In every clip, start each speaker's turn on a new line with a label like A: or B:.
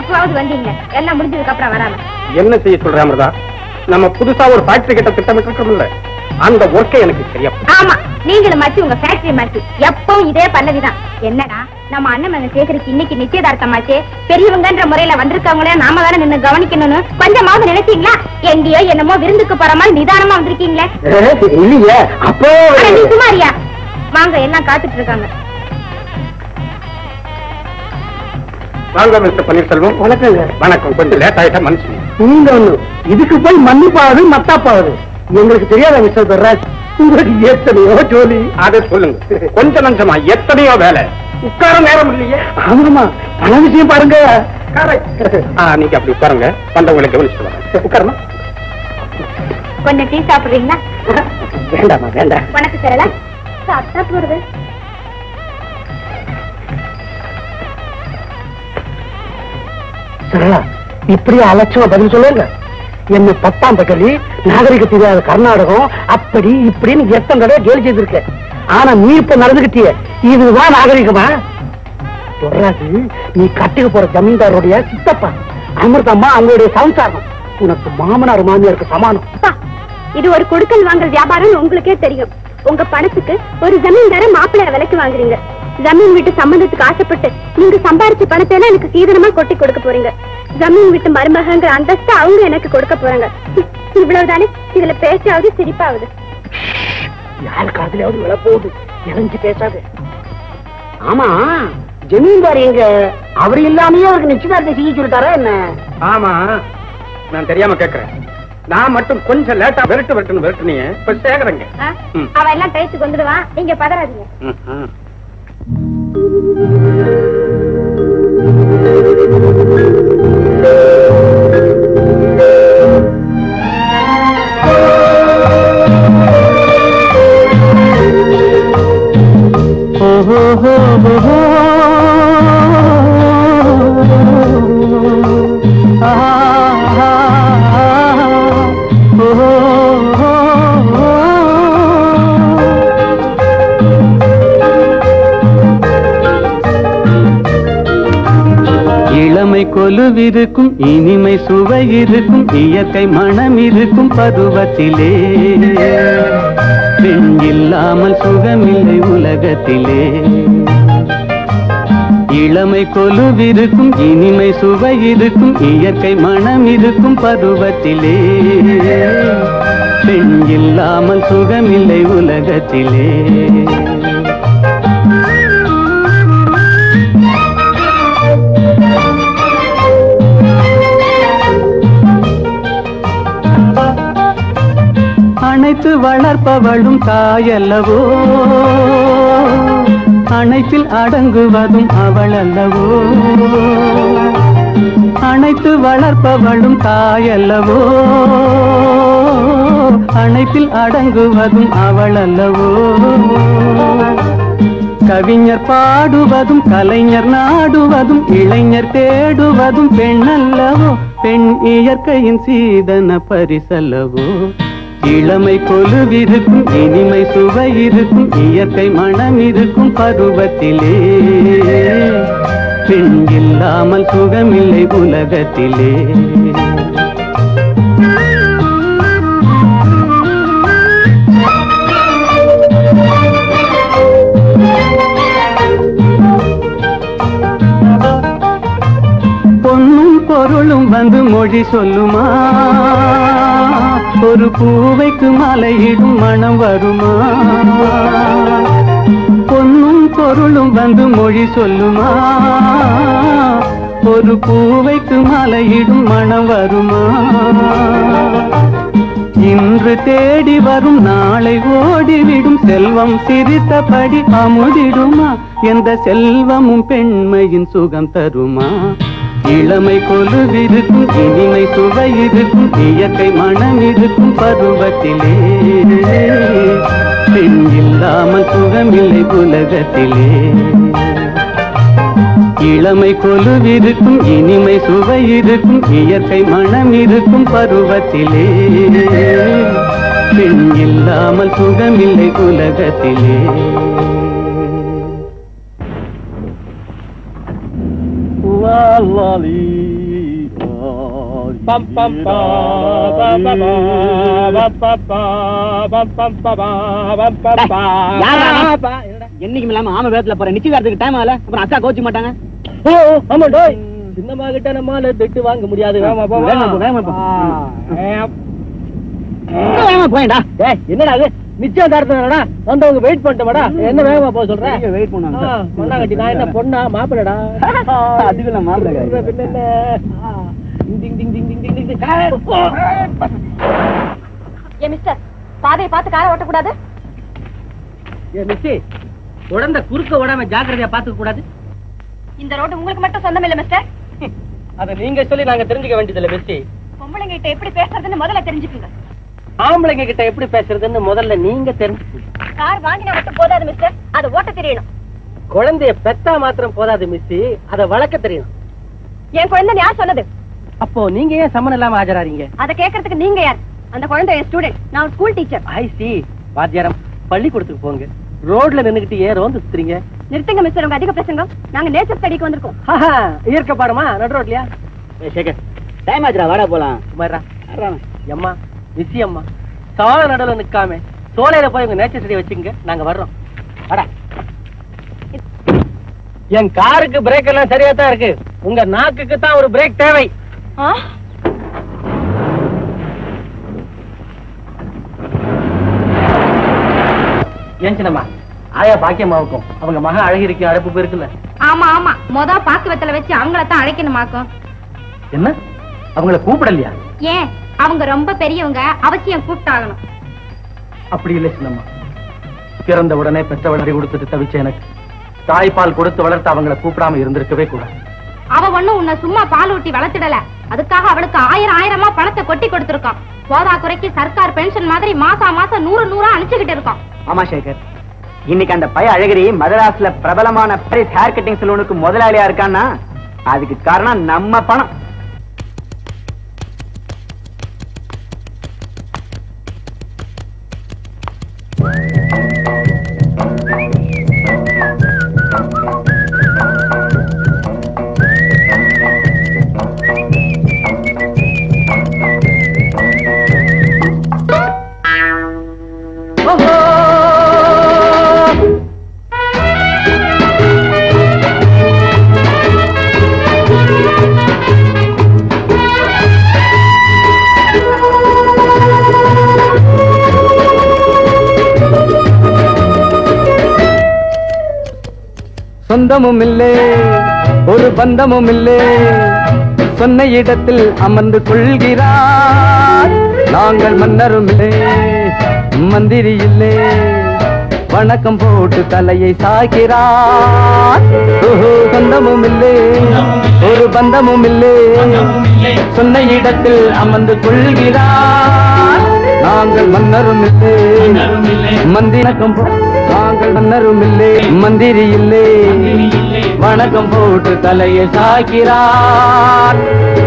A: இப்பவாவது வந்தீங்க எல்லாம் முடிஞ்சதுக்கு அப்புறம் வராம
B: என்ன செய்ய சொல்ற அமிர்தா நம்ம புதுசா ஒரு ஃபேக்டரி கிட்ட திட்டமிட்டு அந்த ஒர்க்கை எனக்கு சரியா புரியல.
A: ஆமா நீங்களும் மாத்தி உங்க ஃபேக்டரி மாத்தி எப்பவும் இதே பல்லவிதான் என்னடா நம்ம அண்ணன் மகன் சேகரிக்கு இன்னைக்கு நிச்சயதார்த்தமாச்சே பெரியவங்கன்ற முறையில வந்திருக்கவங்களே நாம தானே நின்னு கவனிக்கணும்னு கொஞ்சமாவது நினைச்சீங்களா எங்கேயோ என்னமோ விருந்துக்கு போற மாதிரி நிதானமா வந்திருக்கீங்களே
B: இல்லையே அப்போ
A: அட, நீ சுமாரியா வாங்க எல்லாம் காத்துட்டு இருக்காங்க
B: வாங்க மிஸ்டர் பன்னீர்செல்வம்
C: வணக்கங்க
B: வணக்கம் கொஞ்சம் லேட் ஆயிட்டா மனுஷன்
C: நீங்க ஒண்ணு இதுக்கு போய் மன்னிப்பாவது மத்தாப்பாவது எங்களுக்கு தெரியாத மிஸ்டர் பெர்ராஜ் உங்களுக்கு எத்தனையோ ஜோலி
B: அதை சொல்லுங்க கொஞ்சம் நஞ்சமா எத்தனையோ வேலை உட்கார நேரம் இல்லையே
C: ஆமாமா பல விஷயம் பாருங்க
B: ஆ, நீங்க அப்படி உட்காருங்க வந்தவங்களை கவனிச்சுட்டு வரேன் உட்காரணும்
A: கொஞ்சம் டீ சாப்பிடுறீங்களா
C: வேண்டாமா வேண்டாம்
A: வணக்கம் சரலா சாப்பிட்டா போறது
C: சரளா இப்படியே அலட்சமா பதில் சொல்லுங்க என்ன பத்தாம் பக்கலி நாகரிக தெரியாத கர்நாடகம் அப்படி இப்படின்னு எத்தனை தடவை கேலி செய்திருக்க ஆனா நீ இப்ப நடந்துகிட்டிய இதுதான் நாகரிகமா சொல்றாது நீ கட்டுக்க போற ஜமீன்தாருடைய சித்தப்பா அமிர்தம்மா அவங்களுடைய சம்சாரம் உனக்கு மாமனார் மாமியாருக்கு சமானம்
A: அப்பா, இது ஒரு கொடுக்கல் வாங்கல் வியாபாரம் உங்களுக்கே தெரியும் உங்க பணத்துக்கு ஒரு ஜமீன்தார மாப்பிள்ளைய விலைக்கு வாங்குறீங்க ஜமீன் வீட்டு சம்பந்தத்துக்கு ஆசைப்பட்டு நீங்க சம்பாரிச்ச பணத்தை எல்லாம் எனக்கு சீதனமா கொட்டி கொடுக்க போறீங்க ஜமீன் வீட்டு மருமகங்கிற அந்தஸ்து அவங்க எனக்கு கொடுக்க போறாங்க ஹம், இவ்வளவுதானே இதுல பேச்சாவது சிரிப்பாவது
C: யார் காதுலயாவது விழ போகுது இறஞ்சி பேசாது ஆமா ஜமீன்தார் எங்க அவர் இல்லாமயே அவருக்கு நிச்சயதார்த்தம் செய்ய சொல்லிட்டாரா என்ன
B: ஆமா நான் தெரியாம கேக்குறேன் நான் மட்டும் கொஞ்சம் லேட்டா விரட்டு விரட்டுன்னு விரட்டுனீங்க இப்ப சேகரங்க
A: ஆ?
B: ம்.
A: அவன் எல்லாம் டயத்துக்கு வந்துடுவான் நீங்க பதறாதீங்க
B: ம்ஹும்.
D: இளமை கொலுவிருக்கும் இனிமை சுவை இருக்கும் இயற்கை மனம் இருக்கும் பருவத்திலே பெண் இல்லாமல் சுகமில்லை உலகத்திலே இளமை கொலுவிருக்கும் இனிமை சுவை இருக்கும் இயற்கை மனம் இருக்கும் பருவத்திலே பெண் இல்லாமல் சுகமில்லை உலகத்திலே அணைத்து வளர்ப்பவளும் தாயல்லவோ அணைப்பில் அடங்குவதும் அவள் அல்லவோ அணைத்து வளர்ப்பவளும் தாயல்லவோ அணைப்பில் அடங்குவதும் அவள் அல்லவோ கவிஞர் பாடுவதும் கலைஞர் நாடுவதும் இளைஞர் தேடுவதும் பெண் அல்லவோ பெண் இயற்கையின் சீதன பரிசல்லவோ இளமை கொலுவிருக்கும் இனிமை சுவை இருக்கும் இயற்கை மனம் இருக்கும் பருவத்திலே பெண் இல்லாமல் சுகமில்லை உலகத்திலே பொன்னும் பொருளும் வந்து மொழி சொல்லுமா ஒரு பூவைக்கு மலையிடும் மனம் வருமா பொன்னும் பொருளும் வந்து மொழி சொல்லுமா ஒரு பூவைக்கு மலையிடும் மனம் வருமா இன்று தேடி வரும் நாளை ஓடிவிடும் செல்வம் சிரித்தபடி அமுதிடுமா எந்த செல்வமும் பெண்மையின் சுகம் தருமா இளமை கொலுவிருக்கும் இனிமை சுவை இருக்கும் இயற்கை மனம் இருக்கும் பருவத்திலே பெண் இல்லாமல் சுகமில்லை உலகத்திலே இளமை கொலுவிருக்கும் இனிமை சுவை இருக்கும் இயற்கை மனம் இருக்கும் பருவத்திலே பெண் இல்லாமல் சுகமில்லை உலகத்திலே
C: லா, லா, லீ.
B: பம் பம் பா பா பா பா பா பா பா பம் பம் பா பா பம் பம் பா
C: யாரா நீ?
B: பா. என்னடா?
C: என்னைக்கு இல்லாம ஆம வேகத்துல போற நிச்சயதார்த்துக்கு டைம் ஆகல அப்புறம் அக்கா கோச்சு மாட்டாங்க
B: ஓ ஓ, ஆமா டோய் சின்னம்மா கிட்ட நம்மால திட்டு வாங்க முடியாது வேகமா போ
C: வேகமா போ, வேகமா போ. வேகமா போயேன்டா
B: ஏய் என்னடா அது நிச்சயதார்த்தம் என்னடா வந்தவங்க வெயிட் பண்ணிட்டோமாடா என்ன வேகமா போக சொல்ற
C: நீங்க wait பண்ணுவாங்க.
B: ஆ, மண்ணாங்கட்டி நான் என்ன பொண்ணா மாப்பிளடா
C: அதுக்கு நான் மாப்பிள்ளை கிடையாது.
B: பின்ன என்ன? ஆ, டிங் டிங் டிங் டிங் டிங் டிங் டிங். ஏய், ஓ.
A: ஏ மிஸ்டர் பாதையை பார்த்து காரை ஓட்டக்கூடாது
B: ஏ மிஸ்ஸி உடந்த குறுக்க ஓடாம ஜாக்கிரதையா பாத்துக்க கூடாது
A: இந்த ரோடு உங்களுக்கு மட்டும் சொந்தம் இல்ல மிஸ்டர்
B: அத நீங்க சொல்லி நாங்க தெரிஞ்சுக்க வேண்டியதில்ல மிஸ்ஸி
A: பொம்பளைங்க கிட்ட எப்படி பேசுறதுன்னு முதல்ல தெரிஞ்சுக்குங்க
B: ஆம்பளைங்க கிட்ட எப்படி பேசுறதுன்னு முதல்ல நீங்க தெரிஞ்சு
A: கார் வாங்கினா மட்டும் போதாது மிஸ்டர் அதை ஓட்ட தெரியணும்
B: குழந்தைய பெத்தா மாத்திரம் போதாது மிஸ்ஸி அத வளர்க்க தெரியணும்
A: என் குழந்தை யார் சொன்னது
B: அப்போ நீங்க ஏன் சம்மன் இல்லாம ஆஜராறீங்க
A: அதை கேட்கறதுக்கு நீங்க யார் அந்த குழந்தை என் ஸ்டூடெண்ட் நான் ஸ்கூல் டீச்சர்
B: ஐ சி வாத்தியாரம் பள்ளிக்கூடத்துக்கு போங்க ரோட்ல நின்னுகிட்டு ஏன் ரோந்து சுத்துறீங்க
A: நிறுத்துங்க மிஸ்டர் உங்க அதிக பிரசங்கம் நாங்க நேச்சர் ஸ்டடிக்கு வந்திருக்கோம்
B: ஆஹா, இயற்கை பாடமா நடு ரோட்லயா
C: ஏய், சேகர் டைம் ஆச்சுடா வாடா போலாம்
B: குமாரா அம்மா மிஸ்ஸி அம்மா சால நடுவுல நிக்காம சோலையில போய் உங்க நேச்சர் செடி வச்சுங்க நாங்க வர்றோம் வாடா என் காருக்கு பிரேக் எல்லாம் சரியா தான் இருக்கு உங்க நாக்குக்கு தான் ஒரு பிரேக் தேவை ஏன் சின்னம்மா ஆயா பாக்கியம்மாவுக்கும் அவங்க மகன் அழகிரிக்கு அழைப்பு இருக்குல்ல
A: ஆமா ஆமா மொத பாக்கு வெத்தல வச்சு அவங்கள தான் அழைக்கணுமாக்கும்
B: என்ன அவங்கள கூப்பிடலையா
A: ஏன் அவங்க ரொம்ப பெரியவங்க அவசியம் கூப்பிட்டாகணும்
B: அப்படி இல்லை சின்னம்மா பிறந்த உடனே பெற்றவளை கொடுத்துட்டு தவிச்ச எனக்கு தாய்ப்பால் கொடுத்து வளர்த்து அவங்கள கூப்பிடாம இருந்திருக்கவே கூடாது
A: அவ ஒண்ணும் உன்னை சும்மா பால் ஊட்டி வளர்த்துடல அதுக்காக அவளுக்கு ஆயிரம் ஆயிரமா பணத்தை கொட்டி கொடுத்திருக்கோம் போதா குறைக்கு சர்க்கார் பென்ஷன் மாதிரி மாசா மாசம் நூறு நூறா அனுப்பிச்சுக்கிட்டு இருக்கோம்
C: ஆமா சேகர் இன்னைக்கு அந்த பைய அழகிரி மதராஸ்ல பிரபலமான பாரிஸ் ஹேர் கட்டிங் சலூனுக்கு முதலாளியா இருக்கான்னா அதுக்கு காரணம் நம்ம பணம்
D: சொந்தமும் இல்லே ஒரு பந்தமும் இல்லே சொன்ன இடத்தில் அமர்ந்து கொள்கிறார் நாங்கள் மன்னரும் இல்லே மந்திரி இல்லே வணக்கம் போட்டு தலையை சாய்கிறார் ஓஹோ, சொந்தமும் இல்லே ஒரு பந்தமும் இல்லே சொன்ன இடத்தில் அமர்ந்து கொள்கிறார் நாங்கள் மன்னரும் இல்லை மந்திரக்கம் போ நாங்கள் மன்னரும் இல்லை மந்திரி இல்லை வணக்கம் போட்டு தலையை சாய்க்கிறார்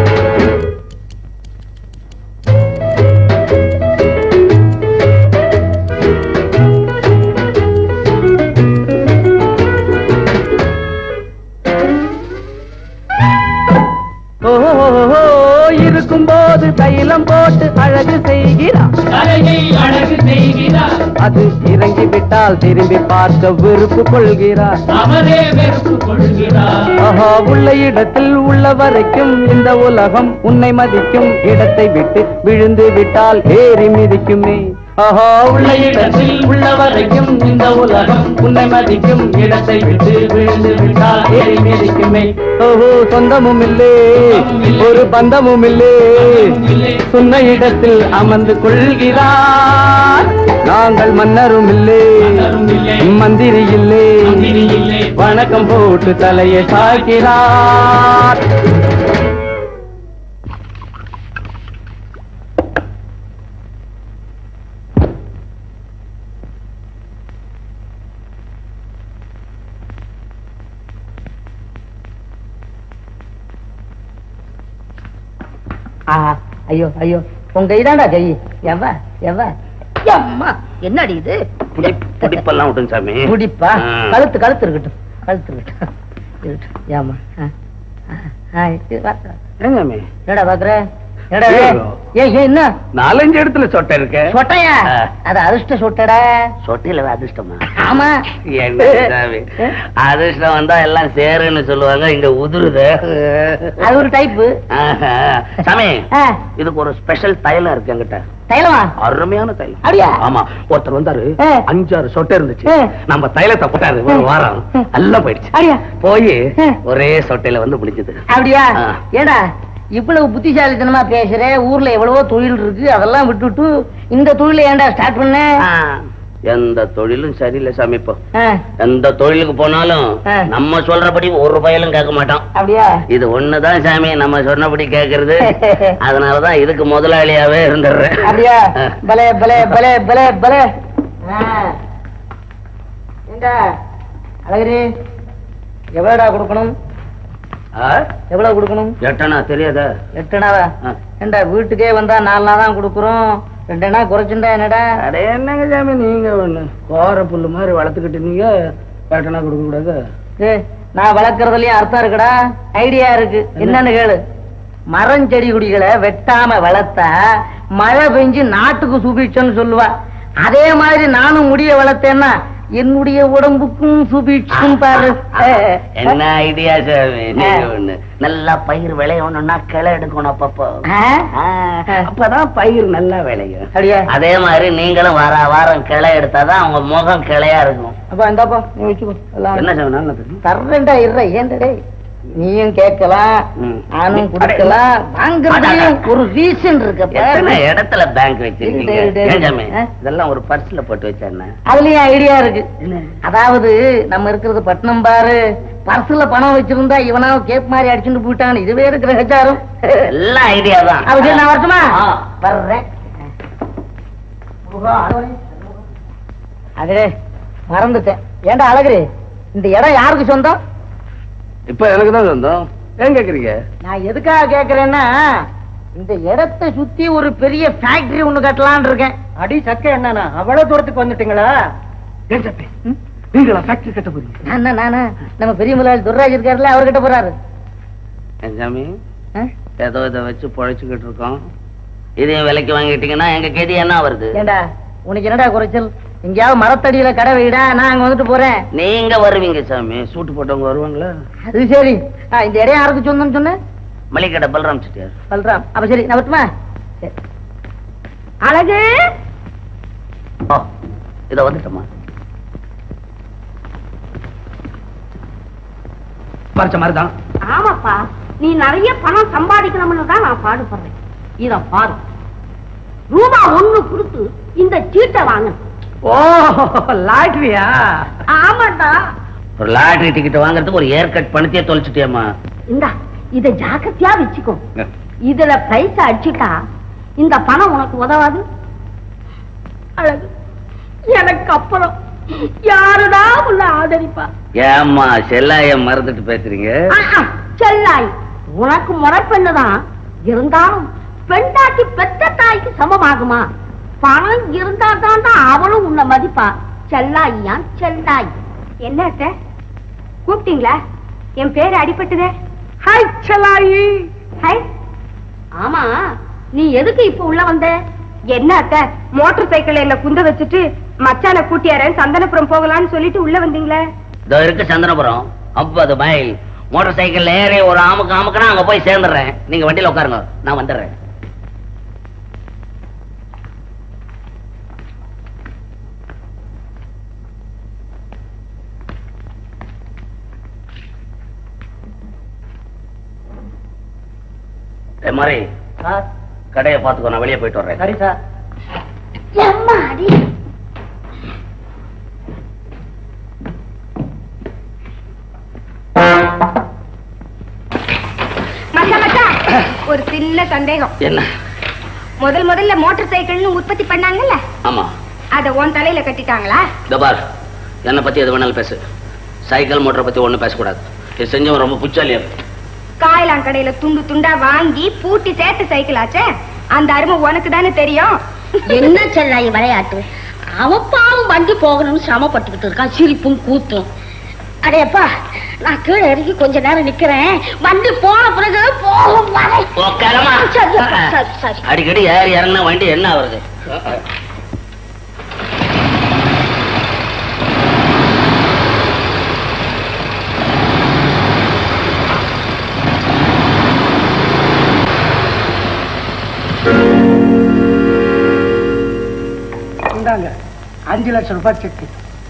D: ஓஹோ இருக்கும் போது தைலம் போட்டு அழகு செய்கிறார்
E: அழகு செய்கிறார்
D: அது இறங்கி விட்டால் திரும்பி பார்க்க விருப்பு கொள்கிறார்
E: அவரே வெறுப்பு கொள்கிறார்
D: ஆஹா உள்ள இடத்தில் உள்ள வரைக்கும் இந்த உலகம் உன்னை மதிக்கும் இடத்தை விட்டு விழுந்து விட்டால் ஏறி மிதிக்குமே ஆஹா உள்ள இடத்தில் உள்ள வரைக்கும் இந்த உலகம் உன்னை மதிக்கும் இடத்தை விட்டு விழுந்து விட்டால் ஏறி மிதிக்குமே ஓஹோ சொந்தமும் இல்லே ஒரு பந்தமும் இல்லே சொன்ன இடத்தில் அமர்ந்து கொள்கிறார் நாங்கள் மன்னரும் இல்லே மந்திரி இல்லே வணக்கம் போட்டு தலையை சாய்க்கிறார்
F: ஐயோ ஐயோ உங்க இதாண்டா கை எவ எவ அம்மா என்னடி இது
C: புடிப்பெல்லாம் விட்டுங்க சாமி
F: முடிப்பா
C: ஆ.
F: கழுத்து கழுத்து இருக்கட்டும் கழுத்து இருக்கட்டும் இருக்கட்டும் ஏமா என்னடா பாக்குற என்னடா இது? ஏய் ஏய், என்ன
D: நாலஞ்சு இடத்துல சொட்டை இருக்கு
F: சொட்டையா
D: ஆ.
F: அது அதிர்ஷ்ட சொட்டடா
D: சொட்டையில அதிர்ஷ்டமா
F: ஆமா
D: என்ன சாமி அதிர்ஷ்டம் வந்தா எல்லாம் சேருன்னு சொல்லுவாங்க இங்க உதிருது
F: அது ஒரு டைப்பு
D: ஆஹா. சாமி இதுக்கு ஒரு ஸ்பெஷல் தைலம் இருக்கு என்கிட்ட
F: தைலமா
D: அருமையான தைலம்
F: அப்படியா?
D: ஆமா ஒருத்தர் வந்தாரு
F: ஆ.
D: அஞ்சாறு சொட்டை இருந்துச்சு
F: ஆ.
D: நம்ம தைலத்தை போட்டாரு ஒரு வாரம்
F: ஆ.
D: எல்லாம் போயிடுச்சு
F: அப்படியா
D: போய்
F: ஆ.
D: ஒரே சொட்டையில வந்து முடிஞ்சது
F: அப்படியா
D: ஆ.
F: ஏடா இவ்வளவு புத்திசாலித்தனமா பேசுற ஊர்ல எவ்வளவோ தொழில் இருக்கு அதெல்லாம் விட்டுட்டு இந்த தொழிலை ஏன்டா ஸ்டார்ட் பண்ண
D: எந்த தொழிலும் சரியில்லை சாமி இப்போ
F: ஆ,
D: எந்த தொழிலுக்கு போனாலும்
F: ஆ.
D: நம்ம சொல்றபடி ஒரு பயலும் கேட்க மாட்டோம்
F: அப்படியா
D: இது ஒண்ணுதான் சாமி நம்ம சொன்னபடி கேக்குறது அதனாலதான் இதுக்கு முதலாளியாவே இருந்துடுறேன்
F: அப்படியா
D: ஆ.
F: பலே பலே பலே பலே பலே ஆ. ஏண்டா அழகரி எவ்வளவுடா கொடுக்கணும்
D: ஆ?
F: எவ்வளவு கொடுக்கணும்
D: எட்டனா தெரியாதா
F: எட்டுனாவா
D: ஆ.
F: ஏண்டா வீட்டுக்கே வந்தா நாலு நாள் தான் கொடுக்குறோம் ரெண்டுனா குறைச்சுண்டா என்னடா
D: அட என்னங்க சாமி நீங்க ஒண்ணு கோர புல்லு மாதிரி வளர்த்துக்கிட்டு நீங்க எட்டனா கொடுக்க கூடாது
F: ஏய், நான் வளர்க்கறதுலயும் அர்த்தம் இருக்குடா ஐடியா இருக்கு என்னன்னு கேளு மரம் செடி கொடிகளை வெட்டாம வளர்த்தா மழை பெஞ்சு நாட்டுக்கு சுபிட்சம்னு சொல்லுவா அதே மாதிரி நானும் முடிய வளர்த்தேன்னா என்னுடைய உடம்புக்கும் சுபிட்சம் பாரு
D: என்ன ஐடியா சாமி நீங்க
F: ஆ.
D: ஒண்ணு நல்லா பயிர் விளையணும்னா கிளை எடுக்கணும் அப்பப்போ
F: ஆ?
D: ஆ, அப்பதான் பயிர் நல்லா விளையும்
F: அப்படியா
D: அதே மாதிரி நீங்களும் வார வாரம் கிளை எடுத்தாதான் உங்க முகம் கிளையா இருக்கும்
F: அப்ப இந்தாப்பா நீ வச்சுக்கோ எல்லாம்
D: என்ன சாமி நல்லா தெரியும்
F: தர்றேன்டா இருற ஏன்டா நீயும் கேட்கலாம்
D: ம்.
F: நானும் கொடுக்கலாம் வாங்குறதுலயும் ஒரு ரீசன்
D: எத்தனை
F: இருக்க
D: இடத்துல பேங்க் வச்சிருக்கீங்க
F: டேய், டேய்,
D: ஏன் சாமி
F: ஆ?
D: இதெல்லாம் ஒரு பர்ஸ்ல போட்டு வச்சேன்னா
F: அதுலயும் ஐடியா இருக்கு அதாவது நம்ம இருக்கிறது பட்டணம் பாரு பர்சுல பணம் வச்சிருந்தா இவனா கேப் மாதிரி அடிச்சுட்டு போயிட்டான் இதுவே இருக்கிற ஹெச்சாரும்
D: எல்லாம் ஐடியா தான்
F: அப்ப சரி நான் வரட்டுமா
D: ஆ.
F: வர்றேன் அடே மறந்துட்டேன் ஏன்டா அழகு இந்த இடம் யாருக்கு சொந்தம்
D: இப்ப எனக்கு தான் சொந்தம் ஏன் கேக்குறீங்க
F: நான் எதுக்காக கேக்குறேன்னா இந்த இடத்தை சுத்தி ஒரு பெரிய ஃபேக்டரி ஒண்ணு கட்டலாம்னு இருக்கேன்
C: அடி சக்க என்னன்னா அவ்வளவு தூரத்துக்கு வந்துட்டீங்களா
D: ஏன் சப்பி நீங்களா ஃபேக்டரி கட்ட போறீங்க
F: நானா நானா நம்ம பெரிய முதலாளி துர்ராஜ் இருக்காருல்ல அவர்கிட்ட போறாரு
D: ஏன் சாமி
F: ஆ?
D: ஏதோ இதை வச்சு பொழைச்சுக்கிட்டு இருக்கோம் இதையும் விலைக்கு வாங்கிட்டீங்கன்னா எங்க கெதி என்ன வருது
F: ஏண்டா உனக்கு என்னடா குறைச்சல் எங்கேயாவது மரத்தடியில கடை வைடா நான் அங்க வந்துட்டு போறேன்
D: நீங்க வருவீங்க சாமி சூட்டு போட்டவங்க வருவாங்களா
F: அது சரி ஆ, இந்த இடம் யாருக்கு சொந்தம்னு சொன்ன
D: மளிகடை பல்ராம் செட்டியார்
F: பல்ராம் அப்ப சரி நான் வரட்டுமா சரி. அழகு
D: ஓ இதை வந்துட்டோமா பறிச்ச மாதிரி தான்
A: ஆமாப்பா நீ நிறைய பணம் சம்பாதிக்கணும்னு தான் நான் பாடுபடுறேன் இத பாரு ரூபா ஒண்ணு கொடுத்து இந்த சீட்டை வாங்க
C: ஓ லாட்ரியா
A: ஆமாடா
D: ஒரு லாட்டரி டிக்கெட் வாங்குறதுக்கு ஒரு ஏர் கட் பணத்தையே தொலைச்சிட்டியம்மா
A: இந்தா இத ஜாக்கிரதையா வச்சுக்கோ இதுல பைசா அடிச்சுட்டா இந்த பணம் உனக்கு உதவாது அழகு எனக்கு அப்புறம் யாருடா உள்ள ஆதரிப்பா
D: ஏம்மா செல்லாயம் மறந்துட்டு பேசுறீங்க
A: ஆஹா, செல்லாய் உனக்கு முறைப்பெண்ணுதான் இருந்தாலும் பெண்டாட்டி பெத்த தாய்க்கு சமமாகுமா பணம் இருந்தா தான் அவளும் உன்னை மதிப்பா செல்லாய்யா செல்லாய் என்ன அத்தை கூப்பிட்டீங்களா என் பேரு அடிபட்டுதே ஹாய் செல்லாயி ஹாய் ஆமா நீ எதுக்கு இப்ப உள்ள வந்த என்ன அத்தை மோட்டார் சைக்கிள் என்ன குந்த வச்சுட்டு மச்சான கூட்டியாரன் சந்தனபுரம் போகலான்னு சொல்லிட்டு உள்ள வந்தீங்களே
D: இதோ இருக்கு சந்திரபுரம் ஐம்பது மைல் மோட்டார் சைக்கிள் ஏறி ஒரு ஆமுக்கு ஆமுக்குனா அங்க போய் சேர்ந்துடுறேன் நீங்க வண்டியில உட்காருங்க நான் வந்துடுறேன் ஏய், மாறி
F: சார்
D: கடையை பாத்துக்கோ நான் வெளியே போயிட்டு வர்றேன்
F: சரி சார்
A: மச்சான் மச்சான் ஒரு சின்ன சந்தேகம்
D: என்ன
A: முதல் முதல்ல மோட்டார் சைக்கிள்னு உற்பத்தி பண்ணாங்கல்ல
D: ஆமா
A: அத உன் தலையில கட்டிட்டாங்களா
D: இந்த பார் என்னை பத்தி எது வேணாலும் பேசு சைக்கிள் மோட்டரை பத்தி ஒண்ணும் பேசக்கூடாது இது செஞ்சவன் ரொம்ப புச்சாலியா
A: காயலான் கடையில துண்டு துண்டா வாங்கி பூட்டி சேர்த்த சைக்கிள் ஆச்சே அந்த அருமை உனக்கு தானே தெரியும்
G: என்ன செல்லாய் விளையாட்டு அவன் பாவம் வண்டி போகணும்னு சிரமப்பட்டுக்கிட்டு இருக்கான் சிரிப்பும் கூத்தும் அடேப்பா நான் கீழே இறங்கி கொஞ்ச நேரம் நிக்கிறேன் வண்டி போன பிறகு போகும் வரை
F: உக்காரமா.
G: சரி சரி சரி
F: அடிக்கடி ஏறி இறங்கினா வண்டி என்ன வருது
C: இந்தாங்க அஞ்சு லட்சம் ரூபாய் செக்கு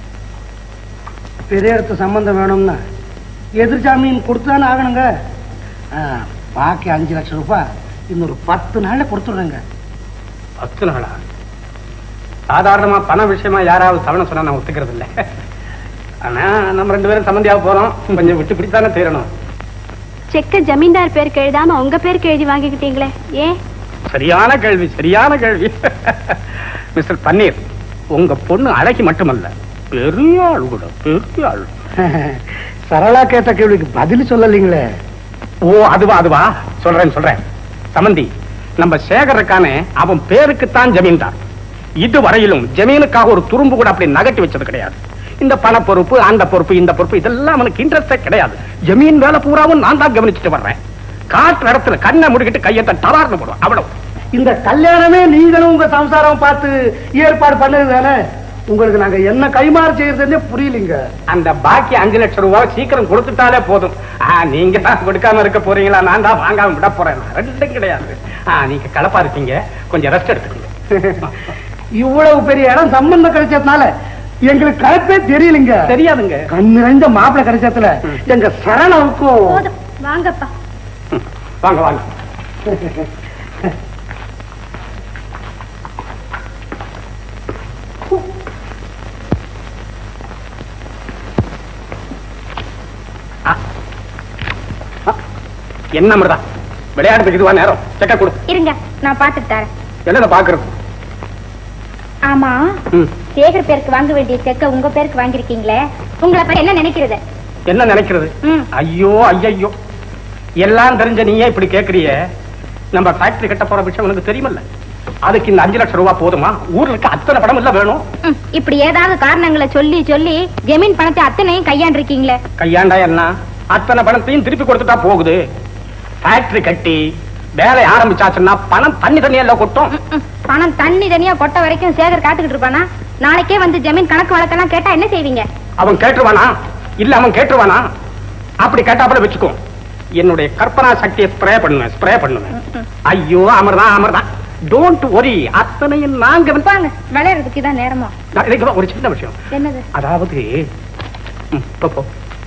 C: பெரிய இடத்து சம்பந்தம் வேணும்னா எதிர் ஜாமீன் கொடுத்துதானே ஆகணுங்க ஆ, பாக்கி அஞ்சு லட்சம் ரூபாய் இன்னொரு பத்து நாள்ல கொடுத்துடுறேங்க
B: பத்து நாளா சாதாரணமா பண விஷயமா யாராவது தவணை சொன்னா நான் ஒத்துக்கிறது இல்ல ஆனா நம்ம ரெண்டு பேரும் சம்மந்தியாக போறோம் கொஞ்சம் விட்டு பிடித்தானே தீரணும்
A: செக்க ஜமீன்தார் பேருக்கு எழுதாம உங்க பேருக்கு எழுதி வாங்கிக்கிட்டீங்களே ஏன்
B: சரியான கேள்வி சரியான கேள்வி மிஸ்டர் பன்னீர் உங்க பொண்ணு அழகி மட்டுமல்ல பெரிய ஆள் கூட பெரிய ஆள்
C: சரளா கேட்ட கேள்விக்கு பதில் சொல்லலீங்களே
B: ஓ அதுவா அதுவா சொல்றேன் சொல்றேன் சமந்தி நம்ம சேகர் இருக்கானே அவன் பேருக்குத்தான் ஜமீன்தார் இதுவரையிலும் ஜமீனுக்காக ஒரு துரும்பு கூட அப்படி நகட்டி வச்சது கிடையாது இந்த பண பொறுப்பு அந்த பொறுப்பு இந்த பொறுப்பு இதெல்லாம் அவனுக்கு இன்ட்ரெஸ்டே கிடையாது ஜமீன் வேலை பூராவும் நான் தான் கவனிச்சுட்டு வர்றேன் காற்று இடத்துல கண்ணை முடிக்கிட்டு கையத்தை டலார்னு போடுவோம் அவ்வளவு
C: இந்த கல்யாணமே நீங்களும் உங்க சம்சாரம் பார்த்து ஏற்பாடு பண்ணது தானே உங்களுக்கு நாங்க என்ன கைமாறு செய்யறதுன்னே புரியலீங்க
B: அந்த பாக்கி அஞ்சு லட்சம் ரூபாய் சீக்கிரம் கொடுத்துட்டாலே போதும் ஆ, நீங்க தான் கொடுக்காம இருக்க போறீங்களா நான் தான் வாங்காம விட போறேன் நான் ரெண்டும் கிடையாது ஆ, நீங்க கலப்பா இருக்கீங்க கொஞ்சம் ரெஸ்ட் எடுத்துக்கோங்க
C: இவ்வளவு பெரிய இடம் சம்பந்தம் கிடைச்சதுனால எங்களுக்கு கலப்பே தெரியலங்க
B: தெரியாதுங்க
C: கண் நிறைந்த மாப்பிள்ளை கிடைச்சதுல எங்க சரளாவுக்கும்
A: போதும் வாங்கப்பா
B: ம், வாங்க வாங்க ஆ. ஆ. என்ன மிருதா விளையாடுறதுக்கு இதுவா நேரம் செக்க கொடு
A: இருங்க நான் பாத்துட்டு தரேன்
B: என்னத பாக்குறது
A: ஆமா
B: ம்.
A: சேகர் பேருக்கு வாங்க வேண்டிய செக்க உங்க பேருக்கு வாங்கிருக்கீங்களே உங்களை பத்தி என்ன நினைக்கிறது
B: என்ன நினைக்கிறது
A: ம்.
B: ஐயோ ஐயோ எல்லாம் தெரிஞ்ச நீயே இப்படி கேக்குறிய நம்ம ஃபேக்டரி கட்ட போற விஷயம் உனக்கு தெரியுமல்ல அதுக்கு இந்த அஞ்சு லட்சம் ரூபாய் போதுமா ஊர்ல இருக்க அத்தனை படம் இல்ல வேணும்
A: ம், இப்படி ஏதாவது காரணங்களை சொல்லி சொல்லி ஜமீன் பணத்தை அத்தனையும் கையாண்டிருக்கீங்களே
B: கையாண்டா என்ன அத்தனை பணத்தையும் திருப்பி கொடுத்துட்டா போகுது ஃபேக்டரி கட்டி வேலை ஆரம்பிச்சாச்சுன்னா பணம் தண்ணி தண்ணியெல்லாம் கொட்டும்
A: ம், ம். பணம் தண்ணி தனியா கொட்ட வரைக்கும் சேகர் காத்துக்கிட்டு இருப்பானா நாளைக்கே வந்து ஜமீன் கணக்கு வழக்கெல்லாம் கேட்டா என்ன செய்வீங்க
B: அவன் கேட்டுருவானா இல்ல அவன் கேட்டுருவானா அப்படி கேட்டாப்புல வச்சுக்கோ என்னுடைய கற்பனா சக்தியை ஸ்ப்ரே பண்ணுவேன் ஸ்ப்ரே பண்ணுவேன் ஐயோ அமர்தான் அமர்தான் டோன்ட் ஒரி அத்தனையும் நாங்க வந்து
A: வாங்க விளையாடுறதுக்கு தான் நேரமா
B: நான் இதுக்கு ஒரு சின்ன விஷயம்
A: என்னது
B: அதாவது ம், போ, போ.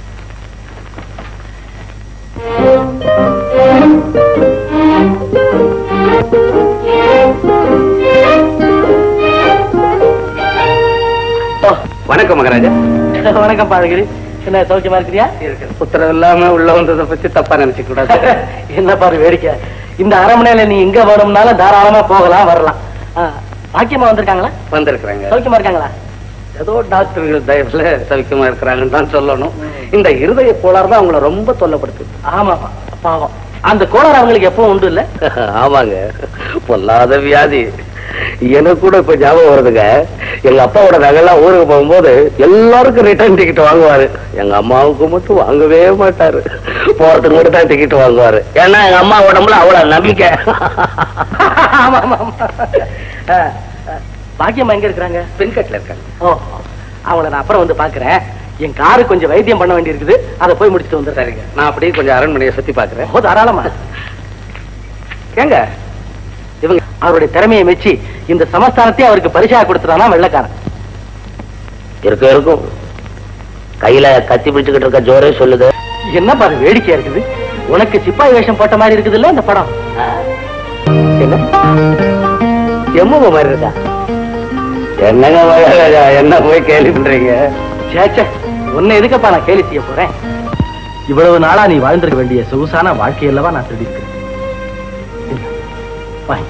B: வணக்கம் மகாராஜா
C: வணக்கம் பாழகிரி என்ன சௌக்கியமா இருக்கிறியா
B: உத்தரவு இல்லாம உள்ள வந்ததை பத்தி தப்பா நினைச்சுக்க கூடாது
C: என்ன பாரு வேடிக்கை இந்த அரண்மனையில நீ எங்க வேணும்னாலும் தாராளமா போகலாம் வரலாம் ஆ, பாக்கியமா வந்திருக்காங்களா
B: வந்திருக்கிறாங்க
C: சௌக்கியமா இருக்காங்களா
B: ஏதோ டாக்டர்கள் தயவுல சவிக்கமா இருக்கிறாங்கன்னு தான் சொல்லணும் இந்த இருதய கோளாறு தான் அவங்கள ரொம்ப தொல்லப்படுத்துது
C: ஆமாப்பா பாவம் அந்த கோளாறு அவங்களுக்கு எப்பவும் உண்டு இல்ல
H: ஆமாங்க பொல்லாத வியாதி எனக்கு கூட இப்ப ஞாபகம் வருதுங்க எங்க அப்பாவோட நகைலாம் ஊருக்கு போகும்போது எல்லாருக்கும் ரிட்டர்ன் டிக்கெட் வாங்குவாரு எங்க அம்மாவுக்கு மட்டும் வாங்கவே மாட்டாரு போறதுக்கு மட்டும் தான் டிக்கெட் வாங்குவாரு ஏன்னா எங்க அம்மா உடம்புல அவ்வளவு நம்பிக்கை
C: ஆமா ஆமா ஆமா. ஆ, ஆ, பாக்கியம்மா எங்க இருக்கிறாங்க
H: பின்கட்ல இருக்காங்க
C: ஓ அவங்கள நான் அப்புறம் வந்து பாக்குறேன் என் காரு கொஞ்சம் வைத்தியம் பண்ண வேண்டி இருக்குது அதை போய் முடிச்சுட்டு வந்துடுறேன்
H: சரிங்க நான் அப்படியே கொஞ்சம் அரண்மனையை சுத்தி பாக்குறேன்
C: ஓ தாராளமா
H: ஏங்க
C: இவங்க அவருடைய திறமையை மெச்சி இந்த சமஸ்தானத்தை அவருக்கு பரிசா கொடுத்துறானா வெள்ளக்காரன்
H: இருக்கும் இருக்கும் கையில கத்தி பிடிச்சுக்கிட்டு இருக்க ஜோரே சொல்லுது
C: என்ன பாரு வேடிக்கையா இருக்குது உனக்கு சிப்பாய் வேஷம் போட்ட மாதிரி இருக்குது இல்ல இந்த படம்
H: என்ன எம்மு மாதிரி இருக்கா என்னங்க மகாராஜா என்ன போய் கேள்வி பண்றீங்க
C: சேச்சே உன்னை எதுக்கப்பா நான் கேலி செய்ய போறேன்
B: இவ்வளவு நாளா நீ வாழ்ந்திருக்க வேண்டிய சொகுசான வாழ்க்கை அல்லவா நான் தேடி இருக்கிறேன் இல்ல, வாங்கி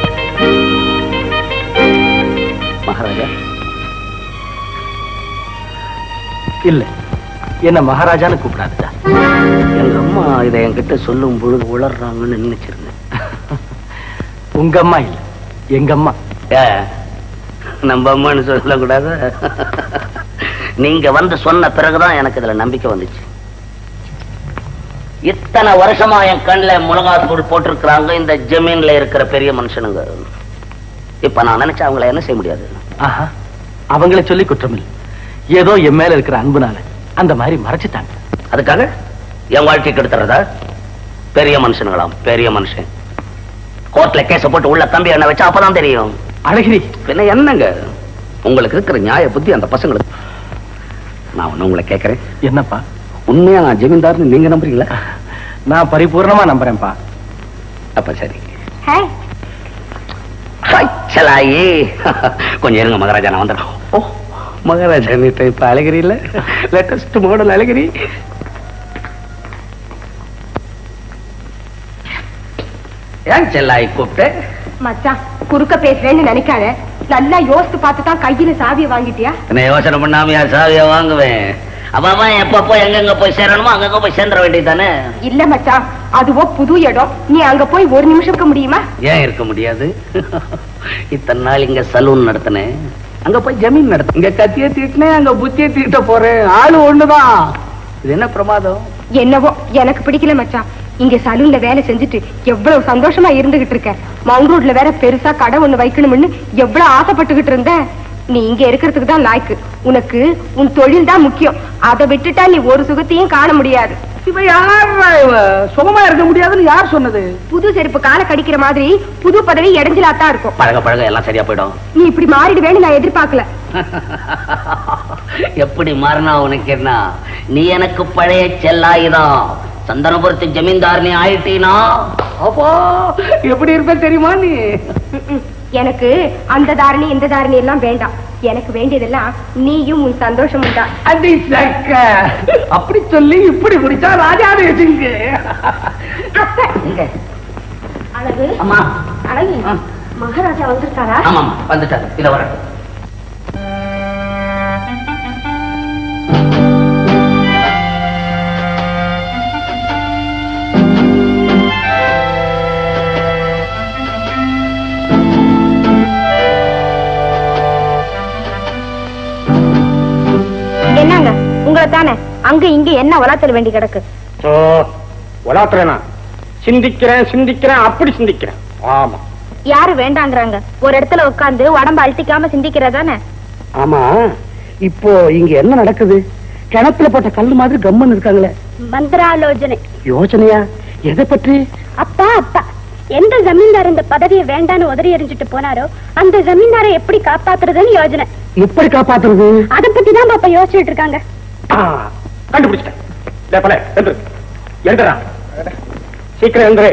H: மகாராஜா
B: இல்ல என்ன மகாராஜான்னு கூப்பிடாதுடா
H: எங்க அம்மா இதை என்கிட்ட சொல்லும் பொழுது உளர்றாங்கன்னு நினைச்சிருந்தேன்
B: உங்க அம்மா இல்ல எங்க அம்மா
H: ஏ நம்ம அம்மான்னு சொல்லக்கூடாது நீங்க வந்து சொன்ன பிறகுதான் எனக்கு இதுல நம்பிக்கை வந்துச்சு இத்தனை வருஷமா என் கண்ணுல மிளகாத்தூள் போட்டிருக்கிறாங்க இந்த ஜமீன்ல இருக்கிற பெரிய மனுஷனுங்க இப்ப நான் நினைச்சா அவங்கள என்ன செய்ய முடியாது
C: ஆஹா அவங்கள சொல்லி குற்றமில்லை ஏதோ என் மேல இருக்கிற அன்புனால அந்த மாதிரி மறைச்சிட்டாங்க
H: அதுக்காக என் வாழ்க்கை கெடுத்துறதா பெரிய மனுஷனுங்களாம் பெரிய மனுஷன் கோர்ட்ல கேஸ போட்டு உள்ள தம்பி என்ன வச்சா அப்பதான் தெரியும்
C: அழகிரி
H: பின்ன என்னங்க உங்களுக்கு இருக்கிற நியாய புத்தி அந்த பசங்களுக்கு நான் ஒண்ணு உங்களை கேட்கறேன்
C: என்னப்பா
H: உண்மையா நான் ஜமீன்தார்னு நீங்க நம்புறீங்களா
C: நான் பரிபூர்ணமா நம்புறேன்ப்பா
H: அப்ப சரி
A: ஹாய்
H: சலாயி கொஞ்சம் இருங்க மகாராஜா நான் வந்துடுறேன் ஓ மகாராஜா நீ இப்ப அழகிரி இல்ல லேட்டஸ்ட் மாடல் அழகிரி ஏன் செல்லாய் கூப்பிட்டு
A: மச்சான் குறுக்க பேசுறேன்னு நினைக்காத நல்லா யோசித்து பார்த்து தான் கையில சாவியை வாங்கிட்டியா
H: என்ன யோசனை பண்ணாம யார் சாவியா வாங்குவேன் அப்பா எப்பப்போ எங்கெங்க போய் சேரணுமோ அங்கங்க போய் சேர்ந்துட வேண்டியதானே
A: இல்ல மச்சான் அதுவோ புது இடம் நீ அங்க போய் ஒரு நிமிஷம் இருக்க முடியுமா
H: ஏன் இருக்க முடியாது இத்தனை நாள் இங்க சலூன் நடத்தினேன் அங்க போய் ஜமீன் நடத்த இங்க கத்திய தீட்டினேன் அங்க புத்திய தீட்ட போறேன் ஆளு ஒண்ணுதான் இது என்ன பிரமாதம்
A: என்னவோ எனக்கு பிடிக்கல மச்சான் இங்க சலூன்ல வேலை செஞ்சுட்டு எவ்வளவு சந்தோஷமா இருந்துகிட்டு இருக்க மவுண்ட் ரோட்ல வேற பெருசா கடை ஒண்ணு வைக்கணும்னு எவ்வளவு ஆசைப்பட்டுகிட்டு இருந்த நீ இங்க இருக்கிறதுக்கு தான் லாய்க்கு உனக்கு உன் தொழில் தான் முக்கியம் அதை விட்டுட்டா நீ ஒரு சுகத்தையும் காண முடியாது
C: இவ யாரா இவ சுகமா இருக்க முடியாதுன்னு யார் சொன்னது
A: புது செருப்பு காலை கடிக்கிற மாதிரி புது பதவி இடைஞ்சலாத்தான் இருக்கும்
H: பழக பழக எல்லாம் சரியா போயிடும்
A: நீ இப்படி மாறிடுவேன்னு நான் எதிர்பார்க்கல
H: எப்படி மாறினா உனக்கு என்ன நீ எனக்கு பழைய செல்லாயுதான் சந்தனபுரத்து ஜமீன்தார் நீ ஆயிட்டீனா
C: அப்போ எப்படி இருப்ப தெரியுமா நீ
A: ம்ம். எனக்கு அந்த தாரணி இந்த தாரணி எல்லாம் வேண்டாம் எனக்கு வேண்டியதெல்லாம் நீயும் உன் சந்தோஷமும் தான்
C: அடி சக்க அப்படி சொல்லி இப்படி குடிச்சா ராஜாவே வச்சுங்க
H: எங்க
A: அழகு
H: அம்மா
A: அழகு
H: ஆ.
A: மகாராஜா வந்திருக்காரா
H: ஆமாம் வந்துட்டாரு இத வர
A: என்னங்க உங்களை தானே அங்க இங்க என்ன வளர்த்தல் வேண்டி கிடக்கு
B: ஓ உலாத்துறேனா சிந்திக்கிறேன் சிந்திக்கிறேன் அப்படி சிந்திக்கிறேன் ஆமா
A: யாரு வேண்டாங்கிறாங்க ஒரு இடத்துல உட்கார்ந்து உடம்ப அழுத்திக்காம சிந்திக்கிறதானே
C: ஆமா இப்போ இங்க என்ன நடக்குது கிணத்துல போட்ட கல்லு மாதிரி கம்மன் இருக்காங்களே
A: மந்திராலோசனை
C: யோசனையா எதை பற்றி
A: அப்பா அப்பா எந்த ஜமீன்தார் இந்த பதவியை வேண்டான்னு உதறி எறிஞ்சிட்டு போனாரோ அந்த ஜமீன்தாரை எப்படி காப்பாத்துறதுன்னு யோசனை
C: எப்படி காப்பாத்துறது
A: அத பத்தி தான் பாப்பா யோசிச்சுட்டு இருக்காங்க
B: ஆ, கண்டுபிடிச்சிட்டேன் டேய் பலே, எந்திரு. எந்திரா சீக்கிரம் எந்திரு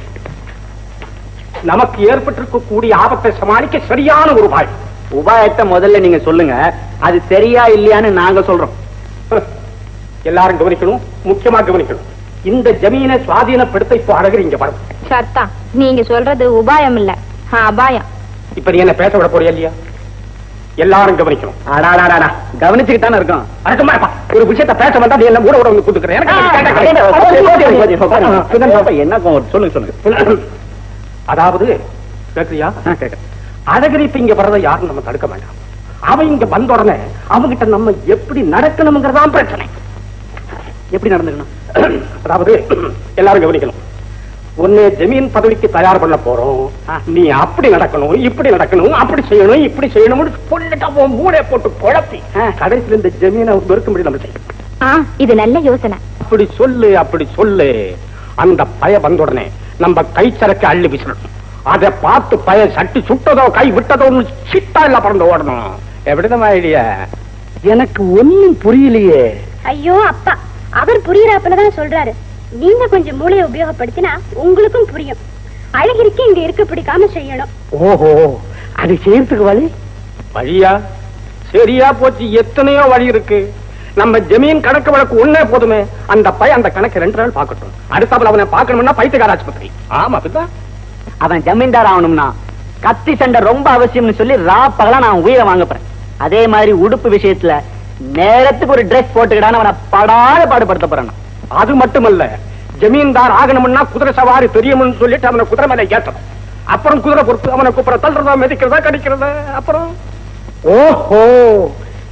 B: நமக்கு ஏற்பட்டிருக்க கூடிய ஆபத்தை சமாளிக்க சரியான ஒரு வாய்
C: உபாயத்தை முதல்ல நீங்க சொல்லுங்க அது சரியா இல்லையான்னு நாங்க சொல்றோம்
B: எல்லாரும் கவனிக்கணும் முக்கியமா கவனிக்கணும் இந்த ஜமீனை சுவாதீனப்படுத்த இப்போ அழகர் இங்க வரும்
A: சர்த்தா நீங்க சொல்றது உபாயம் இல்ல அபாயம்
B: இப்ப நீ என்ன பேச விட போறியா இல்லையா எல்லாரும் கவனிக்கணும்
C: அடாடாடா கவனிச்சுக்கிட்டு தானே இருக்கோம்
B: அடக்கமாப்பா ஒரு விஷயத்தை பேச வந்தா நீ எல்லாம் கூட கூட வந்து கூட்டுக்கிறேன் எனக்கு
C: என்ன சொல்லுங்க சொல்லுங்க
B: அதாவது கேக்குறியா அழகரி இப்ப இங்க வர்றதை யாரும் நம்ம தடுக்க வேண்டாம் அவன் இங்க வந்த உடனே அவங்கிட்ட நம்ம எப்படி நடக்கணுங்கிறதான் பிரச்சனை
C: எப்படி நடந்துக்கணும்
B: அதாவது எல்லாரும் கவனிக்கணும் உன்னை ஜமீன் பதவிக்கு தயார் பண்ண போறோம் நீ அப்படி நடக்கணும் இப்படி நடக்கணும் அப்படி செய்யணும் இப்படி செய்யணும்னு சொல்லிட்டு அவன் மூளை போட்டு குழப்பி கடைசியில் இந்த ஜமீனை வெறுக்கும்படி நம்ம செய்யணும்
A: இது நல்ல யோசனை
B: அப்படி சொல்லு அப்படி சொல்லு அந்த பய வந்த உடனே நம்ம கை சரக்கு அள்ளி வீசணும் அதை பார்த்து பய சட்டி சுட்டதோ கை விட்டதோ சிட்டா இல்ல பறந்து ஓடணும் எப்படிதான் ஐடியா
C: எனக்கு ஒண்ணும் புரியலையே
A: ஐயோ அப்பா அவர் புரியறாப்புலதான் சொல்றாரு நீங்க கொஞ்சம் மூளையை உபயோகப்படுத்தினா உங்களுக்கும் புரியும் அழகிரிக்கு இங்க இருக்க பிடிக்காம செய்யணும்
C: ஓஹோ அது செய்யறதுக்கு வழி
B: வழியா சரியா போச்சு எத்தனையோ வழி இருக்கு நம்ம ஜமீன் கணக்கு வழக்கு ஒண்ணே போதுமே அந்த பையன் அந்த கணக்கு ரெண்டு நாள் பார்க்கட்டும் அடுத்தாப்புல அவனை பார்க்கணும்னா பைத்தியக்கார ஆஸ்பத்திரி ஆமா பிதா
C: அவன் ஜமீன்தார் ஆகணும்னா கத்தி சண்டை ரொம்ப அவசியம்னு சொல்லி ரா பகலா நான் உயிரை வாங்க போறேன் அதே மாதிரி உடுப்பு விஷயத்துல நேரத்துக்கு ஒரு Dress போட்டுக்கிடான்னு அவனை படாத பாடுபடுத்த போறேன் நான்.
B: அது மட்டுமல்ல ஜமீன்தார் ஆகணும்னா குதிரை சவாரி தெரியும்னு சொல்லிட்டு அவனை குதிரை மேல ஏத்தணும் அப்புறம் குதிரை பொறுத்து அவனை கூப்பிட தள்ளுறதா மிதிக்கிறதா கடிக்கிறதா அப்புறம்
C: ஓஹோ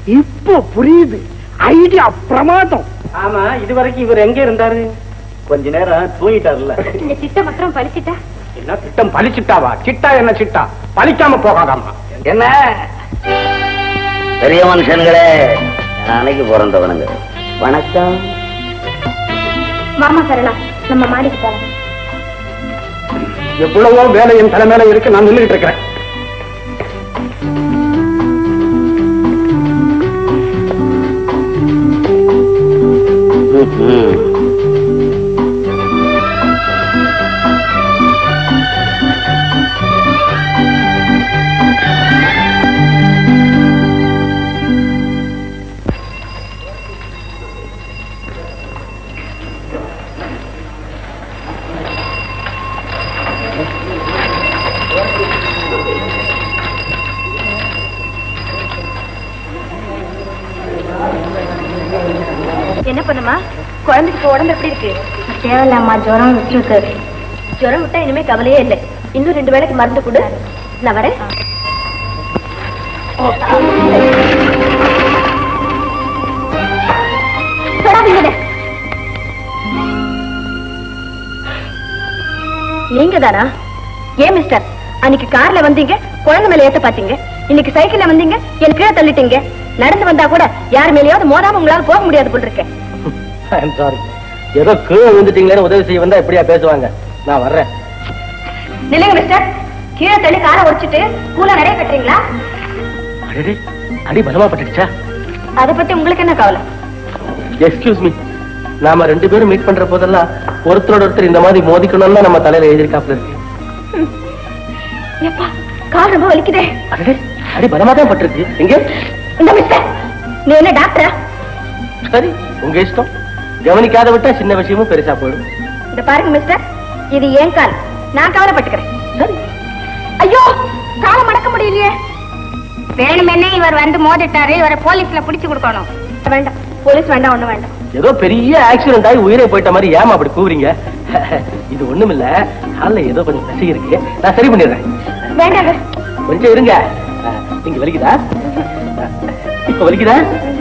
C: இப்போ புரியுது ஐடியா பிரமாதம்
B: ஆமா இது வரைக்கும் இவர் எங்க இருந்தாரு
H: கொஞ்ச நேரம் தூங்கிட்டார்ல
A: இந்த திட்டம் மாத்திரம் பழிச்சிட்டா
B: என்ன திட்டம் பலிச்சிட்டாவா சிட்டா என்ன சிட்டா பலிக்காம போகாதாம்மா
H: என்ன பெரிய மனுஷனுங்களே நாளைக்கு பிறந்தவனுங்க வணக்கம்
A: மாமா சரணா நம்ம மாடிக்கு போலாம்
B: எவ்வளவோ வேலை என் தலைமையில இருக்கு நான் நின்றுட்டு இருக்கிறேன்
A: என்ன பண்ணுமா குழந்தைக்கு இப்ப உடம்பு எப்படி இருக்கு தேவையில்லாமா ஜுரம் விட்டுருக்கு ஜுரம் விட்டா இனிமே கவலையே இல்லை இன்னும் ரெண்டு வேளைக்கு மருந்து கொடு நான் வரேன் தொடாதீங்கண்ணே. நீங்க தானா ஏன் மிஸ்டர் அன்னைக்கு கார்ல வந்தீங்க குழந்தை மேல ஏத்த பாத்தீங்க இன்னைக்கு சைக்கிள்ல வந்தீங்க என் கீழே தள்ளிட்டீங்க நடந்து வந்தா கூட யார் மேலயாவது மோதாம உங்களால போக முடியாது போல் இருக்கேன்
H: சாரி ஏதோ கீழே விழுந்துட்டீங்களேன்னு உதவி செய்ய வந்தா இப்படியா பேசுவாங்க நான் வர்றேன்
A: நில்லுங்க மிஸ்டர் கீழே தள்ளி காரை உடைச்சிட்டு கூல நிறைய கட்டுறீங்களா
H: அடடே அடி பலமா பட்டுடுச்சா
A: அதை பத்தி உங்களுக்கு என்ன கவலை
H: எக்ஸ்கியூஸ் மீ நாம ரெண்டு பேரும் மீட் பண்ற போதெல்லாம் ஒருத்தரோட ஒருத்தர் இந்த மாதிரி மோதிக்கணும்னு நம்ம தலையில எழுதியிருக்காப்ல இருக்கு
A: எப்பா கால் ரொம்ப வலிக்குதே
H: அடடே அடி பலமா தான் பட்டிருக்கு எங்க
A: இந்த மிஸ்டர் நீ என்ன டாக்டரா
H: சரி உங்க இஷ்டம் கவனிக்காத விட்டா சின்ன விஷயமும் பெருசா போயிடும்
A: இந்த பாருங்க மிஸ்டர் இது ஏன் கால் நான் கவலைப்பட்டுக்கிறேன்
H: சரி
A: ஐயோ காலை மடக்க முடியலையே
G: வேணுமென்னே இவர் வந்து மோதிட்டாரு இவரை போலீஸ்ல பிடிச்சு கொடுக்கணும்
A: வேண்டாம் போலீஸ் வேண்டாம் ஒண்ணும் வேண்டாம்
H: ஏதோ பெரிய ஆக்சிடென்ட் ஆகி உயிரை போயிட்ட மாதிரி ஏமா அப்படி கூவுறீங்க இது ஒண்ணுமில்ல கால்ல ஏதோ கொஞ்சம் பசி இருக்கு நான் சரி பண்ணிடுறேன்
A: வேண்டாங்க
H: கொஞ்சம் இருங்க அஹ், இங்க வலிக்குதா அஹ், இப்ப வலிக்குதா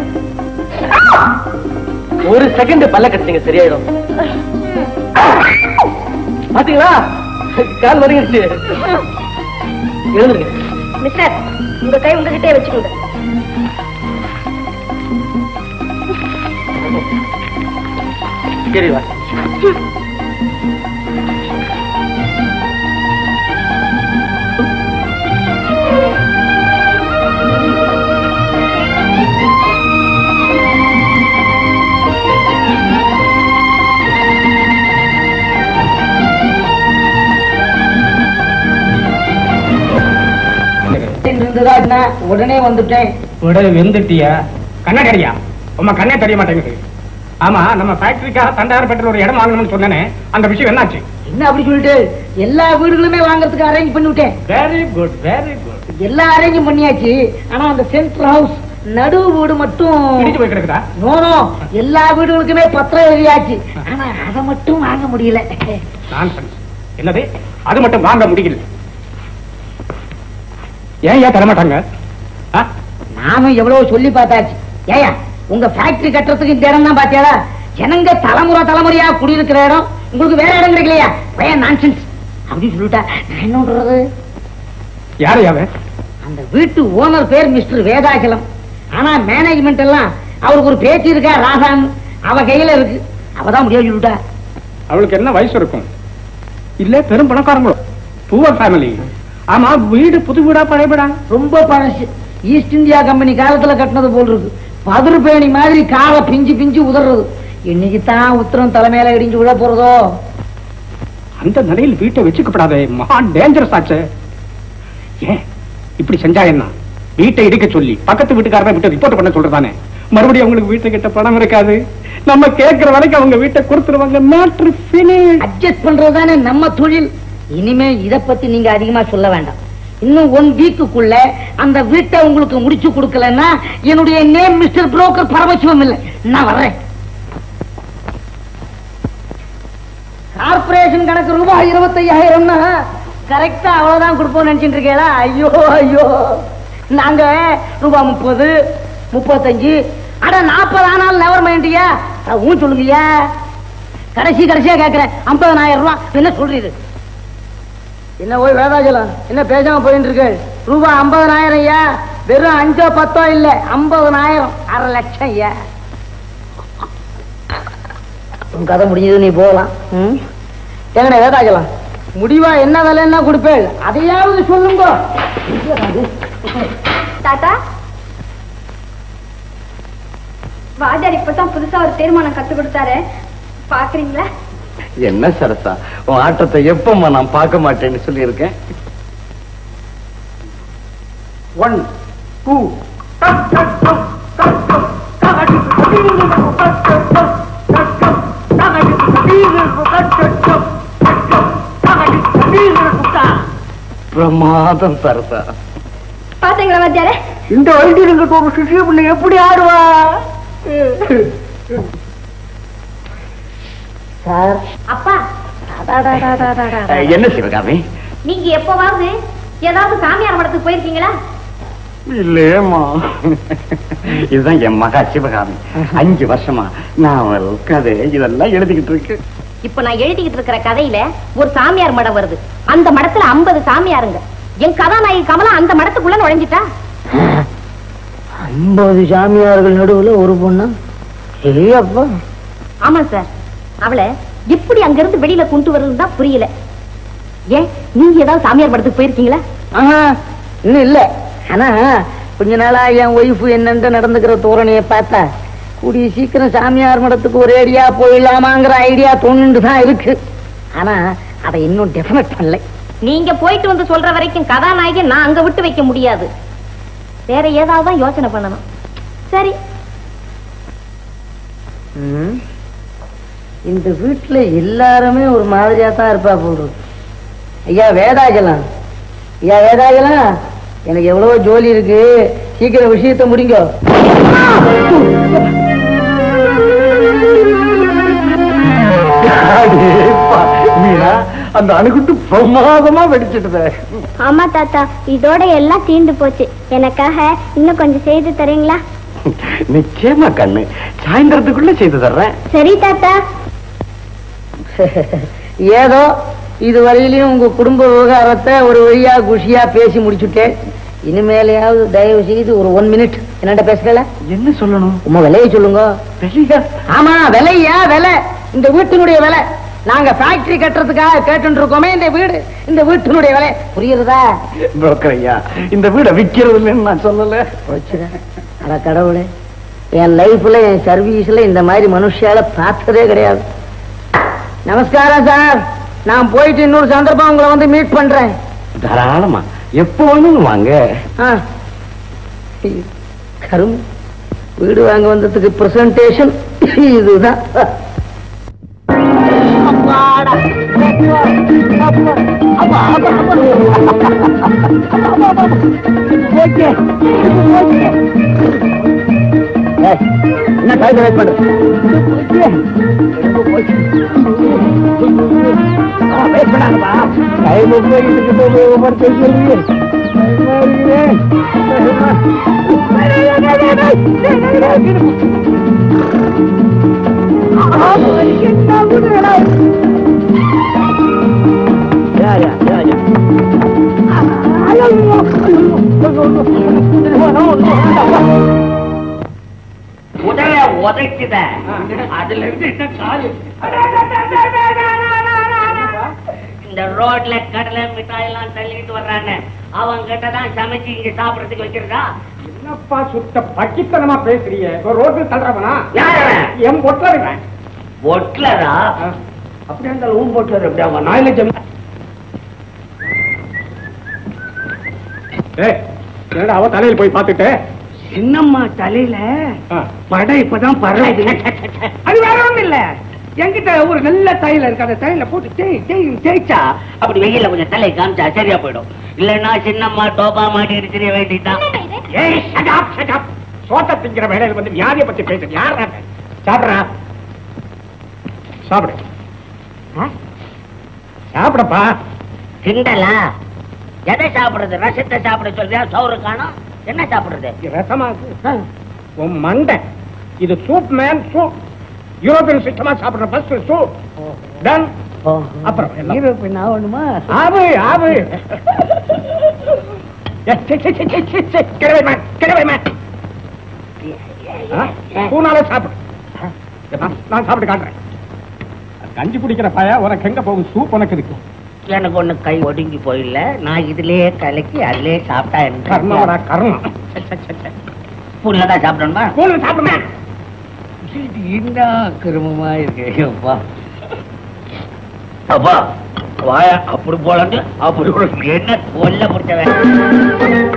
H: ஒரு செகண்ட் பல்ல கட்டுங்க சரியாயிடும் பாத்தீங்களா கால் வலிங்கிடுச்சு எழுந்துருங்க
A: மிஸ்டர் உங்க கை உங்ககிட்டயே வச்சுக்கோங்க
H: சரி வா
F: இருந்ததா என்ன உடனே வந்துட்டேன்
B: உடனே வெந்துட்டியா கண்ணாடி அடியா உமா கண்ணே தெரிய மாட்டேங்குது ஆமா நம்ம ஃபேக்டரிக்காக தண்டாரப்பட்ட ஒரு இடம் வாங்கணும்னு சொன்னேனே அந்த விஷயம் என்னாச்சு
F: என்ன அப்படி சொல்லிட்டு எல்லா வீடுகளுமே வாங்குறதுக்கு அரேஞ்ச் பண்ணிவிட்டேன்
B: வெரி குட் வெரி குட்
F: எல்லா அரேஞ்சும் பண்ணியாச்சு ஆனா அந்த சென்ட்ரல் ஹவுஸ் நடு வீடு மட்டும்
B: இடிச்சு போய் கிடக்குதா
F: நோ நோ எல்லா வீடுகளுக்குமே பத்திரம் எழுதியாச்சு ஆனா அதை மட்டும் வாங்க முடியல
B: Nonsense. என்னது அது மட்டும் வாங்க முடியல ஏன் ஏன் தரமாட்டாங்க ஆ?
F: நானும் எவ்வளவு சொல்லி பார்த்தாச்சு ஏயா உங்க ஃபேக்டரி கட்டுறதுக்கு இந்த இடம் தான் பாத்தியாடா ஜனங்க தலைமுறை தலைமுறையா குடியிருக்கிற இடம் உங்களுக்கு வேற இடம் கிடைக்கலையா பையன் நான்சென்ஸ் அப்படின்னு சொல்லிட்டா நான் என்ன பண்றது
B: யாரு யாவ
F: அந்த வீட்டு ஓனர் பேர் மிஸ்டர் வேதாச்சலம் ஆனா மேனேஜ்மெண்ட் எல்லாம் அவருக்கு ஒரு பேச்சு இருக்கா ராசான் அவ கையில இருக்கு அவதான் முடியாது சொல்லிட்டா
B: அவளுக்கு என்ன வயசு இருக்கும் இல்ல பெரும் பணக்காரங்களோ புவர் ஃபேமிலி ஆமா வீடு புது வீடா பழைய வீடா
F: ரொம்ப பழசு ஈஸ்ட் இந்தியா கம்பெனி காலத்துல கட்டினது போல் இருக்கு பதிரு பேணி மாதிரி காலை பிஞ்சு பிஞ்சு உதறது இன்னைக்கு தான் உத்தரம் தலைமையில இடிஞ்சு விழ போறதோ
B: அந்த நிலையில் வீட்டை வச்சுக்கப்படாதே மகா டேஞ்சரஸ் ஆச்சு ஏன் இப்படி செஞ்சா என்ன வீட்டை இடிக்க சொல்லி பக்கத்து வீட்டுக்காரரை விட்டு ரிப்போர்ட் பண்ண சொல்றதானே மறுபடியும் அவங்களுக்கு வீட்டை கிட்ட பணம் இருக்காது நம்ம கேட்கிற வரைக்கும் அவங்க வீட்டை கொடுத்துருவாங்க மேட்ரு finish.
F: அட்ஜஸ்ட் பண்றதுதானே நம்ம தொழில் இனிமே இத பத்தி நீங்க அதிகமா சொல்ல வேண்டாம் இன்னும் ஒன் வீக்குக்குள்ள அந்த வீட்டை உங்களுக்கு முடிச்சு கொடுக்கலன்னா என்னுடைய நேம் மிஸ்டர் புரோக்கர் பரமசிவம் இல்லை நான் வர்றேன் கார்பரேஷன் கணக்கு ரூபாய் இருபத்தையாயிரம்னா கரெக்டா அவ்வளவுதான் கொடுப்போம் நினைச்சிட்டு இருக்கேளா ஐயோ ஐயோ நாங்க ரூபாய் முப்பது முப்பத்தஞ்சு அட நாற்பது ஆனாலும் நெவர் மைண்டியா ஊன் சொல்லுங்கய்யா கடைசி கடைசியா கேட்கிறேன் ஐம்பதனாயிரம் ரூபாய் என்ன சொல்றீரு என்ன போய் வேதாஜலம் என்ன பேசாம போயிட்டு இருக்கு ரூபாய் ஐம்பதனாயிரம் ஐயா வெறும் அஞ்சோ பத்தோ இல்ல ஐம்பதனாயிரம் அரை லட்சம் ஐயா உன் கதை முடிஞ்சது நீ போகலாம் ம் எங்கண்ணே வேதாஜலம் முடிவா என்ன விலைன்னா கொடுப்பேன் அதையாவது சொல்லுங்க
A: தாத்தா வாத்தியார் இப்பதான் புதுசா ஒரு தீர்மானம் கத்து கொடுத்தாரு பாக்குறீங்களா
H: என்ன சரசா உன் ஆட்டத்தை எப்பமா நான் பார்க்க மாட்டேன்னு சொல்லியிருக்கேன்
B: ஒன் டூ
H: பிரமாதம் சரசா
A: பாத்தீங்களா வாத்தியாரே
F: இந்த வைத்தியருங்கிட்ட ஒரு சிஷிய பிள்ளை எப்படி ஆடுவா சார்
A: அப்பா
H: அஹ், என்ன சிவகாமி
A: நீங்க எப்பவாவது ஏதாவது சாமியார் மடத்துக்கு போயிருக்கீங்களா
H: இல்லையேம்மா இதுதான் என் மகா சிவகாமி அஞ்சு வருஷமா நாவல் கதை இதெல்லாம் எழுதிக்கிட்டு இருக்கு
A: இப்ப நான் எழுதிக்கிட்டு இருக்கிற கதையில ஒரு சாமியார் மடம் வருது அந்த மடத்துல ஐம்பது சாமியாருங்க என் கதாநாயகி கமலா அந்த மடத்துக்குள்ள நுழைஞ்சிட்டா
F: ஐம்பது சாமியார்கள் நடுவுல ஒரு பொண்ணு ஐயப்பா
A: ஆமா சார் அவளை எப்படி அங்கிருந்து வெளியில கொண்டு வரணும் தான் புரியல ஏன் நீங்க ஏதாவது சாமியார் மடத்துக்கு போயிருக்கீங்களா
F: ஆஹா, இன்னும் இல்ல ஆனா கொஞ்ச நாளா என் ஒய்ஃப் என்னென்று நடந்துக்கிற தோரணையை பார்த்தா கூடிய சீக்கிரம் சாமியார் மடத்துக்கு ஒரே ஐடியா போயிடலாமாங்கிற ஐடியா தோணுண்டு தான் இருக்கு ஆனா அதை இன்னும் டெஃபினட் பண்ணல
A: நீங்க போயிட்டு வந்து சொல்ற வரைக்கும் கதாநாயகி நான் அங்க விட்டு வைக்க முடியாது வேற ஏதாவது தான் யோசனை பண்ணணும் சரி
F: ம். இந்த வீட்டுல எல்லாருமே ஒரு மாதிரியா தான் இருப்பா போடுறது ஐயா வேதாஜலம் ஐயா வேதாஜலம் எனக்கு எவ்வளவோ ஜோலி இருக்கு சீக்கிரம் விஷயத்தை முடிங்க
H: அடேப்பா, மீனா அந்த அணுகுட்டு பிரமாதமா வெடிச்சிட்டுதே
A: ஆமா தாத்தா இதோட எல்லாம் தீர்ந்து போச்சு எனக்காக இன்னும் கொஞ்சம் செய்து தரீங்களா
H: நிச்சயமா கண்ணு சாயந்தரத்துக்குள்ள செய்து தர்றேன்
A: சரி தாத்தா
F: ஏதோ இதுவரையிலையும் உங்க குடும்ப விவகாரத்தை ஒரு வழியா குஷியா பேசி முடிச்சுட்டேன் இனிமேலையாவது தயவு செய்து ஒரு ஒன் மினிட் என்னட்ட பேசல
H: என்ன சொல்லணும்
F: உமா விலையை சொல்லுங்க
H: வெளியா
F: ஆமா விலையா விலை இந்த வீட்டினுடைய விலை நாங்க ஃபேக்டரி கட்டுறதுக்காக கேட்டு இருக்கோமே இந்த வீடு இந்த வீட்டினுடைய விலை புரியுறதா
H: புரோக்கர் ஐயா இந்த வீடை விக்கிறது இல்லைன்னு நான் சொல்லல
F: வச்சுட அட கடவுளே என் லைஃப்ல என் சர்வீஸ்ல இந்த மாதிரி மனுஷால பார்த்ததே கிடையாது நமஸ்காரம் சார் நான் போயிட்டு இன்னொரு சந்தர்ப்பம் உங்களை வந்து மீட் பண்றேன்
H: தாராளமா எப்போ வேணும் வாங்க
F: ஆ. கரும் வீடு வாங்க வந்ததுக்கு பிரசன்டேஷன் இதுதான் அப்பாடா. அப்பா. அப்பா, அப்பா, அப்பா. ஓகே. ஓகே. ஏய், என்ன டைம் வேஸ்ட் பண்ற ஓகே. ஓகே. ஆ, வேஸ்ட் பண்ணாதப்பா. டைம் போயிட்டு இருக்கு, ஒவ்வொரு பேசுறீங்க
I: உடல உதைக்குத அதுல இருந்து என்ன காலு இந்த ரோட்ல கடலை மிட்டாய் எல்லாம் தள்ளிட்டு வர்றாங்க அவங்க கிட்ட தான் சமைச்சு இங்க சாப்பிடறதுக்கு வச்சிருக்கா
B: என்னப்பா சுத்த பக்கித்தனமா பேசுறீங்க ஒரு ரோட்டில் தள்ளுறவனா
I: யார் அவன்?
B: என் பொட்டலருங்க
I: ஒட்லரா
B: அப்படியே இருந்தாலும் ஊன் போட்டு அப்படியே அவங்க நாயில ஜமி ஏய் என்னடா அவ தலையில் போய் பார்த்துட்டு
I: சின்னம்மா தலையில
B: ஆ.
I: படம் இப்பதான் பரவாயில்ல
B: அது வேற ஒண்ணும் இல்ல என்கிட்ட ஒரு நல்ல தையல் இருக்கு அந்த தையல போட்டு தேய் தேய்
I: ஜெயிச்சா அப்படி வெயில கொஞ்சம் தலை காமிச்சா சரியா போயிடும் இல்லன்னா சின்னம்மா டோபா மாட்டி இருக்கிற வேண்டியதுதான்
B: ஏய் shut up, shut up. சோத்த திங்கிற வேலையில வந்து வியாதியை பத்தி பேசுறது யார் சாப்பிடுறா சாப்பிடு ஆ? சாப்பிடப்பா
I: கிண்டலா எதை சாப்பிடுறது ரசத்தை சாப்பிட சொல்றியா சோறு காணும் என்ன சாப்பிடுறது
B: இது ரசமா இருக்கு உன் மண்டை இது சூப் மேன் சூப் யூரோப்பியன் சிஸ்டமா சாப்பிடுற ஃபர்ஸ்ட் சூப் டன் அப்புறம் எல்லாம்.
F: யூரோப்பியன் ஆகணுமா
B: ஆவு ஆவு ஏ, சி, சி, சி, சி, சி, சி, get away, man, get away, man. ஆ, பூனால சாப்பிடு நான் நான் சாப்பிட்டு காட்டுறேன் கஞ்சி குடிக்கிற பய உனக்கு எங்க போகும் சூப் உனக்கு இருக்கு
I: எனக்கு ஒண்ணு கை ஒடுங்கி போயில்ல நான் இதுலயே கலக்கி அதுலயே சாப்பிட்டா
B: கர்மடா
I: எனக்கு
B: கர்மம்
I: ஸ்பூன்ல தான் சாப்பிடணுமா
B: பூனை சாப்பிடுமே
I: இது என்ன கிருமமா இருக்கு அப்பா அப்பா வாய அப்படி போலண்டு அப்படி போல என்ன கொல்ல முடிச்சவன்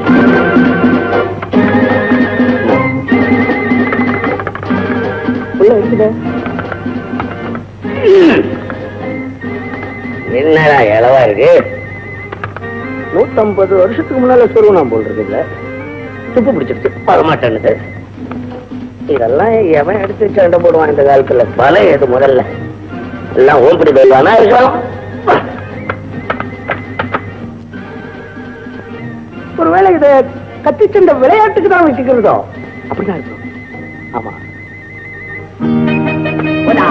H: என்னடா இளவா இருக்கு நூத்தம்பது வருஷத்துக்கு முன்னால சொருவனாம் போல் இருக்குல்ல துப்பு பிடிச்சிருச்சு வரமாட்டேன்னுது இதெல்லாம் எவன் எடுத்து சண்டை போடுவான் இந்த காலத்துல பல எது முதல்ல எல்லாம் ஓம்பிடி போயிடுவானா இருக்கலாம் ஒருவேளை இத கத்திச்சண்டை விளையாட்டுக்கு தான் வச்சுக்கிறதோ அப்படிதான் இருக்கும் ஆமா போடா.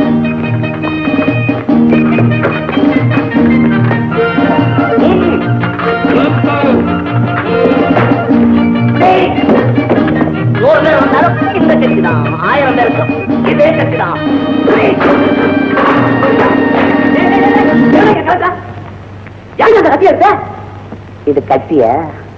I: நூறு பேர் வந்தாலும் இந்த கட்சி தான் ஆயிரம் பேருக்கு இதே கட்சி தான்
H: இது கத்தியா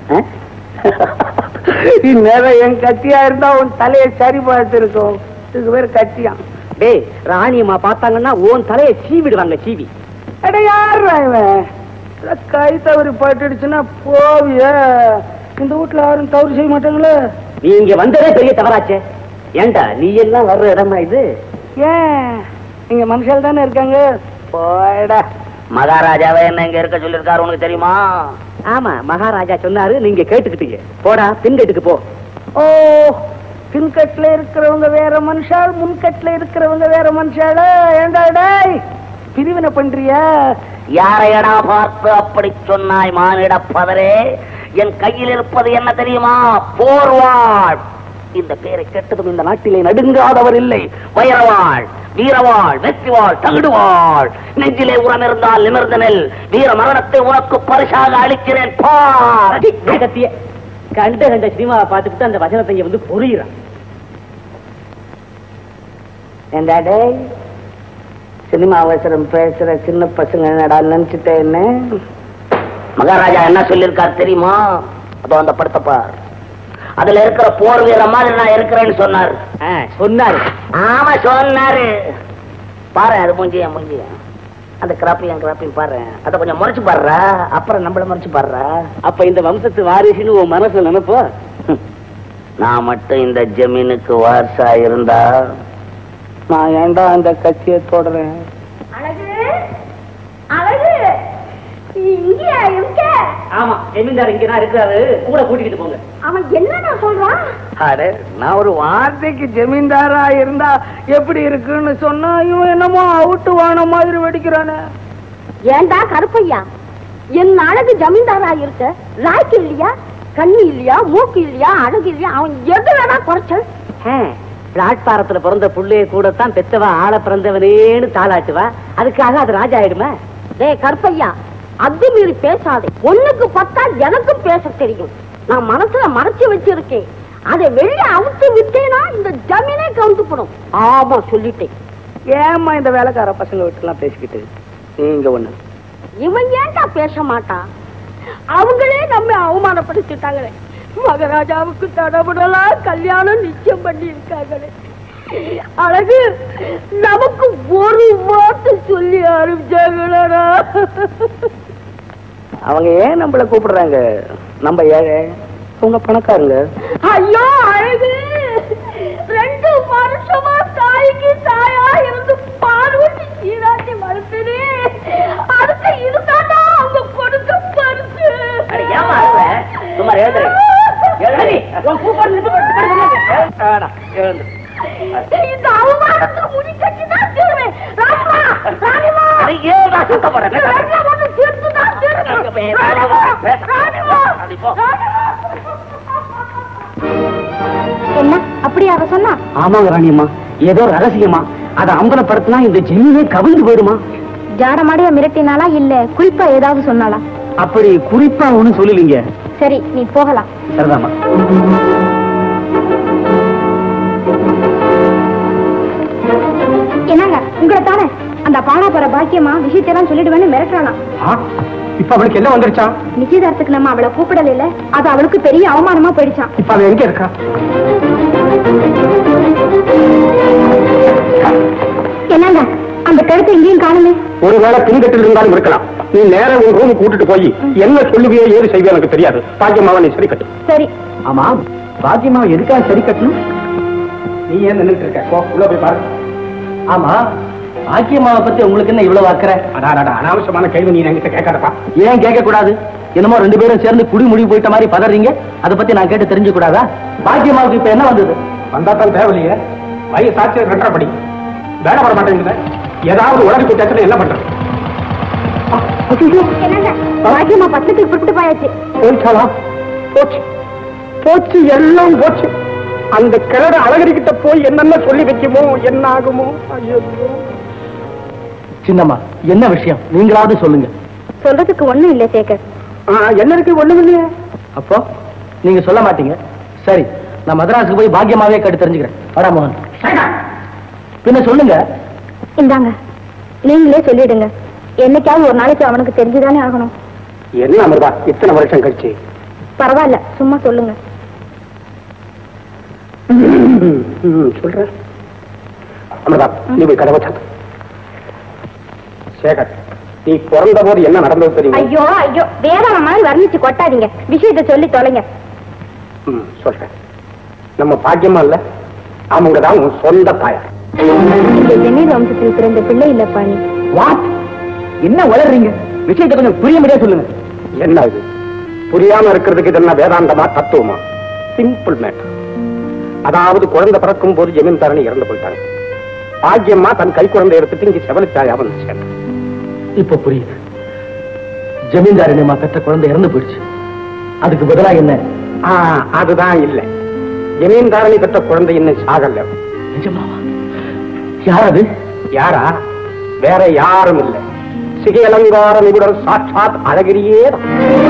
H: இந்நேரம் என் கத்தியா இருந்தா உன் தலையை சரி பார்த்து இருக்கும் இதுக்கு பேர் கத்தியா
F: டேய் ராணியம்மா பார்த்தாங்கன்னா உன் தலையை சீவிடுவாங்க சீவி
H: அட யாருடா இவன் இத கை தவறி பட்டுடுச்சுன்னா போவிய இந்த வீட்டுல யாரும் தவறு செய்ய மாட்டாங்களே
F: நீ இங்க வந்ததே பெரிய தவறாச்சே ஏண்டா நீ எல்லாம் வர்ற இடமா இது
H: ஏன் இங்க மனுஷால் தானே இருக்காங்க போடா
I: மகாராஜாவே என்ன இங்க இருக்க சொல்லிருக்காரு உனக்கு தெரியுமா
F: ஆமா மகாராஜா சொன்னாரு நீங்க கேட்டுக்கிட்டீங்க போடா பின்கட்டுக்கு போ
H: ஓ பின்கட்ல இருக்கிறவங்க வேற மனுஷால் முன்கட்ல இருக்கிறவங்க வேற மனுஷால ஏண்டா டேய் பிரிவினை பண்றியா
I: யாரையடா பார்த்து அப்படி சொன்னாய் மானிட பதரே என் கையில் இருப்பது என்ன தெரியுமா போர்வாள் இந்த பேரை கேட்டதும் இந்த நாட்டிலே நடுங்காதவர் இல்லை வைரவாள் வீரவாள் வெற்றிவாள் தகுடுவாள் நெஞ்சிலே உரம் இருந்தால் நிமிர்ந்த நெல் வீர மரணத்தை உனக்கு பரிசாக அளிக்கிறேன் பார்
F: கத்திய கண்ட கண்ட சினிமாவை பார்த்துக்கிட்டு அந்த வசனத்தை இங்க வந்து புரியுறான்
H: ஏண்டா டேய் சினிமா அவசரம் பேசுற சின்ன பசங்க என்னடா நினைச்சிட்ட என்ன
I: மகாராஜா என்ன சொல்லியிருக்கார் தெரியுமா அதோ அந்த படத்தை பார் அதுல இருக்கிற போர் வீர மாதிரி நான் இருக்கிறேன்னு சொன்னார்
F: ஆ, சொன்னாரு
I: ஆமா சொன்னாரு பாரு அது மூஞ்சி என் மூஞ்சி அந்த கிராப்பையும் கிராப்பையும் பாரு அதை கொஞ்சம் முறைச்சு பாடுறா அப்புறம் நம்மள முறைச்சு பாடுறா
F: அப்ப இந்த வம்சத்து வாரிசுன்னு உன் மனசுல நினைப்போ
I: நான் மட்டும் இந்த ஜமீனுக்கு வாரிசா இருந்தா
H: நான் ஏன்டா அந்த கட்சியை தொடறேன்
A: அழகு அழகு இங்கயா இருக்க
F: ஆமா ஜமீன்தார் இங்க தான் இருக்கிறாரு கூட கூட்டிக்கிட்டு போங்க
A: அவன் என்னடா சொல்றான்
H: அட நான் ஒரு வார்த்தைக்கு ஜமீன்தாரா இருந்தா எப்படி இருக்குன்னு சொன்னா இவன் என்னமோ அவுட்டு வான மாதிரி வெடிக்கிறானே
A: ஏண்டா கருப்பையா என் அழகு ஜமீன்தாரா இருக்க ராய்க்கு இல்லையா கண்ணு இல்லையா மூக்கு இல்லையா அழகு இல்லையா அவன் எதுலடா குறைச்சல்
F: பிளாட்பாரத்துல பிறந்த புள்ளைய கூடத்தான் பெத்தவா ஆள பிறந்தவனேன்னு தாளாட்டுவா அதுக்காக அது ராஜா ஆயிடுமா
A: டேய் கருப்பையா அது மீறி பேசாதே ஒண்ணுக்கு பத்தா எனக்கும் பேச தெரியும் நான் மனசுல மறைச்சு வச்சிருக்கேன் அதை வெளிய அவுத்து விட்டேனா இந்த ஜமீனே கவுந்துப்படும் ஆமா சொல்லிட்டேன்
H: ஏம்மா இந்த வேலைக்கார பசங்க விட்டுலாம் பேசிக்கிட்டு நீங்க ஒண்ணு
A: இவன் ஏன்டா பேச மாட்டான் அவங்களே நம்ம அவமானப்படுத்திட்டாங்களே மகாராஜாவுக்கு தடபுடலாம் கல்யாணம் நிச்சயம் பண்ணி இருக்காங்களே அழகு நமக்கு ஒரு வார்த்தை சொல்லி ஆரம்பிச்சாங்களா
H: அவங்க ஏன் நம்மள கூப்பிடுறாங்க நம்ம ஏழை உங்க பணக்காரங்க
A: ஐயோ அழகு ரெண்டு வருஷமா தாய்க்கு தாயா இருந்து பால் ஊட்டி சீராட்டி வளர்த்துனே அடுத்து இதுதானா அவங்க கொடுக்க பரிசு
I: அட, ஏம்மா அழுகுற? சும்மா எழுந்துரு. எழுந்துரு.
F: உன் கூப்பாடு நிறுத்து, படுத்து, படுத்து.
A: இந்த அவமானத்துக்கு முடி கட்டி தான் தீருவேன் ராணிமா ராணிமா
I: அட, ஏன்டா சத்தப்படுற?
A: இந்த வெள்ளை ஒண்ணு தீர்த்து தான்
I: அங்க போய்
A: தீருவேன்
I: ராணிமா, பேச.
A: ராணிமா
I: அப்படி போ.
A: ராணிமா என்ன அப்படி அவ சொன்னா
C: ஆமாங்க ராணியம்மா ஏதோ ரகசியமா அதை அம்பலப்படுத்தினா இந்த ஜெயிலே கவிழ்ந்து போயிடுமா
A: ஜாடமாடியா மிரட்டினாளா இல்ல குறிப்பா ஏதாவது சொன்னாளா
C: அப்படி குறிப்பா ஒண்ணும் சொல்லலீங்க
A: சரி நீ போகலாம்
C: சரிதாம்மா
A: என்னங்க உங்களை தானே அந்த பானாபுர பாக்கியமா விஷயத்தெல்லாம் சொல்லிடுவேன்னு மிரட்டுறாளாம்
B: ஆ, இப்ப அவளுக்கு என்ன வந்துருச்சா
A: நிச்சயதார்த்தத்துக்கு நம்ம அவளை கூப்பிடல இல்ல அது அவளுக்கு பெரிய அவமானமா போயிடுச்சான்
B: இப்ப அவ எங்க இருக்கா
A: என்னங்க அந்த கழுத்தை எங்கேயும் காணுமே
B: ஒருவேளை பின்கட்டில் இருந்தாலும் இருக்கலாம் நீ நேரா உன் ரூம் கூட்டிட்டு போய் என்ன சொல்லுவியோ ஏது செய்வியோ எனக்கு தெரியாது பாக்கியமாவை நீ சரி கட்டு
A: சரி
C: ஆமா பாக்கியமா எதுக்காக சரி கட்டணும்
B: நீ ஏன் நின்னுட்டு இருக்க போ உள்ள போய் பாரு
C: ஆமா பாக்கியம்மாவை பத்தி உங்களுக்கு என்ன இவ்வளவு அக்கறை
B: அடாடா அனாவசியமான கேள்வி நீ என்கிட்ட கேட்காதப்பா
C: ஏன் கேட்க கூடாது என்னமோ ரெண்டு பேரும் சேர்ந்து குடி முடிவு போயிட்ட மாதிரி பதறீங்க அதை பத்தி நான் கேட்டு தெரிஞ்சு கூடாதா பாக்கியம்மாவுக்கு இப்ப என்ன வந்தது
B: வந்தா தான் தேவையில்லையே வயசாச்சு ரெண்டரை படி வேலை வர மாட்டேங்குது ஏதாவது உடனே போட்டாச்சுன்னா என்ன பண்றது
A: என்னங்க பாக்கியமா பட்டத்துக்கு புட்டு போயாச்சு
B: போயிட்டாளா போச்சு போச்சு எல்லாம் போச்சு அந்த கிழட அழகரிக்கிட்ட போய் என்னென்ன சொல்லி வைக்குமோ என்ன ஆகுமோ ஐயோ
C: சின்னம்மா என்ன விஷயம் நீங்களாவது சொல்லுங்க
A: சொல்றதுக்கு ஒண்ணும் இல்ல சேகர்
B: என்ன இருக்கு ஒண்ணும் இல்லையே
C: அப்போ நீங்க சொல்ல மாட்டீங்க சரி நான் மதராஸுக்கு போய் பாக்கியமாவே கேட்டு தெரிஞ்சுக்கிறேன் வரா மோகன் பின்ன சொல்லுங்க
A: இந்தாங்க நீங்களே சொல்லிடுங்க என்னைக்காவது ஒரு நாளைக்கு அவனுக்கு தெரிஞ்சுதானே ஆகணும்
B: என்ன அமிர்தா இத்தனை வருஷம் கழிச்சு
A: பரவாயில்ல சும்மா சொல்லுங்க
B: சொல்றேன் அமிர்தா நீ போய் கதவை சாத்து சேகர் நீ பிறந்த போது என்ன நடந்தது தெரியுமா
A: ஐயோ ஐயோ வேற மாதிரி வர்ணிச்சு கொட்டாதீங்க விஷயத்தை சொல்லி தொலைங்க
B: ம், சொல்றேன் நம்ம பாக்கியமா இல்ல அவங்க தான் உன் சொந்த தாயார்
A: இந்த ஜெமீன் வம்சத்தில் பிறந்த பிள்ளை இல்லப்பா நீ
C: வாட் என்ன வளர்றீங்க விஷயத்தை கொஞ்சம் புரிய முடியாது சொல்லுங்க
B: என்ன இது புரியாம இருக்கிறதுக்கு இது என்ன வேதாந்தமா தத்துவமா சிம்பிள் மேட்டர் அதாவது குழந்தை பிறக்கும் போது ஜமீன்தாரணி இறந்து போயிட்டாங்க பாக்கியம்மா தன் கை குழந்தை எடுத்துட்டு இங்க செவலித்தாயா வந்து சேர்ந்தாங்க
C: இப்ப புரியுது ஜமீன்தார் என்னமா பெற்ற குழந்தை இறந்து போயிடுச்சு அதுக்கு பதிலா என்ன
B: ஆ, அதுதான் இல்ல ஜமீன்தாரணி பெற்ற குழந்தை இன்னும் சாகல
C: நிஜமாவா யார் அது
B: யாரா வேற யாரும் இல்ல சிகை அலங்கார நிபுணர் சாட்சாத் அழகிரியே தான்.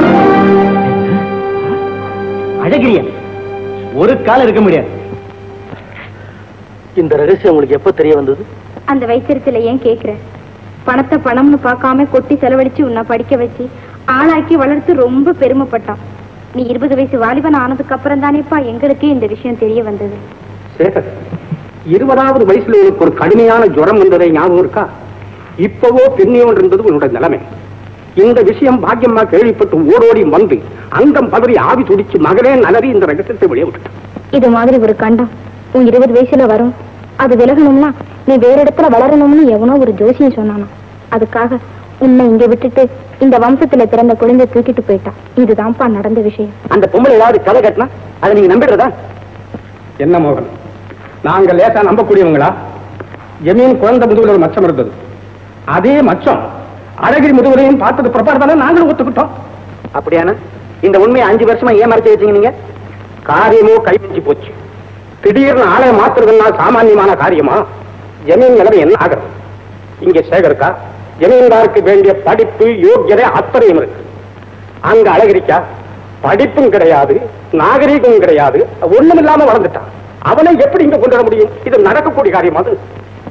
C: அழகிரியா ஒரு காலம் இருக்க முடியாது இந்த ரகசியம் உங்களுக்கு எப்ப தெரிய வந்தது
A: அந்த வைத்தியத்துல ஏன் கேக்குற பணத்தை பணம்னு பார்க்காம கொட்டி செலவழிச்சு உன்னை படிக்க வச்சு ஆளாக்கி வளர்த்து ரொம்ப பெருமைப்பட்டான் நீ இருபது வயசு வாலிபன் ஆனதுக்கு அப்புறம் தானேப்பா எங்களுக்கு இந்த விஷயம் தெரிய வந்தது
B: சேகர் இருபதாவது வயசுல உனக்கு ஒரு கடுமையான ஜுரம் வந்ததை ஞாபகம் இருக்கா இப்பவோ பின்னியோன் இருந்தது உன்னோட நிலைமை இந்த விஷயம் பாக்கியம்மா கேள்விப்பட்டு ஓடோடி வந்து அங்கம் பதறி ஆவி துடிச்சு மகனே நலறி இந்த ரகசியத்தை வெளியே விட்டுட்டான்
A: இது மாதிரி ஒரு கண்டம் உன் இருபது வயசுல வரும் அது விலகணும்னா நீ வேற இடத்துல வளரணும்னு எவனோ ஒரு ஜோசியம் சொன்னானா அதுக்காக உன்னை இங்க விட்டுட்டு இந்த வம்சத்துல பிறந்த குழந்தை தூக்கிட்டு போயிட்டான் இதுதான்ப்பா நடந்த விஷயம்
C: அந்த பொம்பளை ஏதாவது கதை கட்டினா அதை நீங்க நம்பிடுறதா
B: என்ன மோகன் நாங்க லேசா நம்பக்கூடியவங்களா ஜமீன் குழந்தை முதுகுல ஒரு மச்சம் இருந்தது அதே மச்சம் அழகிரி முதுகுலையும் பார்த்தது பிறப்பாடு தானே நாங்களும் ஒத்துக்கிட்டோம்
C: அப்படியானா இந்த உண்மையை அஞ்சு வருஷமா ஏன் மறைச்சு வச்சீங்க நீங்க
B: காரியமோ கைமிஞ்சி போச்சு திடீர்னு ஆளை மாத்துறதுன்னா சாமானியமான காரியமா ஜமீன் நிலைமை என்ன ஆகிறது இங்க சேகருக்கா ஜமீன்தாருக்கு வேண்டிய படிப்பு யோக்கியதை அத்தனையும் இருக்கு அங்க அழகிரிக்கா படிப்பும் கிடையாது நாகரீகமும் கிடையாது ஒண்ணும் இல்லாம வளர்ந்துட்டான் அவனை எப்படி இங்க கொண்டு வர முடியும் இது நடக்கக்கூடிய காரியம் அது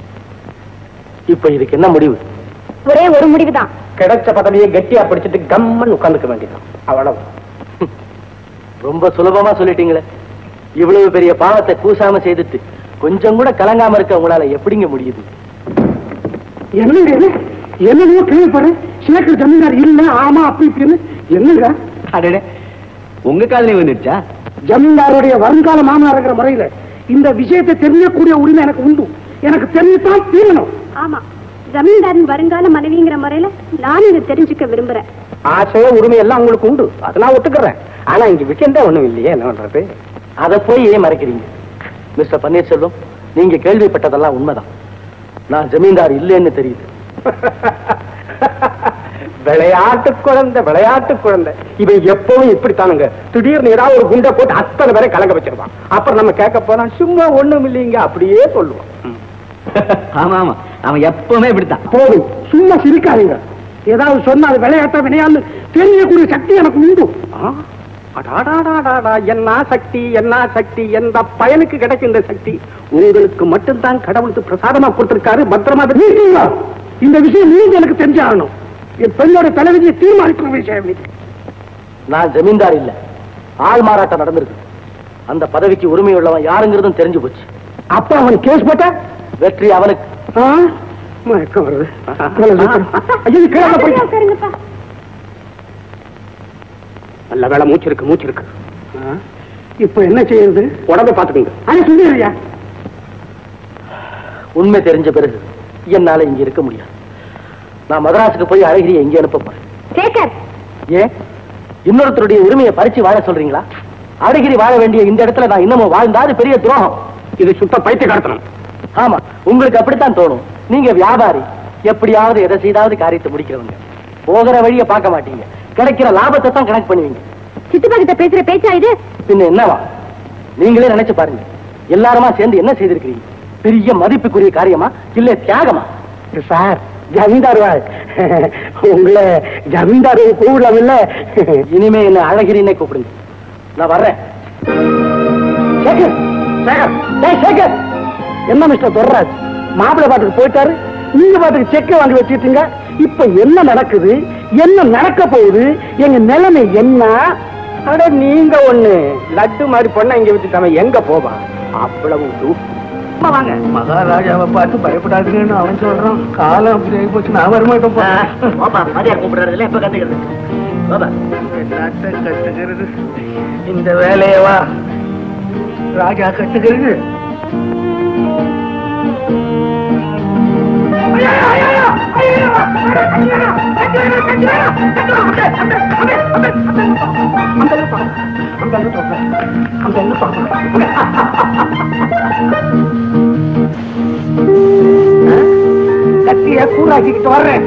C: இப்ப இதுக்கு என்ன முடிவு
A: ஒரே ஒரு முடிவுதான்
B: கிடைச்ச பதவியை கெட்டியா பிடிச்சிட்டு கம்மன் உட்கார்ந்துக்க வேண்டியதான் அவ்வளவு
C: ரொம்ப சுலபமா சொல்லிட்டீங்களே இவ்வளவு பெரிய பாவத்தை கூசாம செய்துட்டு கொஞ்சம் கூட கலங்காம இருக்க உங்களால எப்படிங்க முடியுது
B: என்னங்க இது என்னையோ கேள்விப்படுறேன் சேகர் ஜமீன்தார் இல்ல ஆமா அப்படி இப்படின்னு என்னங்க
C: அடடே உங்க காதலே வந்துடுச்சா
B: ஜமீன்தாருடைய வருங்கால மாமனார் இருக்கிற முறையில இந்த விஷயத்தை தெரிஞ்சக்கூடிய உரிமை எனக்கு உண்டு எனக்கு தெரிஞ்சுதான் தீரணும்
A: ஆமா ஜமீன்தாரின் வருங்கால மனைவிங்கிற முறையில நானும் இதை தெரிஞ்சுக்க விரும்புறேன்
B: ஆசைய உரிமை எல்லாம் உங்களுக்கு உண்டு அதை நான் ஒத்துக்கிறேன் ஆனா இங்க விஷயம் தான் ஒண்ணும் இல்லையே என்ன பண்றது
C: அதை போய் ஏன் மறைக்கிறீங்க மிஸ்டர் பன்னீர்செல்வம் நீங்க கேள்விப்பட்டதெல்லாம் உண்மைதான் நான் ஜமீன்தார் இல்லைன்னு தெரியுது
B: விளையாட்டு குழந்தை விளையாட்டு குழந்தை இவன் எப்பவும் இப்படித்தானுங்க திடீர்னு ஏதாவது ஒரு குண்டை போட்டு அத்தனை பேரை கலங்க வச்சிருவான் அப்புறம் நம்ம கேட்க போனா சும்மா ஒண்ணும் இல்லைங்க அப்படியே சொல்லுவோம் ம்.
D: ஆமா ஆமா அவன் எப்பவுமே இப்படித்தான்
C: போதும் சும்மா சிரிக்காதீங்க ஏதாவது சொன்னா அது விளையாட்ட விளையாண்டு தெரியக்கூடிய சக்தி எனக்கு உண்டு
B: ஆ? அடாடாடாடாடா, என்ன சக்தி என்ன சக்தி எந்த பயனுக்கு கிடைக்கும் இந்த சக்தி உங்களுக்கு மட்டும்தான் கடவுளுக்கு பிரசாதமா கொடுத்திருக்காரு பத்திரமா
C: நீங்க இந்த விஷயம் நீங்க எனக்கு தெரிஞ்சாகணும் என் பெண்ணோட தலைவிதியை தீர்மானிக்கும் விஷயம் இது
H: நான் ஜமீன்தார் இல்ல ஆள் மாறாட்டம் நடந்திருக்கு அந்த பதவிக்கு உரிமை உள்ளவன் யாருங்கிறதும் தெரிஞ்சு போச்சு
C: அப்ப அவன் கேஸ் போட்ட
H: வெற்றி அவனுக்கு
C: ஆ? மயக்கம் வருது ஐயோ, கீழே போய்
A: உட்காருங்கப்பா
B: நல்ல வேலை மூச்சு இருக்கு மூச்சு இருக்கு
C: ஆ? இப்ப என்ன செய்யறது
B: உடம்ப பாத்துக்கோங்க
C: அதை சொல்லிடுறியா
H: உண்மை தெரிஞ்ச பிறகு என்னால இங்க இருக்க முடியாது நான் மதராசுக்கு போய் அழகிரியை எங்க அனுப்ப போறேன்
A: சேகர்
H: ஏன் இன்னொருத்தருடைய உரிமையை பறிச்சு வாழ சொல்றீங்களா அழகிரி வாழ வேண்டிய இந்த இடத்துல நான் இன்னமும் வாழ்ந்தா அது பெரிய துரோகம்
B: இது சுத்த பைத்தியக்காரத்தனம்
H: ஆமா உங்களுக்கு அப்படித்தான் தோணும் நீங்க வியாபாரி எப்படியாவது எதை செய்தாவது காரியத்தை முடிக்கிறவங்க போகிற வழியை பார்க்க மாட்டீங்க கிடைக்கிற லாபத்தை தான் கணக்கு பண்ணுவீங்க
A: சித்தப்பா கிட்ட பேசுற பேச்சா இது
H: பின்ன என்னவா நீங்களே நினைச்சு பாருங்க எல்லாருமா சேர்ந்து என்ன செய்திருக்கிறீங்க பெரிய மதிப்புக்குரிய காரியமா இல்ல தியாகமா
C: சார் ஜமீன்தார் வாழ் உங்களை ஜமீன்தார் கூடலாம் இல்ல
H: இனிமே என்ன அழகிரின்னே கூப்பிடுங்க நான் வர்றேன்
C: சேகர் சேகர் டேய் சேகர் என்ன மிஸ்டர் துர்ராஜ் மாப்பிள்ளை பாட்டுக்கு போயிட்டாரு நீங்க பாட்டுக்கு செக்க வாங்கி வச்சுட்டீங்க இப்ப என்ன நடக்குது என்ன நடக்க போகுது எங்க நிலைமை என்ன
B: அட நீங்க ஒண்ணு லட்டு மாதிரி பொண்ணை இங்க வச்சுட்டாம எங்க போவான் அவ்வளவு தூக்கம்
C: வாங்க மகாராஜாவை பார்த்து பயப்படாதுங்கன்னு அவன் சொல்றான் காலம் அப்படி ஆகி போச்சு நான் வரமாட்டேன்
H: பாப்பா மதியார் கூப்பிடுறதுல எப்ப கத்துக்கிறது பாப்பா
C: என்னத்த கட்டுகிறது இந்த வேலையவா ராஜா கட்டுகிறது கத்திய கூறாக்கிட்டு வர்றேன்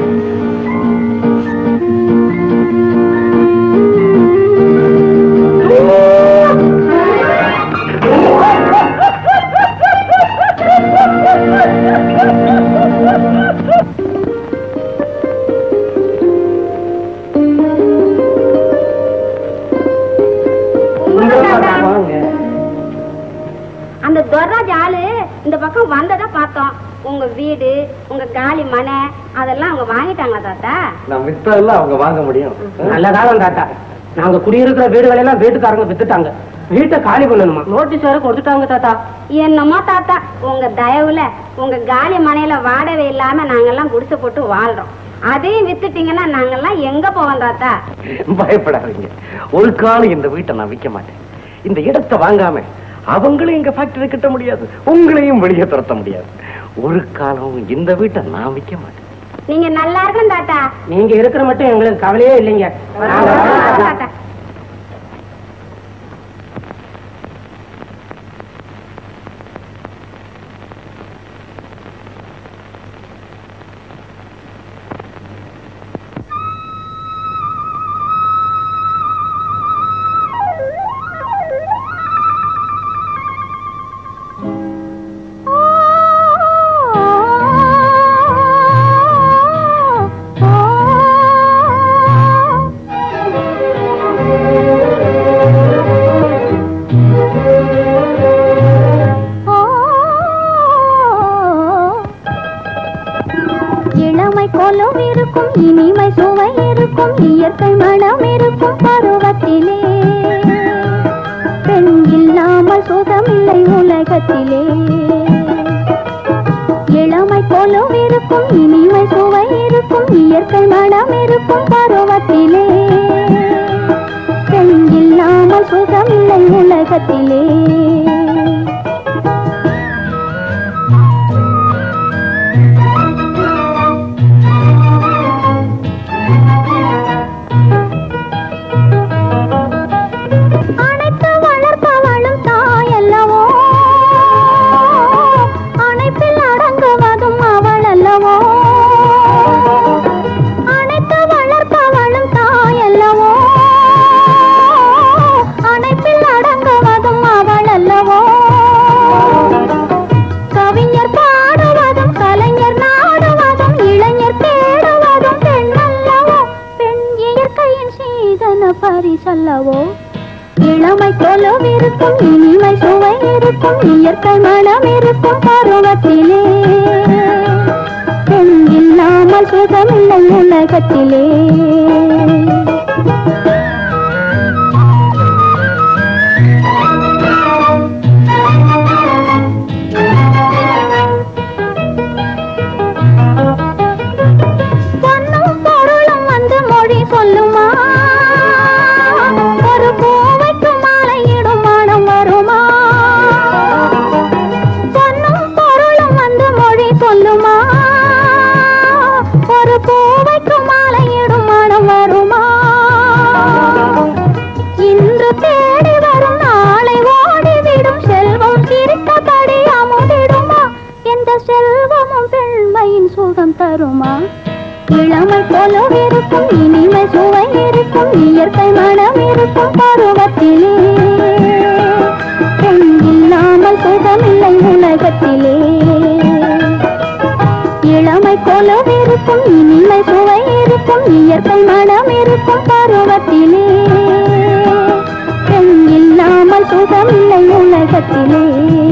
A: அந்த துவராஜ் ஆளு இந்த பக்கம் வந்ததா பார்த்தோம் உங்க வீடு உங்க காலி மனை அதெல்லாம் அவங்க வாங்கிட்டாங்களா தாத்தா
H: நான் வித்ததெல்லாம் அவங்க வாங்க முடியும்
C: நல்ல காலம் தாத்தா நாங்க குடியிருக்கிற வீடுகள் எல்லாம் வீட்டுக்காரங்க வித்துட்டாங்க வீட்டை காலி பண்ணணுமா நோட்டீஸ் வேற கொடுத்துட்டாங்க தாத்தா
A: என்னமோ தாத்தா உங்க தயவுல உங்க காலி மனையில வாடகை இல்லாம நாங்கெல்லாம் குடிசை போட்டு வாழ்றோம் அதையும் வித்துட்டீங்கன்னா நாங்கெல்லாம் எங்க போவோம் தாத்தா
H: பயப்படாதீங்க ஒரு காலம் இந்த வீட்டை நான் விற்க மாட்டேன் இந்த இடத்தை வாங்காம அவங்களும் எங்க ஃபேக்டரி கட்ட முடியாது உங்களையும் வெளியே துரத்த முடியாது ஒரு காலம் இந்த வீட்டை நான் விற்க மாட்டேன்
A: நீங்க நல்லா இருக்கணும் தாத்தா
C: நீங்க இருக்கிற மட்டும் எங்களுக்கு கவலையே இல்லைங்க
A: தாத்தா
J: இளமை கோலம் இருக்கும் இனிமை சுவை இருக்கும் இயற்கை மனம் இருக்கும் பருவத்திலே பெண் இல்லாமல் சுகமில்லை உலகத்திலே இளமை கோலம் இருக்கும் இனிமை சுவை இருக்கும் இயற்கை மனம் இருக்கும் பருவத்திலே பெண் இல்லாமல் சுகமில்லை உலகத்திலே அணைத்து வளர்ப்பவளும் தாயல்லவோ அணைப்பில் அடங்குவதும் அவள் அல்லவோ அணைத்து வளர்ப்ப இளமை கொலுவிருக்கும் இனிமை சுவை இருக்கும் இயற்கை மனம் இருக்கும் பருவத்திலே பெண் இல்லாமல் சுகமில்லை உலகத்திலே பொன்னும் பொருளும் வந்து மொழி சொல்லுமா ஒரு பூவைக்கு மாலையிடும் மனம் வருமா பொன்னும் பொருளும் வந்து மொழி சொல்லுமா ஒரு பூவைக்கு மாலையிடும் மனம் வருமா இன்று தேடி வரும் நாளை ஓடிவிடும் செல்வம் சிரித்தபடி அமுதிடுமா எந்த செல்வமும் பெண்மையின் சுகம் தருமா இளமை போலவிருக்கும் இனிமை சுவை இருக்கும் இயற்கை மனம் இருக்கும் பருவத்திலே பெண் இல்லாமல் சுகமில்லை உலகத்திலே இளமை போலவிருக்கும் இனிமை சுவை இருக்கும் இயற்கை மனம் இருக்கும் பருவத்திலே பெண் இல்லாமல் சுகமில்லை உலகத்திலே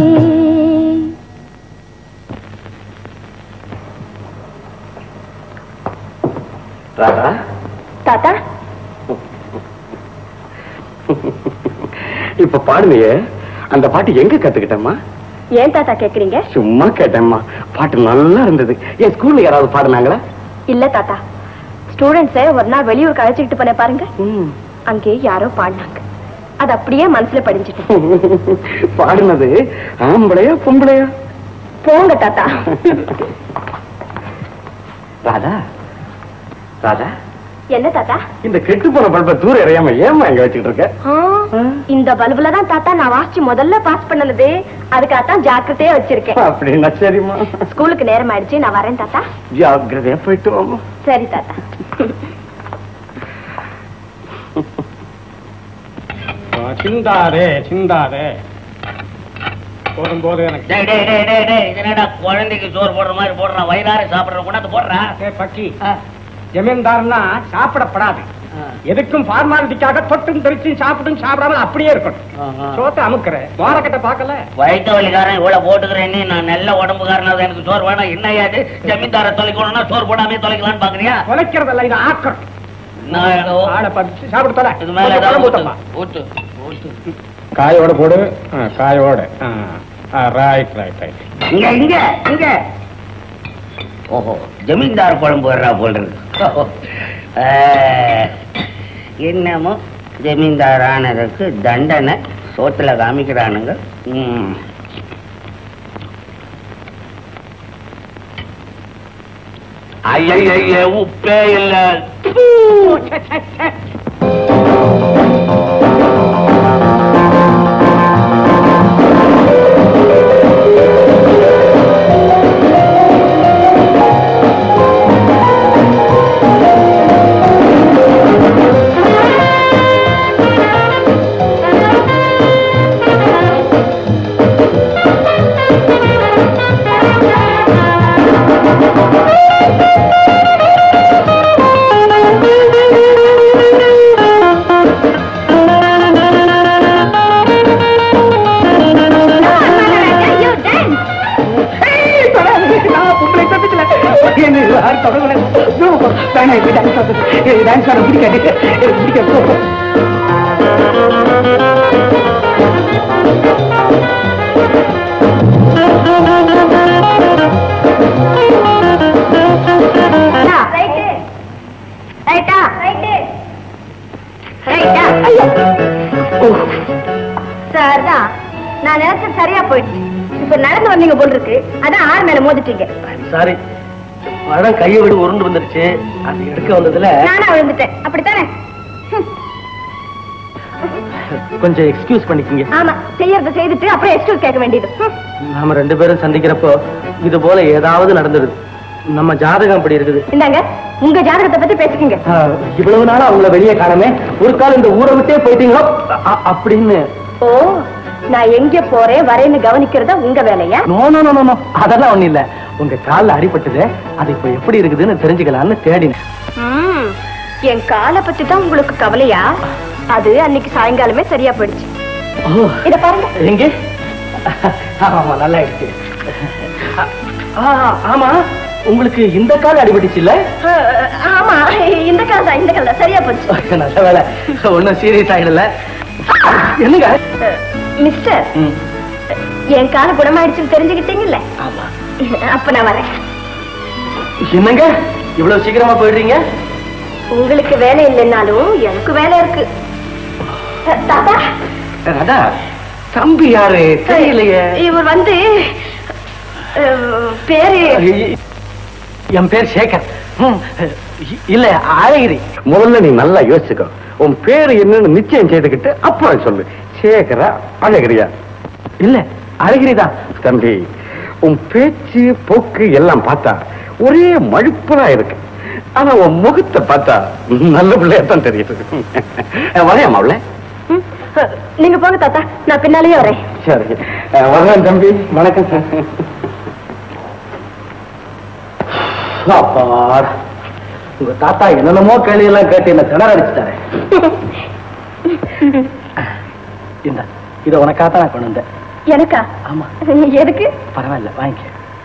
H: ராதா
A: தாத்தா
B: இப்ப பாடுனியே அந்த பாட்டு எங்க கத்துக்கிட்டம்மா
A: ஏன் தாத்தா கேக்குறீங்க
B: சும்மா கேட்டேம்மா பாட்டு நல்லா இருந்தது என் ஸ்கூல்ல யாராவது பாடுனாங்களா
A: இல்ல தாத்தா ஸ்டூடெண்ட்ஸ ஒரு நாள் வெளியூருக்கு அழைச்சிக்கிட்டு போனேன் பாருங்க அங்கே யாரோ பாடினாங்க அது அப்படியே மனசுல படிஞ்சிட்டு
B: பாடுனது ஆம்பளையா பொம்பளையா
A: போங்க தாத்தா
B: ராதா ராதா
A: என்ன தாத்தா
B: இந்த கெட்டு போன பல்ப தூரம் எறையாம ஏமா இங்க வச்சுக்கிட்டு இருக்க
A: ஆ, இந்த பல்புல தான் தாத்தா நான் வாசிச்சு முதல்ல பாஸ் பண்ணது அதுக்காகத்தான் ஜாக்கிரதையா வச்சிருக்கேன்
B: அப்படின்னா சரிம்மா
A: ஸ்கூலுக்கு நேரம் ஆயிடுச்சு நான் வரேன் தாத்தா
B: ஜாக்கிரதையா போயிட்டு வாமா
A: சரி தாத்தா
B: சிந்தாதே சிந்தாதே போடும்போது எனக்கு
I: டேய் டேய் டேய் டேய் டேய் இது என்னடா குழந்தைக்கு சோறு போடுற மாதிரி போடுறான் வயிறார சாப்பிடுற கொண்டாந்து போடுறா
B: ஏ, பக்கி ஜமீன்தார்னா சாப்பிடப்படாது எதுக்கும் ஃபார்மாலிட்டிக்காக தொட்டும் தெரிச்சும் சாப்பிட்டும் சாப்பிடாம அப்படியே இருக்கணும் சோத்தை அமுக்குற வாரக்கட்ட பார்க்கல
I: வயிற்று வலிக்காரன் இவ்வளவு போட்டுக்கிறேன்னு நான் நல்ல உடம்புக்காரனாவது எனக்கு சோறு வேணாம் என்னையாது ஜமீன்தார தொலைக்கணும்னா சோறு போடாமே தொலைக்கலாம்னு பாக்குறியா
B: தொலைக்கிறதல்ல இது ஆக்கணும்
I: நான் ஏதோ
B: ஆளை பறிச்சு சாப்பிட்டு தொலை
I: இது மேல
B: கொஞ்சம்
I: ஏதாவது
B: குழம்பு
I: ஊத்து
B: ஊத்தம்மா.
I: ஊத்து ஊத்து
B: காயோட போடு ஆ, காயோட ரைட் ரைட் ரைட்
I: இங்க இங்க இங்க ஓஹோ ஜமீன்தார் குழம்பு வர்றா போல் இருக்கு ஆ, என்னமோ ஜமீன்தார் ஆனதுக்கு தண்டனை சோத்துல காமிக்கிறானுங்க ம். ஐயைய உப்பே இல்ல
A: சார்தான் நான் நினைச்சது சரியா போயிடுச்சு இப்ப நடந்து வந்தீங்க போல் இருக்கு அதான் ஆறு மேல மோதிட்டீங்க
C: சாரி பழம் கையை விட உருண்டு வந்துருச்சு அது எடுக்க வந்ததுல
A: நானா விழுந்துட்டேன் அப்படித்தானே
C: கொஞ்சம் எக்ஸ்கியூஸ் பண்ணிக்கங்க
A: ஆமா செய்யறத செய்துட்டு அப்புறம் எக்ஸ்கியூஸ் கேட்க வேண்டியது ஹம்.
C: நாம ரெண்டு பேரும் சந்திக்கிறப்போ இது போல ஏதாவது நடந்துருது நம்ம ஜாதகம் அப்படி இருக்குது
A: இந்தாங்க உங்க ஜாதகத்தை பத்தி பேசிக்கங்க
C: ஆஹ், இவ்வளவு நாளா அவங்கள வெளியே காணமே ஒரு காலம் இந்த ஊரை விட்டே போயிட்டீங்களோ அ- அப்படின்னு
A: ஓ நான் எங்க போறேன் வரேன்னு கவனிக்கிறதா உங்க வேலையா
C: நோ நோ நோ நோ அதெல்லாம் ஒண்ணு இல்ல உங்க கால்ல அடிபட்டது அது இப்ப எப்படி இருக்குதுன்னு தெரிஞ்சுக்கலாம்னு தேடினேன்
A: ம், என் காலை பத்தி தான் உங்களுக்கு கவலையா அது அன்னைக்கு சாயங்காலமே சரியா போயிடுச்சு
C: ஓ
A: இத பாருங்க
C: எங்க ஆமா நல்லா ஆயிடுச்சு ஆ, ஆமா உங்களுக்கு இந்த கால் அடிபட்டுச்சு இல்ல
A: அஹ், ஆமா இந்த கால் தான் இந்த கால் தான் சரியா போச்சு
C: நல்ல வேலை ஒன்னும் சீரியஸ் ஆயிடல என்னங்க
A: அஹ், மிஸ்டர்
C: ம்,
A: என் கால குணமாயிடுச்சுன்னு தெரிஞ்சுக்கிட்டீங்கல்ல
C: ஆமா
A: அப்ப நான் வரேன்
C: என்னங்க இவ்வளவு சீக்கிரமா போயிடுறீங்க
A: உங்களுக்கு வேலை இல்லைன்னாலும் எனக்கு வேலை இருக்கு அஹ், தாத்தா
C: ராதா தம்பி யாரு தெரியலையே
A: இவர் வந்து அஹ், பேரு
C: என் பேர் சேகர் ம், இ- இல்ல அழகிரி முதல்ல நீ நல்லா யோசிச்சுக்கோ உன் பேரு என்னன்னு நிச்சயம் செய்துக்கிட்டு அப்புறம் சொல்லு சேகரா அழகிரியா இல்ல அழகிரி தான் தம்பி உன் பேச்சு போக்கு எல்லாம் பார்த்தா ஒரே மழுப்பலா இருக்கு ஆனா உன் முகத்தை பார்த்தா நல்ல பிள்ளையா தான் தெரியுது வரையா மாவுல
A: ம், அஹ், நீங்க போங்க தாத்தா நான் பின்னாலேயே வரேன்
C: சரி அஹ், வரேன் தம்பி வணக்கம் அப்பாடா. உங்க தாத்தா என்னென்னமோ கேள்வி எல்லாம் கேட்டு என்ன திணற அடிச்சுட்டாரு இந்த இத உனக்காக தான் நான் கொண்டு வந்தேன்
A: எனக்கா
C: ஆமா
A: எதுக்கு
C: பரவாயில்ல வாங்கிக்க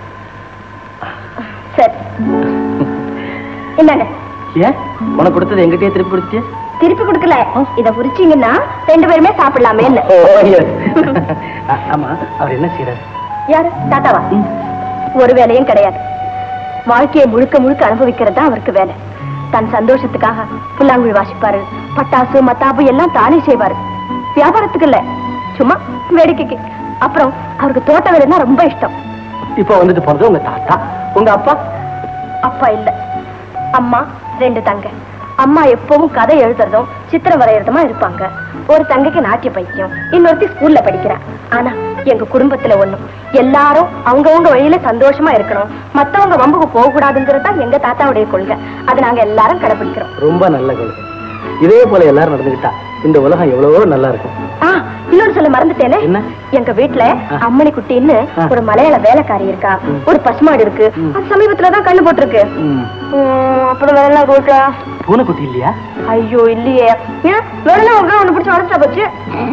A: சரி என்னங்க
C: ஏன் உனக்கு கொடுத்தது எங்கிட்டயே திருப்பி கொடுத்தியே
A: திருப்பி கொடுக்கல இத உரிச்சீங்கன்னா ரெண்டு பேருமே சாப்பிடலாமே
C: ஓ yes. அ- ஆமா அவர் என்ன செய்யறாரு
A: யாரு தாத்தாவா ஒரு வேலையும் கிடையாது வாழ்க்கையை முழுக்க முழுக்க அனுபவிக்கிறது தான் அவருக்கு வேலை தன் சந்தோஷத்துக்காக புல்லாங்குழி வாசிப்பாரு பட்டாசு மத்தாப்பு எல்லாம் தானே செய்வாரு வியாபாரத்துக்கு இல்ல சும்மா வேடிக்கைக்கு அப்புறம் அவருக்கு தோட்ட வேலைன்னா ரொம்ப இஷ்டம்
C: இப்போ வந்துட்டு போறது உங்க தாத்தா உங்க அப்பா
A: அப்பா இல்ல அம்மா ரெண்டு தங்க அம்மா எப்பவும் கதை எழுதுறதும் சித்திரம் வரையறதுமா இருப்பாங்க ஒரு தங்கைக்கு நாட்டிய பைத்தியம் இன்னொருத்தி ஸ்கூல்ல படிக்கிறா ஆனா எங்க குடும்பத்துல ஒண்ணும் எல்லாரும் அவங்கவங்க வழியில சந்தோஷமா இருக்கணும் மத்தவங்க வம்புக்கு போக கூடாதுங்கிறது தான் எங்க தாத்தாவுடைய கொள்கை அதை நாங்க எல்லாரும் கடைபிடிக்கிறோம்
C: ரொம்ப நல்ல கொள்கை இதே போல எல்லாரும் நடந்துகிட்டா இந்த உலகம் எவ்வளவோ நல்லா இருக்கும்
A: ஆ இன்னொன்னு சொல்ல மறந்துட்டேனே
C: என்ன?
A: எங்க வீட்டுல
C: ஆ.
A: அம்மணி குட்டின்னு
C: ஆ.
A: ஒரு மலையாள வேலைக்காரி இருக்கா
C: ம்.
A: ஒரு பசுமாடு இருக்கு
C: ம்.
A: அது சமீபத்துலதான் கண்ணு போட்டிருக்கு
C: ம்.
A: ம், அப்புறம் வேற என்ன வீட்டுல
C: பூனைக்குட்டி இல்லையா
A: ஐயோ இல்லையே ஏன் வேணும்னா உங்க ஒண்ணு பிடிச்சி வளர்த்தா போச்சு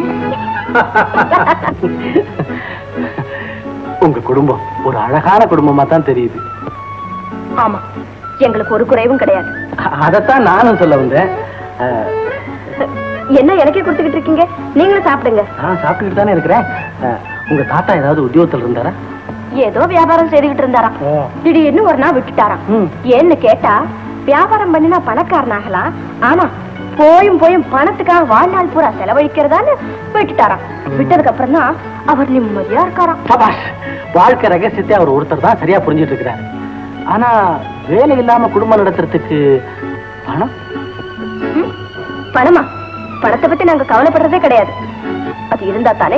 C: உங்க குடும்பம் ஒரு அழகான குடும்பமா தான் தெரியுது
A: ஆமா எங்களுக்கு ஒரு குறைவும் கிடையாது
C: அ- அதைத்தான் நானும் சொல்ல வந்தேன் அஹ்,
A: என்ன எனக்கே கொடுத்துக்கிட்டு இருக்கீங்க நீங்களும் சாப்பிடுங்க
C: நான் சாப்பிட்டுக்கிட்டு தானே இருக்கிறேன் அஹ், உங்க தாத்தா ஏதாவது உத்தியோகத்தில் இருந்தாரா
A: ஏதோ வியாபாரம் செய்துகிட்டு இருந்தாராம் திடீர்னு ஒரு நாள் விட்டுட்டாராம்
C: ம்.
A: ஏன்னு கேட்டா வியாபாரம் பண்ணினா பணக்காரனாகலாம் ஆனா போயும் போயும் பணத்துக்காக வாழ்நாள் பூரா செலவழிக்கிறதான்னு விட்டுட்டாராம் விட்டதுக்கு அப்புறம் தான் அவர் நிம்மதியா இருக்காராம்
C: சபாஷ் வாழ்க்கை ரகசியத்தை அவர் ஒருத்தர் தான் சரியா புரிஞ்சிட்டு இருக்கிறாரு ஆனா வேலை இல்லாம குடும்பம் நடத்துறதுக்கு பணம்
A: ம்? பணமா பணத்தை பத்தி நாங்க கவலைப்படுறதே கிடையாது அது இருந்தா தானே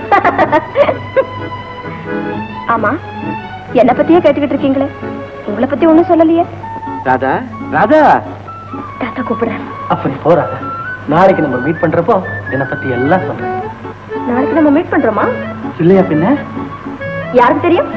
A: ஆமா என்ன பத்தியே கேட்டுக்கிட்டு இருக்கீங்களே உங்களை பத்தி ஒண்ணும் சொல்லலையே
C: ராதா ராதா
A: தாத்தா கூப்பிடுறேன்
C: அப்படி போறாத நாளைக்கு நம்ம மீட் பண்றப்போ என்னை பத்தி எல்லாம் சொல்றேன்
A: நாளைக்கு நம்ம மீட் பண்றோமா
C: இல்லையா பின்ன
A: யாருக்கு தெரியும்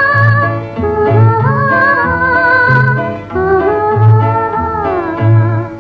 J: ஆஹா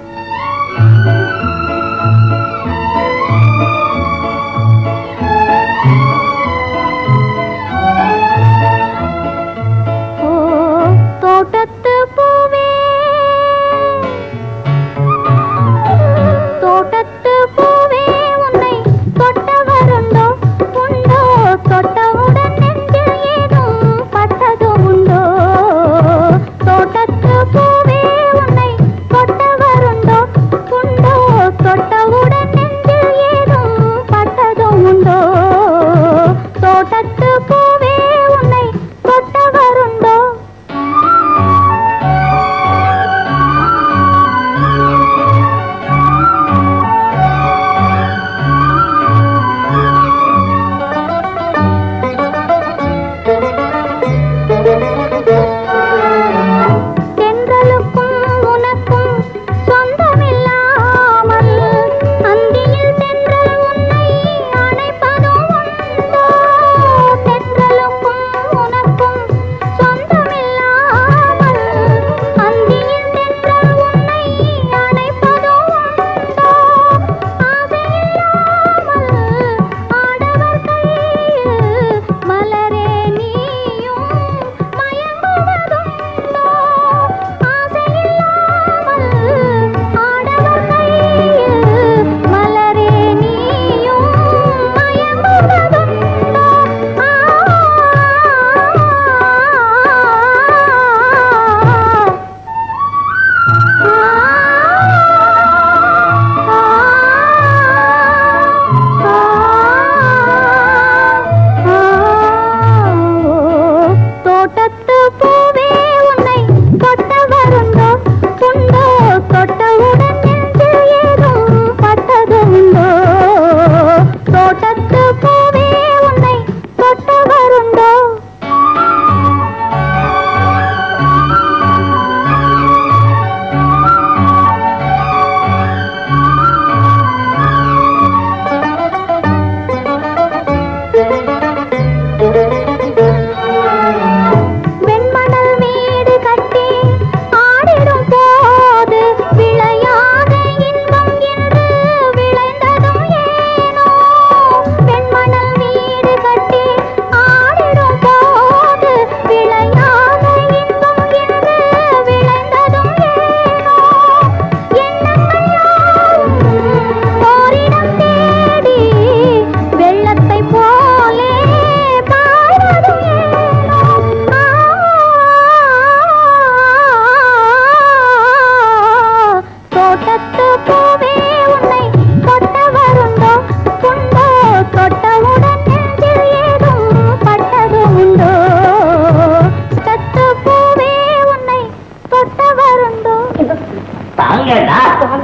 J: தோட்டத்து பூவே உன்னை தொட்ட வருண்டோ உண்டோ தொட்டவுடன் நெஞ்சில் ஏதும் பட்டது உண்டோ தத்து பூவே உன்னை தொட்ட வருண்டோ
I: தாங்கடா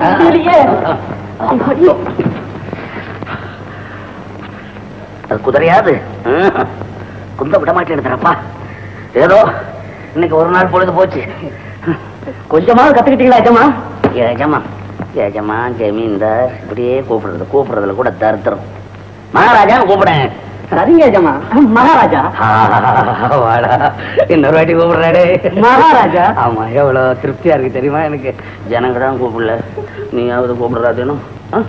I: அது குதிரையாது ம். குந்த விட மாட்டேன் ஏதோ இன்னைக்கு ஒரு நாள் பொழுது போச்சு
F: கொஞ்சமாவது கத்துக்கிட்டீங்களா எஜமா
I: ஏஜமா ஏஜமா ஜமீன்தார் இப்படியே கூப்பிடுறது கூப்பிடுறதுல கூட தரித்திரம் மகாராஜான்னு கூப்பிடேன்
F: சரிங்க எஜமா மகாராஜா
I: வாடா இன்னொரு வாட்டி கூப்பிடுறாடே
F: மகாராஜா.
I: ஆமா எவ்வளவு திருப்தியா இருக்கு தெரியுமா எனக்கு ஜனங்க தான் கூப்பிடல நீயாவது கூப்பிடுறாதேனும்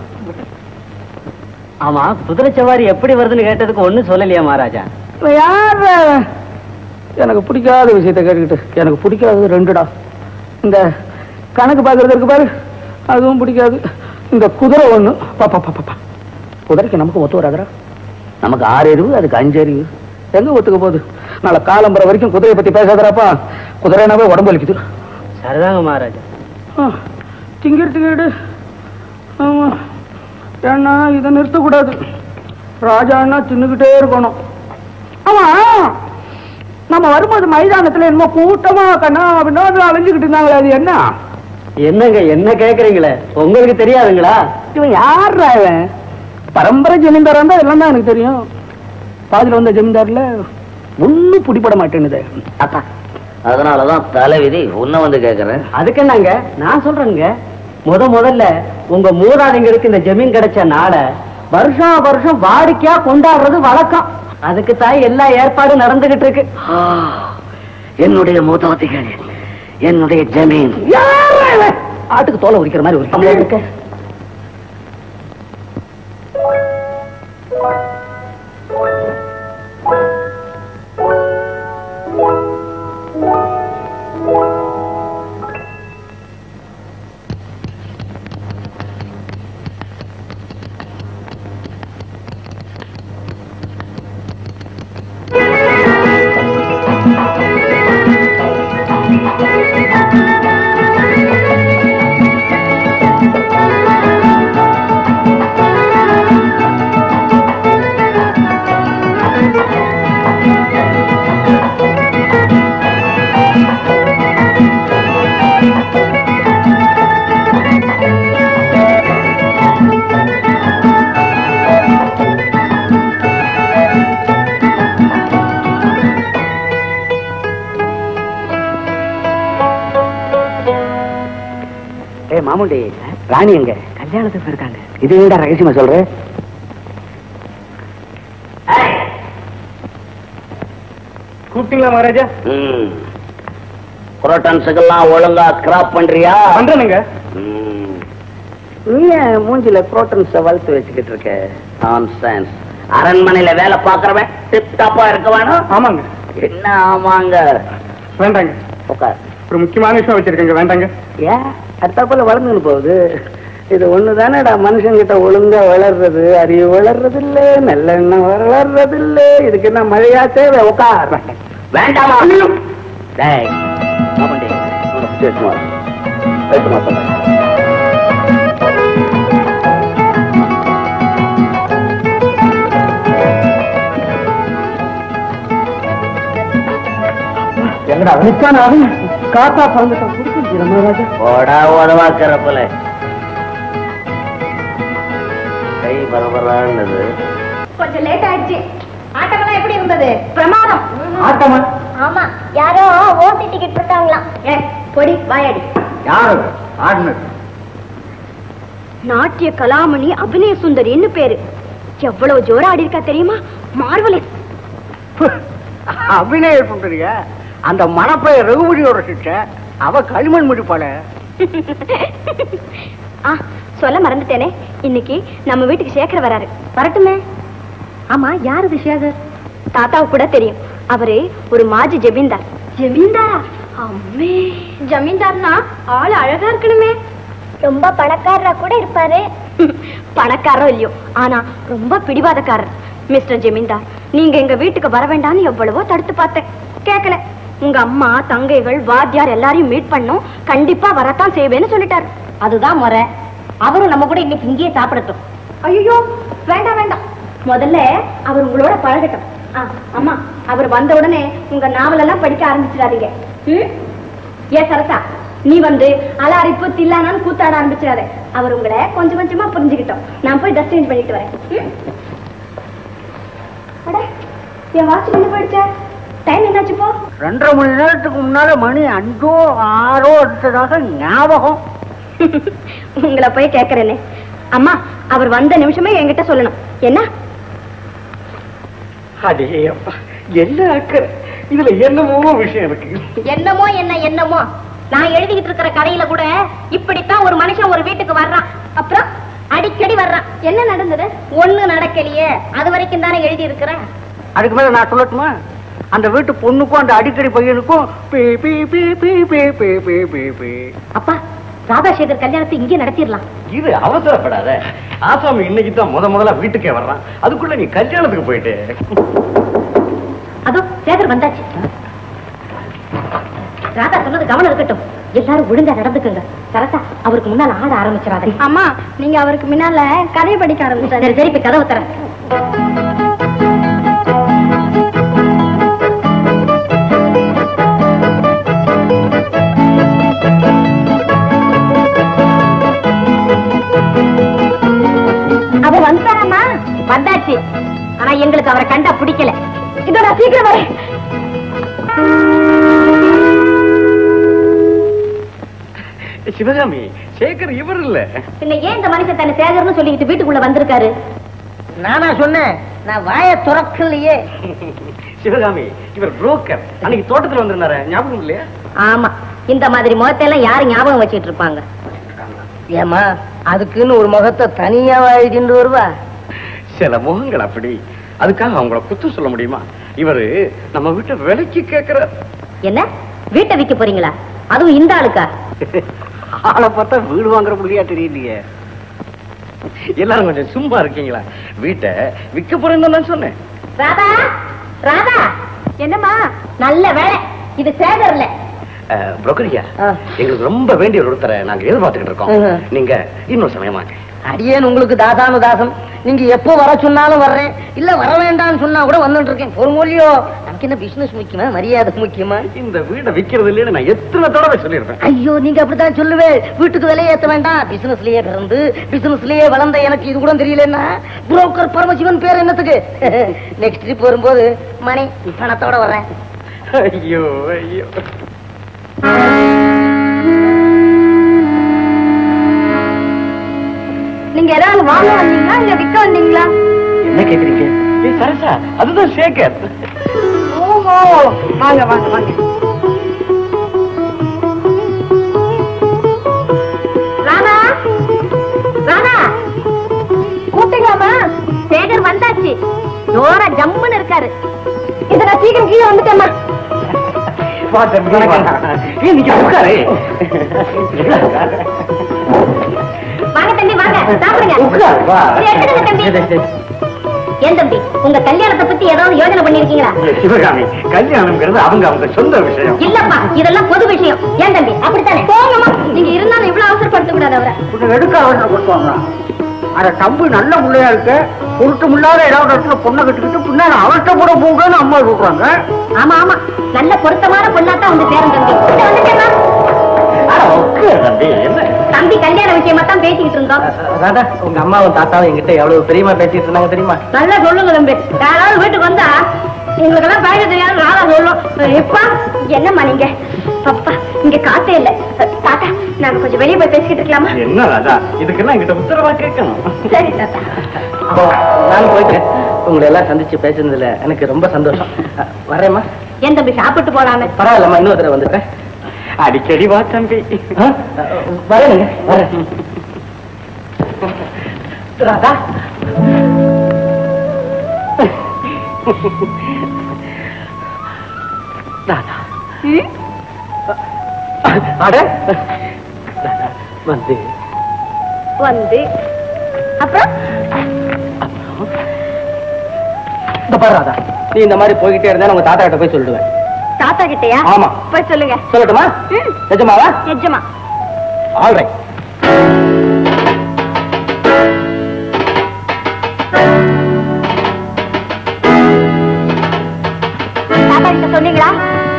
F: ஆமா குதிரை சவாரி எப்படி வருதுன்னு கேட்டதுக்கு ஒண்ணும் சொல்லலையா மகாராஜா
B: யார் எனக்கு பிடிக்காத விஷயத்தை கேட்டுக்கிட்டு எனக்கு பிடிக்காதது ரெண்டுடா இந்த கணக்கு பார்க்கறது இருக்கு பாரு அதுவும் பிடிக்காது இந்த குதிரை ஒண்ணு பாப்பா பாப்பா குதிரைக்கு நமக்கு ஒத்து வராதுடா நமக்கு ஆறு அறிவு அதுக்கு அஞ்சு அறிவு எங்க ஒத்துக்க போகுது நாளை காலம்பரை வரைக்கும் குதிரையை பத்தி பேசாதடாப்பா குதிரைனாவே உடம்பு வலிக்குது
F: சரிதாங்க மகாராஜா
B: ஆ, திங்கிறதுக்கு எடு ஆமா ஏன்னா இதை நிறுத்தக்கூடாது ராஜான்னா தின்னுக்கிட்டே இருக்கணும் ஆமா நம்ம வரும்போது மைதானத்துல என்னமோ கூட்டமா கண்ணா அப்படின்னு அலைஞ்சுக்கிட்டு இருந்தாங்களே அது என்ன
F: என்னங்க என்ன கேக்குறீங்களே உங்களுக்கு தெரியாதுங்களா
B: இவன் யாரா இவன் பரம்பரை ஜமீன்தாரா இருந்தா எல்லாம் தான் எனக்கு தெரியும் பாதியில வந்த ஜமீன்தார்ல ஒண்ணும் பிடிபட மாட்டேன்னுது
I: அப்பா அதனாலதான் தலைவிதி உன்னை வந்து கேக்குறேன்
F: அதுக்கு என்னங்க நான் சொல்றேங்க முத முதல்ல உங்க மூதாதைங்களுக்கு இந்த ஜமீன் கிடைச்ச நாளை வருஷம் வருஷம் வாடிக்கையா கொண்டாடுறது வழக்கம் அதுக்கு தான் எல்லா ஏற்பாடும் நடந்துகிட்டு இருக்கு
I: என்னுடைய மூத்தவத்திகள் என்னுடைய ஜமீன்
B: யாரா இவன் ஆட்டுக்கு தோலை உரிக்கிற மாதிரி உரிக்க இருக்க
F: ஏ மாமுண்டி ராணி எங்க கல்யாணத்துக்கு போயிருக்காங்க
B: இது என்னடா ரகசியமா சொல்ற கூப்பிட்டீங்களா மகாராஜா
I: ம். புரோட்டன்ஸுக்கெல்லாம் ஒழுங்கா ஸ்கிராப் பண்றியா
B: பண்றேனுங்க
I: ம். நீ ஏன் மூஞ்சில புரோட்டன்ஸ வளர்த்து வச்சுக்கிட்டு இருக்க நான்சென்ஸ் அரண்மனையில வேலை பாக்குறவன் டிப் டாப்பா இருக்க வேணும்
B: ஆமாங்க
I: என்ன ஆமாங்க
B: வேண்டாங்க
I: உட்கார்
B: ஒரு முக்கியமான விஷயம் வச்சிருக்கேங்க வேண்டாங்க
I: ஏன் அடுத்தாப்புல வளர்ந்துன்னு போகுது இது ஒண்ணுதானடா மனுஷங்கிட்ட ஒழுங்கா வளர்றது அறிவு வளர்றது இல்ல நல்லெண்ணம் வளர்றது இல்ல இதுக்கு என்ன மழையா தேவை உட்கார் வேண்டாமா டேய், ஆமாண்டி. உனக்கு பேசுமா பேசுமா சொல்றேன்
B: எங்கடா நிக்கான அவன் காத்தா பறந்துட்டான் புடிச்சிருச்சு மகாராஜா
I: போடா உதவா கரப்பல கை பரபரான்னது
A: கொஞ்சம் லேட் ஆயிடுச்சு ஆட்டமெல்லாம் எப்படி இருந்தது பிரமாதம்
B: ஆட்டமா
J: ஆமா யாரோ ஓசி டிக்கெட் கொடுத்தாங்களாம்
A: ஏ பொடி வாயாடி
B: யாரு ஆடினது
A: நாட்டிய கலாமணி அபிநய சுந்தரின்னு பேரு எவ்வளவு ஜோரா ஆடி இருக்கா தெரியுமா மார்வலஸ்
B: அபிநய சுந்தரிய அந்த மணப்பைய ரகுபதியோட சிஷ்ட அவ களிமண் முடிப்பாள
A: ஆ சொல்ல மறந்துட்டேனே இன்னைக்கு நம்ம வீட்டுக்கு சேகர் வராரு வரட்டுமே ஆமா யார் இது சேகர் தாத்தாவுக்கு கூட தெரியும் அவரு ஒரு மாஜி ஜமீன்தார் ஜமீன்தாரா அம்மே ஜமீன்தார்னா ஆளு அழகா இருக்கணுமே
J: ரொம்ப பணக்காரரா கூட இருப்பாரு
A: பணக்காரரோ இல்லையோ ஆனா ரொம்ப பிடிவாதக்காரர் மிஸ்டர் ஜமீன்தார் நீங்க எங்க வீட்டுக்கு வர வேண்டாம்னு எவ்வளவோ தடுத்து பார்த்தேன் கேட்கல உங்க அம்மா தங்கைகள் வாத்தியார் எல்லாரையும் மீட் பண்ணும் கண்டிப்பா வரத்தான் செய்வேன்னு சொல்லிட்டாரு
G: அதுதான் முறை அவரும் நம்ம கூட இன்னைக்கு இங்கேயே சாப்பிடட்டும்
A: ஐயோ வேண்டாம் வேண்டாம் முதல்ல அவர் உங்களோட பழகட்டும் ஆ, அம்மா அவர் வந்த உடனே உங்க நாவலெல்லாம் படிக்க ஆரம்பிச்சிடாதீங்க ம்? ஏ சரசா நீ வந்து அலாரிப்பு தில்லானான்னு கூத்தாட ஆரம்பிச்சிடாத அவர் உங்களை கொஞ்சம் கொஞ்சமா புரிஞ்சுக்கிட்டோம் நான் போய் ட்ரெஸ் சேஞ்ச் பண்ணிட்டு வரேன் ம்? அட, என் வாட்ச் பண்ணி போயிடுச்சா டைம் என்னாச்சு போ
F: ரெண்டரை மணி நேரத்துக்கு முன்னால மணி அஞ்சோ ஆறோ எடுத்ததாக ஞாபகம்
A: உங்களை போய் கேக்குறேனே அம்மா அவர் வந்த நிமிஷமே என்கிட்ட சொல்லணும் என்ன
B: அடே அப்பா என்ன அக்கறை இதுல என்னமோ விஷயம் இருக்கு
G: என்னமோ என்ன என்னமோ நான் எழுதிக்கிட்டு இருக்கிற கடையில கூட இப்படித்தான் ஒரு மனுஷன் ஒரு வீட்டுக்கு வர்றான் அப்புறம் அடிக்கடி வர்றான்
A: என்ன நடந்தது
G: ஒண்ணு நடக்கலையே அது வரைக்கும் தானே எழுதி இருக்கிறேன்
F: அதுக்கு மேல நான் சொல்லட்டுமா அந்த வீட்டு பொண்ணுக்கும் அந்த அடிக்கடி பையனுக்கும் பீ பீ பீ பீ பீ பீ பீ பீ பீ
G: அப்பா ராதாசேகர் கல்யாணத்தை இங்கே நடத்திடலாம்
B: இது அவசரப்படாத ஆசாமி இன்னைக்கு தான் முத முதல்ல வீட்டுக்கே வர்றான் அதுக்குள்ள நீ கல்யாணத்துக்கு போயிட்டு
G: அதோ சேகர் வந்தாச்சு ராதா சொன்னது கவனம் இருக்கட்டும் எல்லாரும் ஒழுங்கா நடந்துக்குங்க சரசா அவருக்கு முன்னால ஆட ஆரம்பிச்சிடாதே
A: அம்மா நீங்க அவருக்கு முன்னால கதையை படிக்க ஆரம்பிச்சாரு
G: சரி சரி இப்ப கதவை தரேன்
A: அவர் வந்துட்டாரம்மா
G: வந்தாச்சு ஆனா எங்களுக்கு அவரை கண்டா பிடிக்கல
A: இதோ நான் சீக்கிரம் வரேன்
B: சிவகாமி சேகர் இவர் இல்ல
G: பின்ன ஏன் இந்த மனுஷன் தன்னை சேகர்னு சொல்லிக்கிட்டு வீட்டுக்குள்ள வந்திருக்காரு
F: நானா சொன்னேன் நான் வாய துறக்கலையே
B: சிவகாமி இவர் புரோக்கர் அன்னைக்கு தோட்டத்துல வந்திருந்தாரு ஞாபகம் இல்லையா
G: ஆமா இந்த மாதிரி முகத்தையெல்லாம் யாரு ஞாபகம் வச்சிட்டு இருப்பாங்க
F: ஏமா அதுக்குன்னு ஒரு முகத்தை தனியா எழுதிட்டு வருவா
B: சில முகங்கள் அப்படி அதுக்காக அவங்கள குத்தம் சொல்ல முடியுமா இவரு நம்ம வீட்டை விலைக்கு கேட்கிறார்
G: என்ன வீட்டை விக்க போறீங்களா அதுவும் இந்த ஆளுக்கா
B: ஆளை பார்த்தா வீடு வாங்குற முடியா தெரியலையே எல்லாரும் கொஞ்சம் சும்மா இருக்கீங்களா வீட்டை விற்க போறேன்னு நான் சொன்னேன்
G: ராதா ராதா
A: என்னம்மா
G: நல்ல வேலை இது சேகர்ல
B: புரோக்கரியா எங்களுக்கு ரொம்ப வேண்டிய ஒரு ஒருத்தரை நாங்க எதிர்பார்த்துக்கிட்டு இருக்கோம்
F: ம்ஹும்.
B: நீங்க இன்னொரு சமயமாங்க
F: அடியேன் உங்களுக்கு தாசானு தாசம் நீங்க எப்போ வர சொன்னாலும் வர்றேன் இல்ல வர வேண்டாம்னு சொன்னா கூட வந்துட்டு இருக்கேன் ஒரு மொழியோ நமக்கு என்ன பிசினஸ் முக்கியமா மரியாதை முக்கியமா
B: இந்த வீடை விக்கிறது இல்லைன்னு நான் எத்தனை தடவை சொல்லியிருப்பேன்
F: ஐயோ நீங்க அப்படித்தான் சொல்லுவேன் வீட்டுக்கு விலை ஏத்த வேண்டாம் பிசினஸ்லயே பிறந்து பிசினஸ்லயே வளர்ந்த எனக்கு இது கூட தெரியலன்னா புரோக்கர் பரமசிவன் பேர் என்னத்துக்கு நெக்ஸ்ட் ட்ரிப் வரும்போது மணி பணத்தோட வர்றேன்
B: ஐயோ ஐயோ
A: நீங்க ஏதாவது வாங்க வந்தீங்களா இல்ல விக்க வந்தீங்களா
B: என்ன கேக்குறீங்க ஏய் சரசா அதுதான் சேகர்
A: ஓஹோ வாங்க வாங்க வாங்க
G: ராதா ராதா
A: கூப்பிட்டீங்களாமா
G: சேகர் வந்தாச்சு ஜோரா ஜம்முன்னு இருக்காரு
A: இத நான் சீக்கிரம் கீழே வந்துட்டேம்மா
B: வா தம்பி வா. ஏய் நீங்க உட்காரு
G: வாங்க தம்பி வாங்க சாப்பிடுங்க
B: உட்காரு வா
G: இதை எடுத்துக்கங்க தம்பி ஏன் தம்பி உங்க கல்யாணத்தை பத்தி ஏதாவது யோசனை பண்ணிருக்கீங்களா
B: சிவகாமி கல்யாணம்ங்கிறது அவங்க அவங்க சொந்த விஷயம்
G: இல்லப்பா இதெல்லாம் பொது விஷயம் ஏன் தம்பி அப்படித்தானே
A: போங்கம்மா நீங்க இருந்தாலும் இவ்வளவு அவசரப்படுத்த கூடாது அவரை
F: கொஞ்சம் எடுக்க அவசரம் கொடுத்துவாங்க அந்த தம்பி நல்ல முள்ளையா இருக்கு உருட்டு முள்ளாத ஏதாவது இடத்துல பொண்ணை கட்டிக்கிட்டு பின்னாடி அவர்கிட்ட கூட போங்கன்னு அம்மா சொல்றாங்க
G: ஆமா ஆமா நல்ல பொருத்தமான பொண்ணாத்தான் வந்து சேரும் தம்பி இங்க வந்துட்டேம்மா.
B: அட, உட்காரு தம்பி என்ன
G: தம்பி கல்யாண விஷயமா தான் பேசிக்கிட்டு இருந்தோம்
F: ராதா உங்க அம்மாவும் தாத்தாவும் என்கிட்ட எவ்வளவு பெரியமா பேசிட்டு இருந்தாங்க தெரியுமா
A: நல்லா சொல்லுங்க தம்பி யாராவது வீட்டுக்கு வந்தா எங்களுக்கெல்லாம் பேச தெரியாது ராதா சொல்லும் இப்பா என்னம்மா நீங்க அப்பா இங்க காத்தே இல்ல தாத்தா நாங்க கொஞ்சம் வெளியே போய் பேசிக்கிட்டு இருக்கலாமா
B: என்ன ராஜா இதுக்கெல்லாம் என்கிட்ட உத்தரவா கேட்கணும்
A: சரி தாத்தா
F: அப்போ நான் போயிட்டேன் உங்களை எல்லாம் சந்திச்சு பேசுனதுல எனக்கு ரொம்ப சந்தோஷம் அஹ், வரேம்மா
G: ஏன் தம்பி சாப்பிட்டு போலாமே
F: பரவாயில்லம்மா இன்னொரு தடவை வந்துட்டேன்
B: அடிக்கடி வா தம்பி
F: வரேனுங்க வரேன் ராதா ராதா அட ராதா, வந்து
A: வந்து அப்புறம்
F: இந்த பாரு ராதா நீ இந்த மாதிரி போய்கிட்டே இருந்தா உங்க தாத்தா கிட்ட போய் சொல்லிடுவேன்
A: தாத்தா கிட்டயா
B: ஆமா.
A: போய் சொல்லுங்க
B: சொல்லட்டுமா
A: ம்.
B: நிஜமாவா
A: நிஜமா
B: ஆல்ரைட்
A: தாத்தா கிட்ட சொன்னீங்களா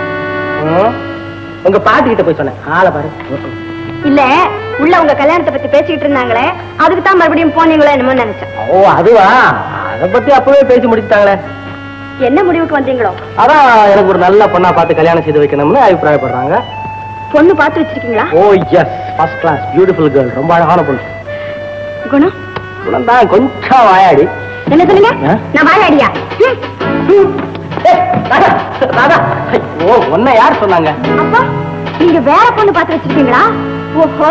B: உங்க பாட்டி கிட்ட போய் சொன்னேன் ஆளை பாரு
A: இல்ல உள்ள உங்க கல்யாணத்தை பத்தி பேசிட்டு இருந்தாங்களே அதுக்கு தான் மறுபடியும் போனீங்களோ என்னமோ நினைச்சேன்
B: ஓ அதுவா அத பத்தி அப்பவே பேசி முடிச்சுட்டாங்களே
A: என்ன முடிவுக்கு வந்தீங்களோ
B: அதான் எனக்கு ஒரு நல்ல பொண்ணா பார்த்து கல்யாணம் செய்து வைக்கணும்னு அபிப்பிராயப்படுறாங்க
A: பொண்ணு பார்த்து வச்சிருக்கீங்களா
B: oh yes first class beautiful girl ரொம்ப அழகான பொண்ணு
A: குணம்
B: குணம் தான் கொஞ்சம் வாயாடி
A: என்ன சொல்லுங்க
B: ஆ?
A: நான் வாயாடியா ம்.
B: ஏய், ராதா, ராதா. ஓ உன்னை யார் சொன்னாங்க
A: அப்பா நீங்க வேற பொண்ணு பார்த்து வச்சிருக்கீங்களா ஓஹோ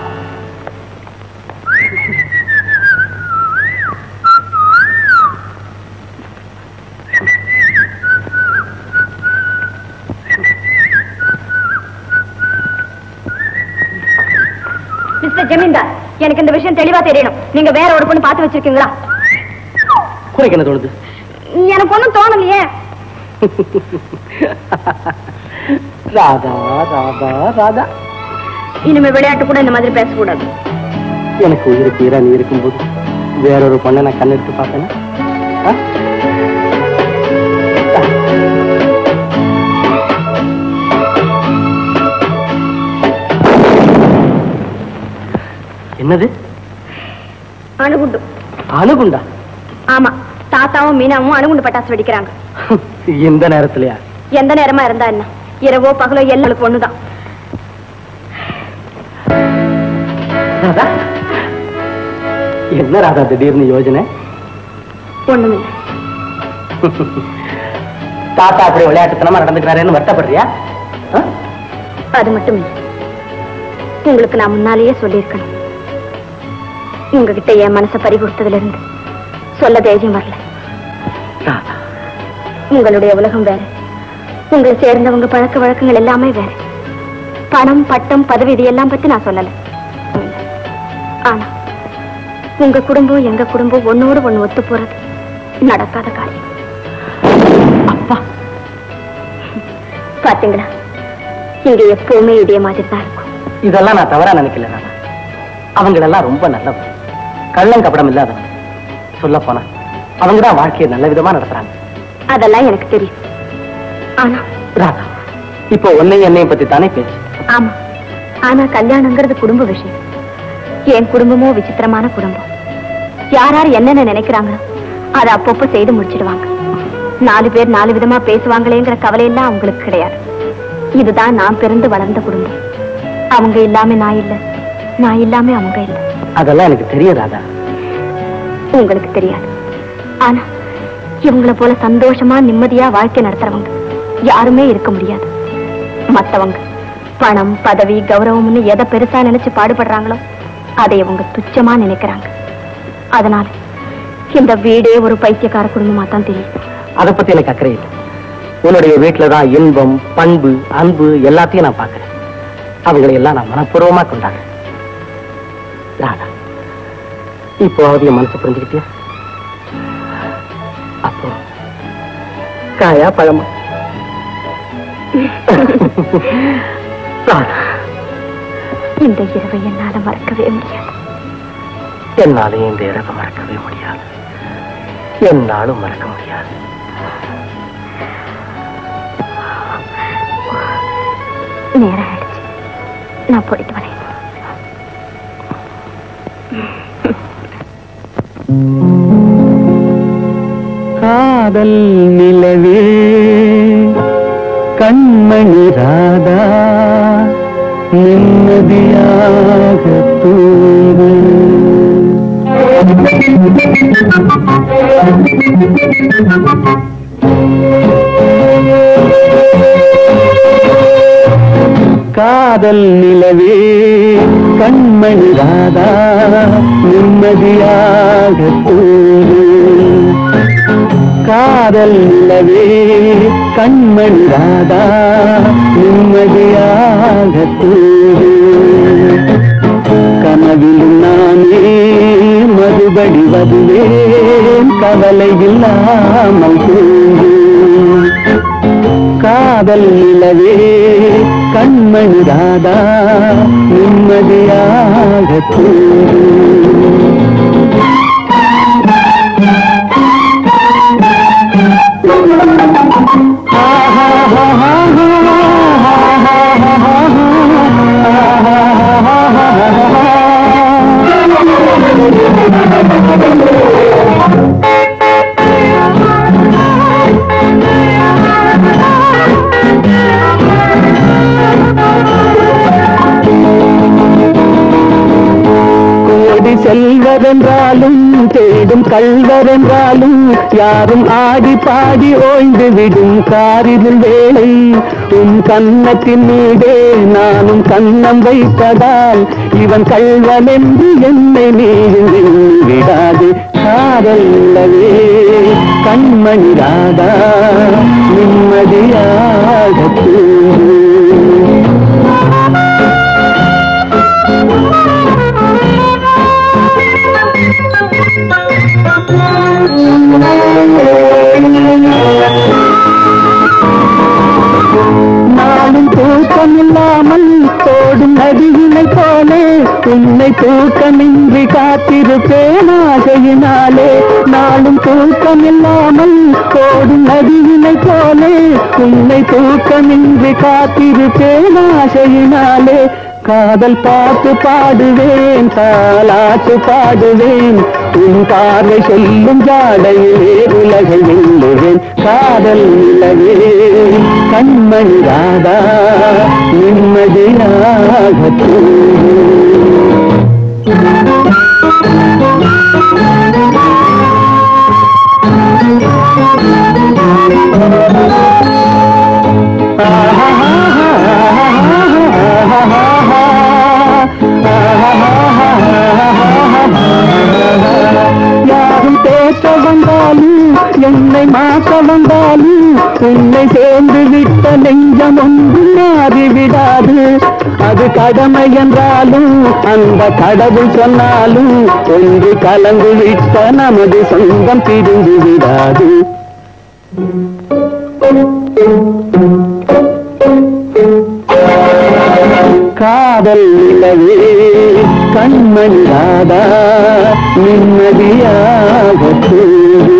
A: மிஸ்டர் ஜமீன்தார் எனக்கு இந்த விஷயம் தெளிவா தெரியணும் நீங்க வேற ஒரு பொண்ணு பார்த்து வச்சிருக்கீங்களா
B: உனக்கு என்ன தோணுது
A: எனக்கு ஒண்ணும் தோணலையே
B: ராதா ராதா ராதா
A: இனிமே விளையாட்டு கூட இந்த மாதிரி பேசக்கூடாது
B: எனக்கு உயிருக்கு உயிரா நீ இருக்கும்போது வேறொரு பொண்ணை நான் கண்ணெடுத்து பார்த்தேன்னா ஆ? என்னது
A: அணுகுண்டு
B: அணுகுண்டா
A: ஆமா தாத்தாவும் மீனாவும் அணுகுண்டு பட்டாசு வெடிக்கிறாங்க
B: இந்த நேரத்திலயா
A: எந்த நேரமா இருந்தா என்ன இரவோ பகலோ எல்லாருக்கு ஒண்ணுதான்
B: ராதா என்ன ராதா திடீர்னு யோஜனை
A: ஒண்ணுமில்லை
B: தாத்தா அப்படி விளையாட்டுத்தனமா நடந்துக்கிறாருன்னு வருத்தப்படுறியா ஆ?
A: அது மட்டும் இல்லை உங்களுக்கு நான் முன்னாலேயே சொல்லியிருக்கணும் உங்ககிட்ட என் மனசை பறி கொடுத்ததுல இருந்து சொல்ல தைரியம் வரல
B: ராதா
A: உங்களுடைய உலகம் வேற உங்களை சேர்ந்தவங்க பழக்க வழக்கங்கள் எல்லாமே வேற பணம் பட்டம் பதவி இது எல்லாம் பத்தி நான் சொல்லல ஆனா உங்க குடும்பம் எங்க குடும்பம் ஒன்னோடு ஒண்ணு ஒத்து போறது நடக்காத காரியம்
B: அப்பா
A: பாத்தீங்களா இங்க எப்பவுமே இதே மாதிரி தான் இருக்கும்
B: இதெல்லாம் நான் தவறா நினைக்கல ராதா அவங்களெல்லாம் ரொம்ப நல்லவங்க கள்ளம் கபடம் இல்லாதவங்க சொல்ல போனா அவங்க தான் வாழ்க்கையை நல்ல விதமா நடத்துறாங்க
A: அதெல்லாம் எனக்கு தெரியும் ஆனா
B: ராதா இப்போ உன்னையும் என்னையும் பத்தி தானே பேச்சு
A: ஆமா ஆனா கல்யாணங்கிறது குடும்ப விஷயம் என் குடும்பமோ விசித்திரமான குடும்பம் யார் யார் என்னென்ன நினைக்கிறாங்களோ அதை அப்பப்போ செய்து முடிச்சிடுவாங்க நாலு பேர் நாலு விதமா பேசுவாங்களேங்கிற கவலை எல்லாம் அவங்களுக்கு கிடையாது இதுதான் நான் பிறந்து வளர்ந்த குடும்பம் அவங்க இல்லாம நான் இல்ல நான் இல்லாம அவங்க இல்ல
B: அதெல்லாம் எனக்கு தெரியும் ராதா
A: உங்களுக்கு தெரியாது ஆனா இவங்கள போல சந்தோஷமா நிம்மதியா வாழ்க்கை நடத்துறவங்க யாருமே இருக்க முடியாது மத்தவங்க பணம் பதவி கௌரவம்னு எதை பெருசா நினைச்சு பாடுபடுறாங்களோ அதை இவங்க துச்சமா நினைக்கிறாங்க அதனால இந்த வீடே ஒரு பைத்தியக்கார குடும்பமா தான் தெரியும்
B: அதை பத்தி எனக்கு அக்கறை இல்லை உன்னுடைய வீட்டுல தான் இன்பம் பண்பு அன்பு எல்லாத்தையும் நான் பார்க்கிறேன் அவங்களை எல்லாம் நான் மனப்பூர்வமா கொண்டாடுறேன் ராதா இப்போ என் மனசு புரிஞ்சுக்கிட்டியா அப்போ காயா பழமா ராதா
A: இந்த இரவை என்னால மறக்கவே முடியாது
B: என்னாலையும் இந்த இரவை மறக்கவே முடியாது என்னாலும் மறக்க முடியாது
A: நேரம் ஆயிடுச்சு நான் போயிட்டு வரேன்
D: காதல் நிலவே கண்மணி ராதா நிம்மதியாக தூங்கு காதல் நிலவே கண்மணி ராதா நிம்மதியாக தூங்கு காதல் நிலவே கண்மணி ராதா நிம்மதியாக தூங்கு கனவிலும் நானே மறுபடி வருவேன் கவலை இல்லாமல் தூங்கு காதல் நிலவே கண்மணி ராதா நிம்மதியாக தூங்கு கோடி செல்வரென்றாலும் தேடும் கல்வரென்றாலும் யாரும் ஆடி பாடி ஓய்ந்து விடும் காரிருள் வேளை உன் கன்னத்தின் மீதே நானும் கன்னம் வைப்பதால் இவன் கல்வன் என்று என்னை நீயும் எண்ணி விடாது காதல் இல்லவே கண்மணி ராதா நிம்மதியாக தூங்கு நாளும் தூக்கம் இல்லாமல் ஓடும் நதியினை போலே உன்னை தூக்கமின்றி காத்திருப்பேன் ஆசையினாலே நாளும் தூக்கம் இல்லாமல் ஓடும் நதியினை போலே உன்னை தூக்கமின்றி காத்திருப்பேன் ஆசையினாலே காதல் பாட்டு பாடுவேன் தாலாட்டு பாடுவேன் உன் பார்வை சொல்லும் ஜாடையிலே உலகை வெல்லுவேன் காதல் நிலவே கண்மணி ராதா நிம்மதியாக தூங்கு யாரும் பேச வந்தாலும் என்னை மாற்ற வந்தாலும் உன்னை சேர்ந்து விட்ட நெஞ்சம் ஒன்று மாறிவிடாது அது கடமை என்றாலும் அந்த கடவுள் சொன்னாலும் ஒன்று கலந்து விட்ட நமது சொந்தம் பிரிந்து விடாது காதல் நிலவே கண்மணி ராதா நிம்மதியாக தூங்கு.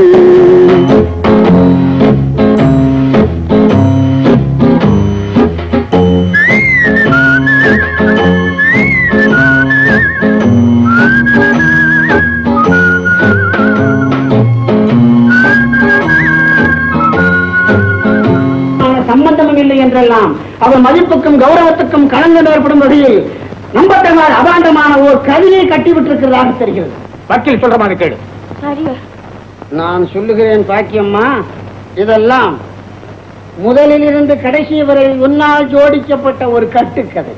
C: சம்பந்தமும் இல்லை என்றெல்லாம் அவர் மதிப்புக்கும் கௌரவத்துக்கும் களங்கம் ஏற்படும் வகையில் நம்பத்தகாத அபாண்டமான ஒரு கவிதையை கட்டிவிட்டிருக்கிறதாக தெரிகிறது
B: வக்கீல் சொல்ற மாதிரி கேடு
C: நான் சொல்லுகிறேன் பாக்கியம்மா இதெல்லாம் முதலில் இருந்து கடைசி வரை உன்னால் ஜோடிக்கப்பட்ட ஒரு கட்டுக்கதை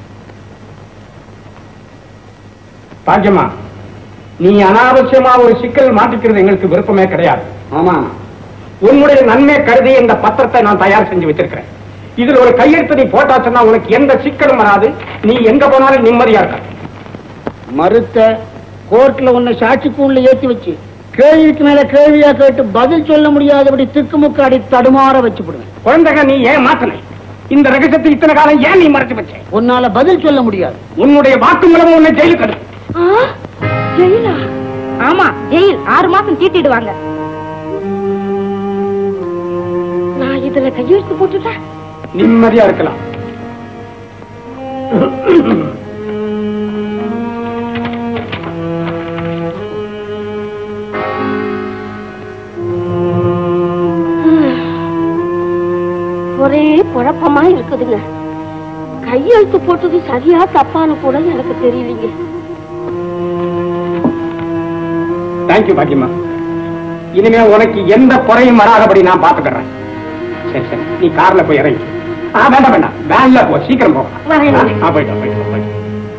B: பாக்கியம்மா நீ அனாவசியமா ஒரு சிக்கல் மாட்டிக்கிறது எங்களுக்கு விருப்பமே கிடையாது
C: ஆமா
B: உன்னுடைய நன்மை கருதி இந்த பத்திரத்தை நான் தயார் செஞ்சு வச்சிருக்கிறேன் இதுல ஒரு கையெழுத்து நீ போட்டாச்சுன்னா உனக்கு எந்த சிக்கலும் வராது நீ எங்க போனாலும் நிம்மதியா இருக்க
C: மறுத்த கோர்ட்ல உன்னை சாட்சி கூண்டுல ஏத்தி வச்சு கேள்விக்கு மேல கேள்வியா கேட்டு பதில் சொல்ல முடியாதபடி திக்குமுக்காடி தடுமாற வச்சு விடுவேன்
B: குழந்தைங்க நீ ஏன் மாத்தனை இந்த ரகசியத்தை இத்தனை காலம் ஏன் நீ மறைச்சு வச்ச
C: உன்னால பதில் சொல்ல முடியாது
B: உன்னுடைய வாக்கு மூலமும் உன்னை ஜெயிலுக்கு அனுப்பு.
G: ஜெயிலா ஆமா ஜெயில் ஆறு மாசம் தீட்டிடுவாங்க நான் இதுல கையெழுத்து போட்டுட்டேன்
B: நிம்மதியா இருக்கலாம்
G: ஒரே குழப்பமா இருக்குதுங்க கையெழுத்து போட்டது சரியா தப்பான்னு கூட எனக்கு தெரியலீங்க
B: தேங்க்யூ பாக்கியம்மா இனிமே உனக்கு எந்த குறையும் வராதபடி நான் பாத்துக்கிறேன் சரி சரி நீ கார்ல போய் இறங்கி ஆ வேண்டாம் வேண்டாம் வேன்ல போ சீக்கிரம் போ
G: வரேன்.
B: ஆ, போயிட்டு வா, போயிட்டு வா, போயிட்டு வா.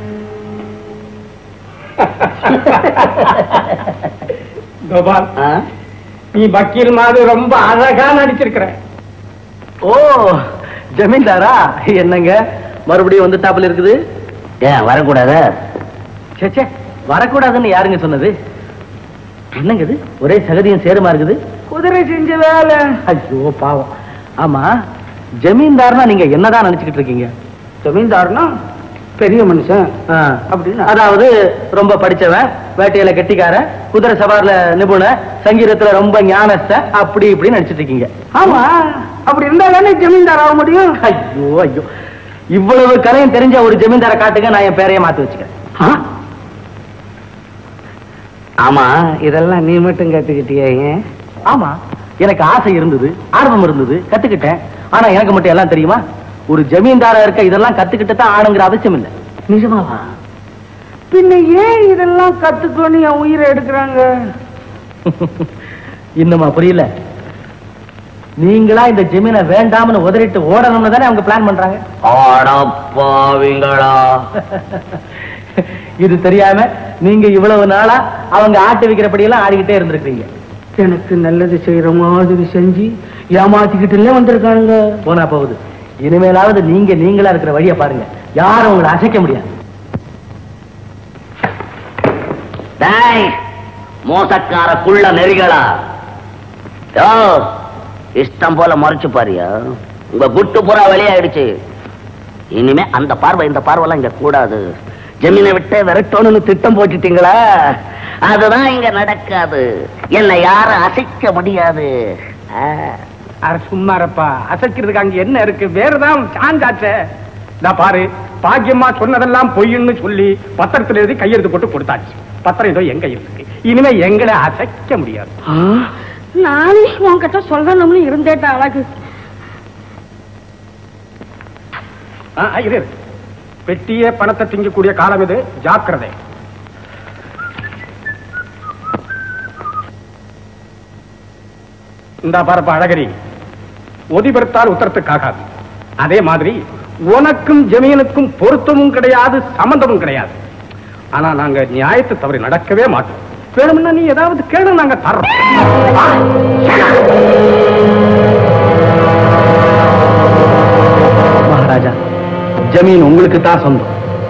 B: கோபால் நீ வக்கீல் மாதிரி ரொம்ப அழகா நடிச்சிருக்கிற
H: ஓ ஜமீன்தாரா என்னங்க மறுபடியும் வந்துட்டாப்புல இருக்குது
F: ஏன் வரக்கூடாதா
H: சே சே வரக்கூடாதுன்னு யாருங்க சொன்னது என்னங்க இது ஒரே சகதியும் சேருமா இருக்குது குதிரை செஞ்ச வேலை ஐயோ பாவம் ஆமா
D: ஜமீன்தார்னா நீங்க என்னதான் நினைச்சுக்கிட்டு இருக்கீங்க
C: ஜமீன்தார்னா பெரிய மனுஷன்
D: ஆ,
C: அப்படின்னு
D: அதாவது ரொம்ப படிச்சவன் வேட்டையில கெட்டிக்காரன் குதிரை சவாரில நிபுணர் சங்கீதத்துல ரொம்ப ஞானஸ்த அப்படி இப்படி நினைச்சிட்டு இருக்கீங்க
C: ஆமா அப்படி இருந்தா தானே ஜமீன்தார் ஆக முடியும்
D: ஐயோ ஐயோ இவ்வளவு கலையும் தெரிஞ்ச ஒரு ஜமீன்தாரை காட்டுங்க நான் என் பேரைய மாத்தி வச்சுக்கிறேன்
C: ஆ?
I: ஆமா இதெல்லாம் நீ மட்டும் கத்துக்கிட்டியா ஏன்
D: ஆமா எனக்கு ஆசை இருந்தது ஆர்வம் இருந்தது கத்துக்கிட்டேன் ஆனா எனக்கு மட்டும் எல்லாம் தெரியுமா ஒரு ஜமீன்தாரா இருக்க இதெல்லாம் கத்துக்கிட்டு தான் ஆணுங்கிற அவசியம் இல்லை
C: நிஜமாவா பின்ன ஏன் இதெல்லாம் கத்துக்கணும் என் உயிரை எடுக்கிறாங்க
D: இன்னுமா புரியல நீங்களா இந்த ஜமீனை வேண்டாம்னு உதறிட்டு ஓடணும்னு தானே அவங்க பிளான் பண்றாங்க
I: ஆடப்பாவிங்களா
D: இது தெரியாம நீங்க இவ்வளவு நாளா அவங்க ஆட்டு வைக்கிறபடி எல்லாம் ஆடிக்கிட்டே இருந்திருக்கீங்க
C: எனக்கு நல்லது செய்யற மாதிரி செஞ்சு ஏமாத்திக்கிட்டுல வந்திருக்கானுங்க
D: போனா போகுது இனிமேலாவது நீங்க நீங்களா இருக்கிற வழியை பாருங்க யாரும் உங்களை அசைக்க முடியாது
I: டேய் மோசக்கார குள்ள நெறிகளா யோ இஷ்டம் போல மறைச்சு பாரியா உங்க குட்டு பூரா வெளியாயிடுச்சு இனிமே அந்த பார்வை இந்த பார்வைலாம் இங்க கூடாது ஜமீனை விட்டு விரட்டணும்னு திட்டம் போட்டுட்டீங்களா அதுதான் இங்க நடக்காது என்னை யாரும் அசைக்க முடியாது ஆ.
B: அட சும்மா இருப்பா அசைக்கிறதுக்கு அங்க என்ன இருக்கு வேறதான் சாஞ்சாச்சே நான் பாரு பாக்கியம்மா சொன்னதெல்லாம் பொய்ன்னு சொல்லி பத்திரத்துல எழுதி கையெழுத்து போட்டு கொடுத்தாச்சு பத்திரம் ஏதோ எங்க இருக்கு இனிமே எங்களை அசைக்க முடியாது
A: நானே உன்கிட்ட சொல்லணும்னு இருந்தேட்டா அழகு
B: ஆ, ஆ, இரு இரு. பெட்டியே பணத்தை திங்கக்கூடிய காலம் இது ஜாக்கிரதை இந்த பாருப்பா அழகரி ஒதிபெருத்தால் உத்தரத்துக்காகாது அதே மாதிரி உனக்கும் ஜமீனுக்கும் பொருத்தமும் கிடையாது சம்பந்தமும் கிடையாது ஆனா நாங்க நியாயத்தை தவறி நடக்கவே மாட்டோம் வேணும்னா நீ ஏதாவது கேளு நாங்க தர்றோம் ஆ,
D: மகாராஜா ஜமீன் உங்களுக்கு தான் சொந்தம்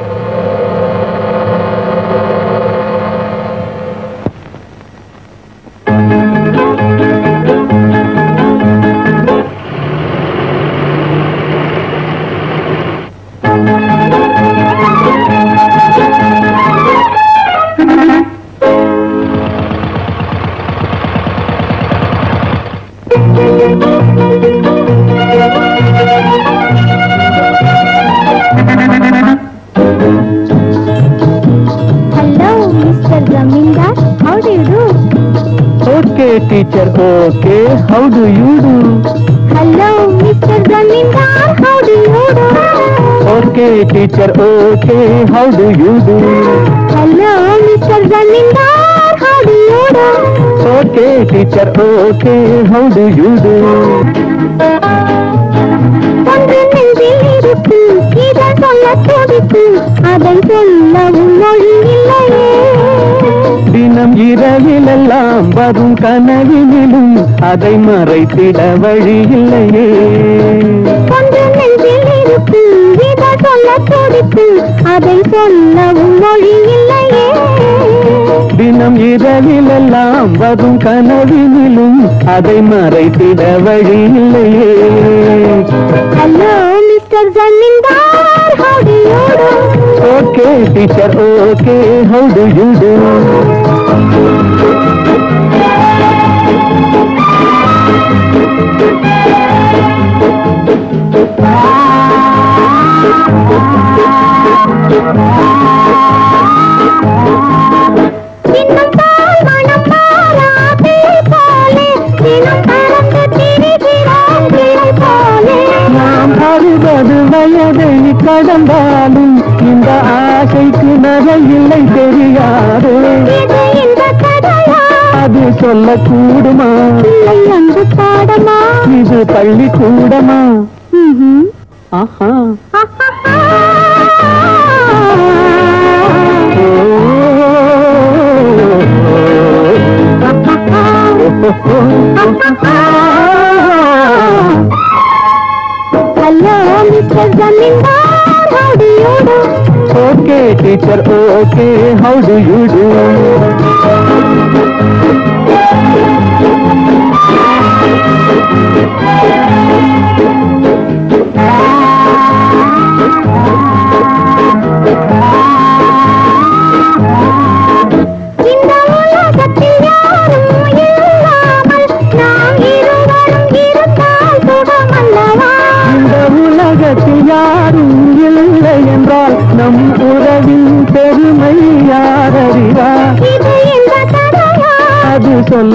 J: Hello, Mr. Zamindar. How do you do?
D: Okay teacher okay how do you do
J: Hello, Mr. Zamindar. How do you do?
D: Okay teacher okay how do you do
J: Hello, Mr. Zamindar. How do you do?
D: Okay teacher okay how do you do
J: ஒன்று நெஞ்சில் இருக்கு இதை சொல்ல துடிக்கு அதை சொல்லவும் மொழி இல்லையே
D: தினம் இரவிலெல்லாம் வரும் கனவினிலும் அதை மறைத்திட வழி இல்லையே
J: ஒன்று நெஞ்சில் இருக்கு இதை சொல்ல துடிக்கு அதை சொல்லவும் மொழி இல்லையே
D: தினம் இரவிலெல்லாம் வரும் கனவினிலும் அதை மறைத்திட வழி இல்லையே
J: ஹலோ மிஸ்டர் ஜமீன்தார் how do you do?
D: Okay teacher okay how do you do
J: இன்னும் பால் மனம் மாறாதே போலே தினம் பறந்து திரிகிறோம் கிளை போலே
D: நாம் அறுபது வயதை கடந்தாலும் இந்த ஆசைக்கு நகையில்லை தெரியாது
J: இது இந்த கதையா
D: அது சொல்லக்கூடுமா
J: இல்லை அன்று பாடமா
D: இது பள்ளிக்கூடமா
J: ம்ஹும்.
D: ஆஹா
J: ஹலோ மிஸ்டர் ஜமீன்தார் how do you do?
D: Okay teacher okay how do you do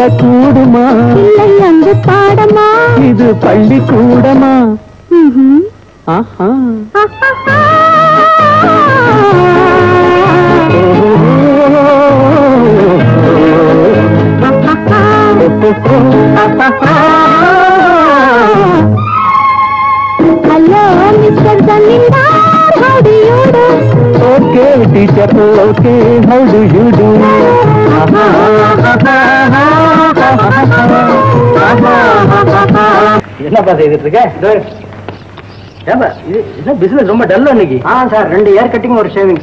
D: கூடுமா
J: இல்லை அங்கு பாடமா
D: இது பள்ளி கூடமா
J: ம்ஹும்.
D: ஆஹா
J: ஹலோ மிஸ்டர் ஜமீன்தார் how do you do
D: okay teacher okay how do you do என்னப்பா செய்துட்டு இருக்க ஏப்பா இது என்ன பிசினஸ் ரொம்ப டல்லா இன்னைக்கு ஆ சார் ரெண்டு ஏர் கட்டிங் ஒரு ஷேவிங்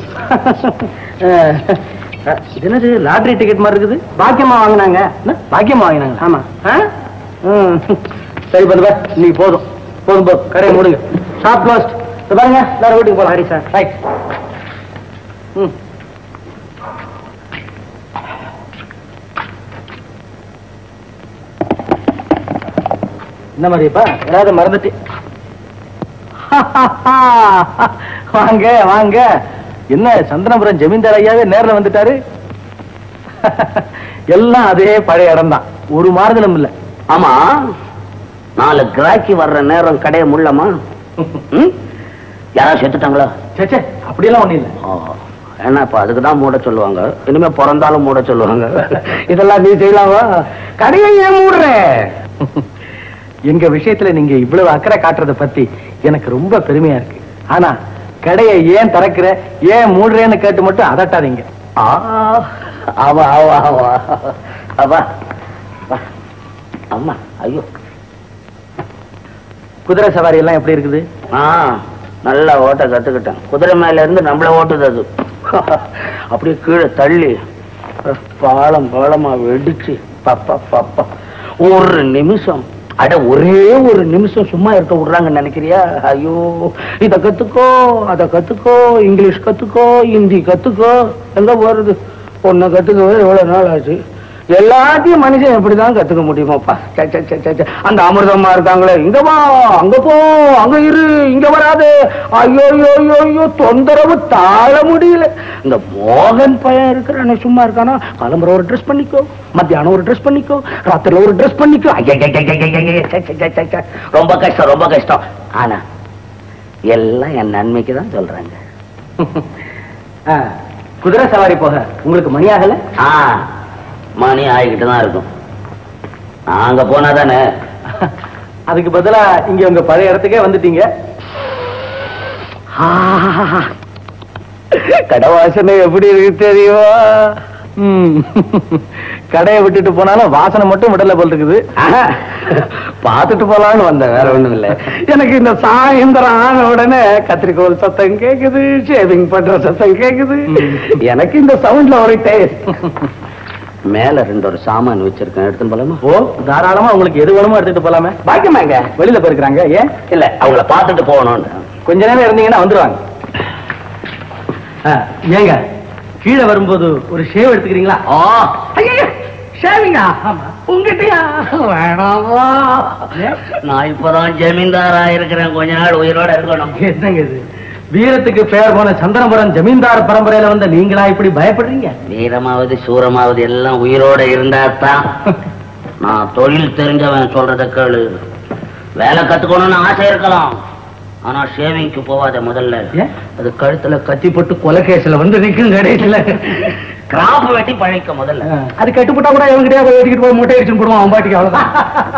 D: இது என்னது லாட்டரி டிக்கெட் மாதிரி இருக்குது பாக்கியமா வாங்கினாங்க பாக்கியமா வாங்கினாங்க ஆமா ம் சரி பண்ணுவ இன்னைக்கு போதும் போதும் போதும் கடையை மூடுங்க ஷாப் க்ளோஸ்ட் பாருங்க எல்லாரும் வீட்டுக்கு போகலாம் ஹரி சார் ரைட் ம் என்ன மாதிரிப்பா ஏதாவது மறந்துட்டு வாங்க வாங்க என்ன சந்திரபுரம் ஜமீன்தார் ஐயாவே நேர்ல வந்துட்டாரு எல்லாம் அதே பழைய இடம் தான் ஒரு மாறுதலும் இல்ல
I: ஆமா நாலு கிராக்கி வர்ற நேரம் கடையை முள்ளமா ம்? யாராவது செத்துட்டாங்களா
D: சேச்சே அப்படியெல்லாம் ஒண்ணும் இல்ல
I: ஓ, ஏன்னா இப்ப அதுக்கு தான் மூட சொல்லுவாங்க இனிமே பிறந்தாலும் மூட சொல்லுவாங்க இதெல்லாம் நீ செய்யலாமா கடையை ஏன் மூடுற
D: எங்க விஷயத்துல நீங்க இவ்வளவு அக்கறை காட்டுறத பத்தி எனக்கு ரொம்ப பெருமையா இருக்கு ஆனா கடையை ஏன் திறக்கிற ஏன் மூடுறேன்னு கேட்டு மட்டும் அதட்டாதீங்க
I: ஆ, அவா அவா அவா அவா வா. அம்மா ஐயோ
D: குதிரை சவாரி எல்லாம் எப்படி இருக்குது
I: ஆ நல்லா ஓட்ட கத்துக்கிட்டேன் குதிரை மேல இருந்து நம்மள ஓட்டுது அது அப்படியே கீழே தள்ளி பாலம் பாலமா வெடிச்சு பப்பா பப்பா ஒரு நிமிஷம் அட ஒரே ஒரு நிமிஷம் சும்மா இருக்க விடுறாங்கன்னு நினைக்கிறியா ஐயோ இத கத்துக்கோ அத கத்துக்கோ இங்கிலீஷ் கத்துக்கோ ஹிந்தி கத்துக்கோ எங்க போறது ஒன்ன கத்துக்கவே எவ்வளவு நாள் ஆச்சு எல்லாத்தையும் மனுஷன் எப்படிதான் கத்துக்க முடியுமாப்பா சே, சே, சே, சே, சே. அந்த அமிர்தமா இருக்காங்களே இங்க வா அங்க போ அங்க இரு இங்க வராது ஐயோ ஐயோ ஐயோ ஐயோ தொந்தரவு தாழ முடியல இந்த மோகன் பையன் இருக்கிறானே சும்மா இருக்கானா கிளம்புற ஒரு ட்ரெஸ் பண்ணிக்கோ மத்தியானம் ஒரு ட்ரெஸ் பண்ணிக்கோ ராத்திரில ஒரு ட்ரெஸ் பண்ணிக்கோ ஐய, ஐய, ஐய, ஐய, ஐய, சே, சே, சே, சே, சே. ரொம்ப கஷ்டம் ரொம்ப கஷ்டம் ஆனா எல்லாம் என் நன்மைக்கு தான் சொல்றாங்க
D: ஆ, குதிரை சவாரி போக உங்களுக்கு மணி ஆகல
I: ஆ மணி ஆகிக்கிட்டு தான் இருக்கும் அங்க போனா தானே
D: அதுக்கு பதிலா இங்க உங்க பழைய இடத்துக்கே வந்துட்டீங்க
I: கடவாசனை எப்படி இருக்கு தெரியுமா
D: ம். கடையை விட்டுட்டு போனாலும் வாசனை மட்டும் விடல போல் இருக்குது
I: ஆஹா, பார்த்துட்டு போலான்னு வந்தேன் வேற ஒண்ணும் இல்ல எனக்கு இந்த சாயந்தரம் ஆன உடனே கத்திரிக்கோல் சத்தம் கேக்குது ஷேவிங் பண்ற சத்தம் கேக்குது எனக்கு இந்த சவுண்ட்ல ஒரு டேஸ்ட் மேல ரெண்டு ஒரு சாமான் வச்சிருக்கேன் எடுத்துன்னு போலாமா
D: ஓ தாராளமா உங்களுக்கு எது வேணுமோ எடுத்துட்டு போலாமே
I: பாக்கியமாங்க
D: வெளியில போயிருக்கிறாங்க ஏன்
I: இல்ல அவங்கள பார்த்துட்டு போகணும்னு
D: கொஞ்ச நேரம் இருந்தீங்கன்னா வந்துருவாங்க ஆ, ஏங்க கீழே வரும்போது ஒரு ஷேவ் எடுத்துக்கிறீங்களா
I: ஆ ஷேவிங்கா உங்ககிட்டயா வேணாமா நான் இப்பதான் ஜமீன்தாரா இருக்கிறேன் கொஞ்ச நாள் உயிரோட இருக்கணும்
D: என்னங்க இது வீரத்துக்கு பெயர் போன சந்திரபுரம் ஜமீன்தார் பரம்பரையில வந்த நீங்களா இப்படி பயப்படுறீங்க
I: வீரமாவது சூரமாவது எல்லாம் உயிரோட இருந்தா தான் நான் தொழில் தெரிஞ்சவன் சொல்றத கேளு வேலை கத்துக்கணும்னு ஆசை இருக்கலாம் ஆனா ஷேவிங்க்கு போவாத முதல்ல
D: ஏன்?
I: அது கழுத்துல கத்தி போட்டு கொலகேசில வந்து நிக்கும் கடைசியில கிராப் வெட்டி பழைக்க முதல்ல
D: அது கட்டுப்பட்டா கூட இவங்கிட்டே போய் வெட்டிக்கிட்டு போய் முட்டை அடிச்சுன்னு போடுவான் அவன் பாட்டுக்கு அவ்வளவுதான்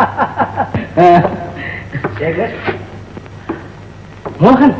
D: சேகர். மோகன்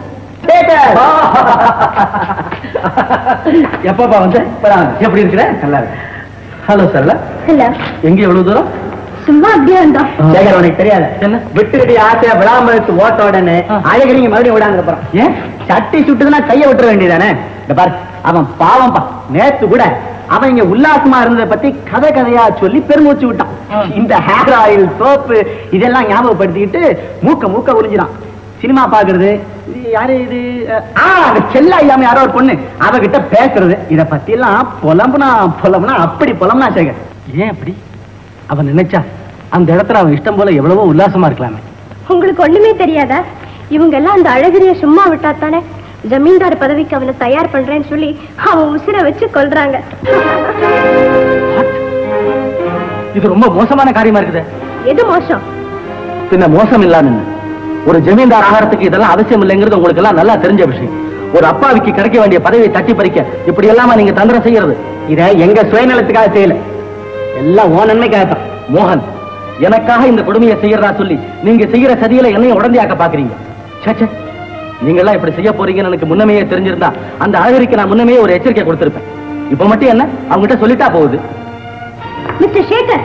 D: எப்பப்பா வந்து எப்படி இருக்கிற நல்லா இருக்கு ஹலோ சார்ல
A: ஹலோ
D: எங்க எவ்வளவு தூரம்
A: சும்மா அப்படியே வந்தோம்
D: சேகர் உனக்கு தெரியாது என்ன
F: விட்டுக்கிட்டு ஆசையா விளாம்பரத்து ஓட்ட உடனே அழகிரிங்க மறுபடியும் விடாங்க அப்புறம்
D: ஏன்
F: சட்டி சுட்டுதுன்னா கைய விட்டுற வேண்டியதானே இந்த பாரு அவன் பாவம்பா நேத்து கூட அவன் இங்க உல்லாசமா இருந்ததை பத்தி கதை கதையா சொல்லி பெருமூச்சு விட்டான் இந்த ஹேர் ஆயில் சோப்பு இதெல்லாம் ஞாபகப்படுத்திக்கிட்டு மூக்க மூக்க உறிஞ்சிடான் சினிமா பாக்குறது இது யாரு இது ஆ அந்த செல்லா இல்லாம யாரோ ஒரு பொண்ணு அவகிட்ட பேசுறது இத பத்தி எல்லாம் புலம்புனா புலம்புனா அப்படி புலம்புனா சேகர்
D: ஏன் அப்படி அவன் நினைச்சா அந்த இடத்துல அவன் இஷ்டம் போல எவ்வளவோ உல்லாசமா இருக்கலாமே
A: உங்களுக்கு ஒண்ணுமே தெரியாதா இவங்க எல்லாம் அந்த அழகிரிய சும்மா விட்டா தானே ஜமீன்தார் பதவிக்கு அவனை தயார் பண்றேன்னு சொல்லி அவன் உசிரை வச்சு கொல்றாங்க
C: இது ரொம்ப மோசமான காரியமா இருக்குது
A: எது மோசம்
C: பின்ன மோசம் இல்லாம என்ன? ஒரு ஜமீன்தார் ஆகாரத்துக்கு இதெல்லாம் அவசியம் இல்லைங்கிறது உங்களுக்கு எல்லாம் நல்லா தெரிஞ்ச விஷயம் ஒரு அப்பாவிக்கு கிடைக்க வேண்டிய பதவியை தட்டி பறிக்க இப்படி எல்லாமா நீங்க தந்திரம் செய்யறது இத எங்க சுயநலத்துக்காக செய்யல எல்லாம் ஓ நன்மைக்காக தான் மோகன் எனக்காக இந்த கொடுமையை செய்யறதா சொல்லி நீங்க செய்யற சதியில என்னையும் உடந்தையாக்க பாக்குறீங்க ச்சே, ச்சே. நீங்க எல்லாம் இப்படி செய்ய போறீங்கன்னு எனக்கு முன்னமே தெரிஞ்சிருந்தா அந்த அழகரிக்கு நான் முன்னமே ஒரு எச்சரிக்கை கொடுத்திருப்பேன் இப்ப மட்டும் என்ன அவங்ககிட்ட சொல்லிட்டா போகுது
A: மிஸ்டர் சேகர்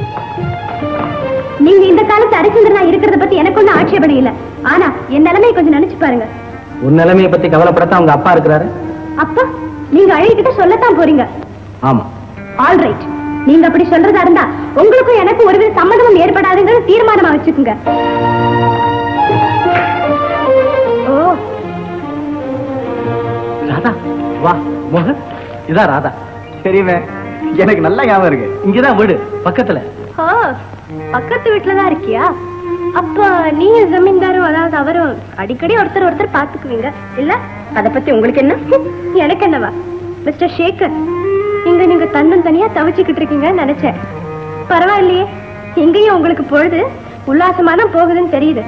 A: நீங்க இந்த காலத்து அரிச்சந்திரனா இருக்கிறத பத்தி எனக்கு ஒண்ணும் ஆட்சேபனை இல்ல ஆனா என் நிலைமையை கொஞ்சம் நினைச்சு பாருங்க
C: உன் நிலைமையை பத்தி கவலைப்படத்தான் அவங்க அப்பா இருக்கிறாரு
A: அப்பா நீங்க அழகிட்ட சொல்லத்தான் போறீங்க
C: ஆமா
A: ஆல் ரைட் நீங்க அப்படி சொல்றதா இருந்தா உங்களுக்கும் எனக்கும் ஒருவித சம்மதமும் ஏற்படாதுங்கிறது தீர்மானமா வச்சுக்கோங்க ஓ
C: ராதா வா மோகன் இதான் ராதா தெரியுமே எனக்கு நல்ல ஞாபகம் இருக்கு இங்கதான் வீடு பக்கத்துல
A: ஓ பக்கத்து வீட்டுலதான் இருக்கியா அப்ப நீங்க ஜமீன்தாரும் அதாவது அவரும் அடிக்கடி ஒருத்தர் ஒருத்தர் பாத்துக்குவீங்க இல்ல அத பத்தி உங்களுக்கு என்ன எனக்கு என்னவா மிஸ்டர் சேகர் இங்க நீங்க தன்னன் தனியா தவிச்சுக்கிட்டு இருக்கீங்கன்னு நினைச்சேன் பரவாயில்லையே இங்கேயும் உங்களுக்கு பொழுது உல்லாசமா தான் போகுதுன்னு தெரியுது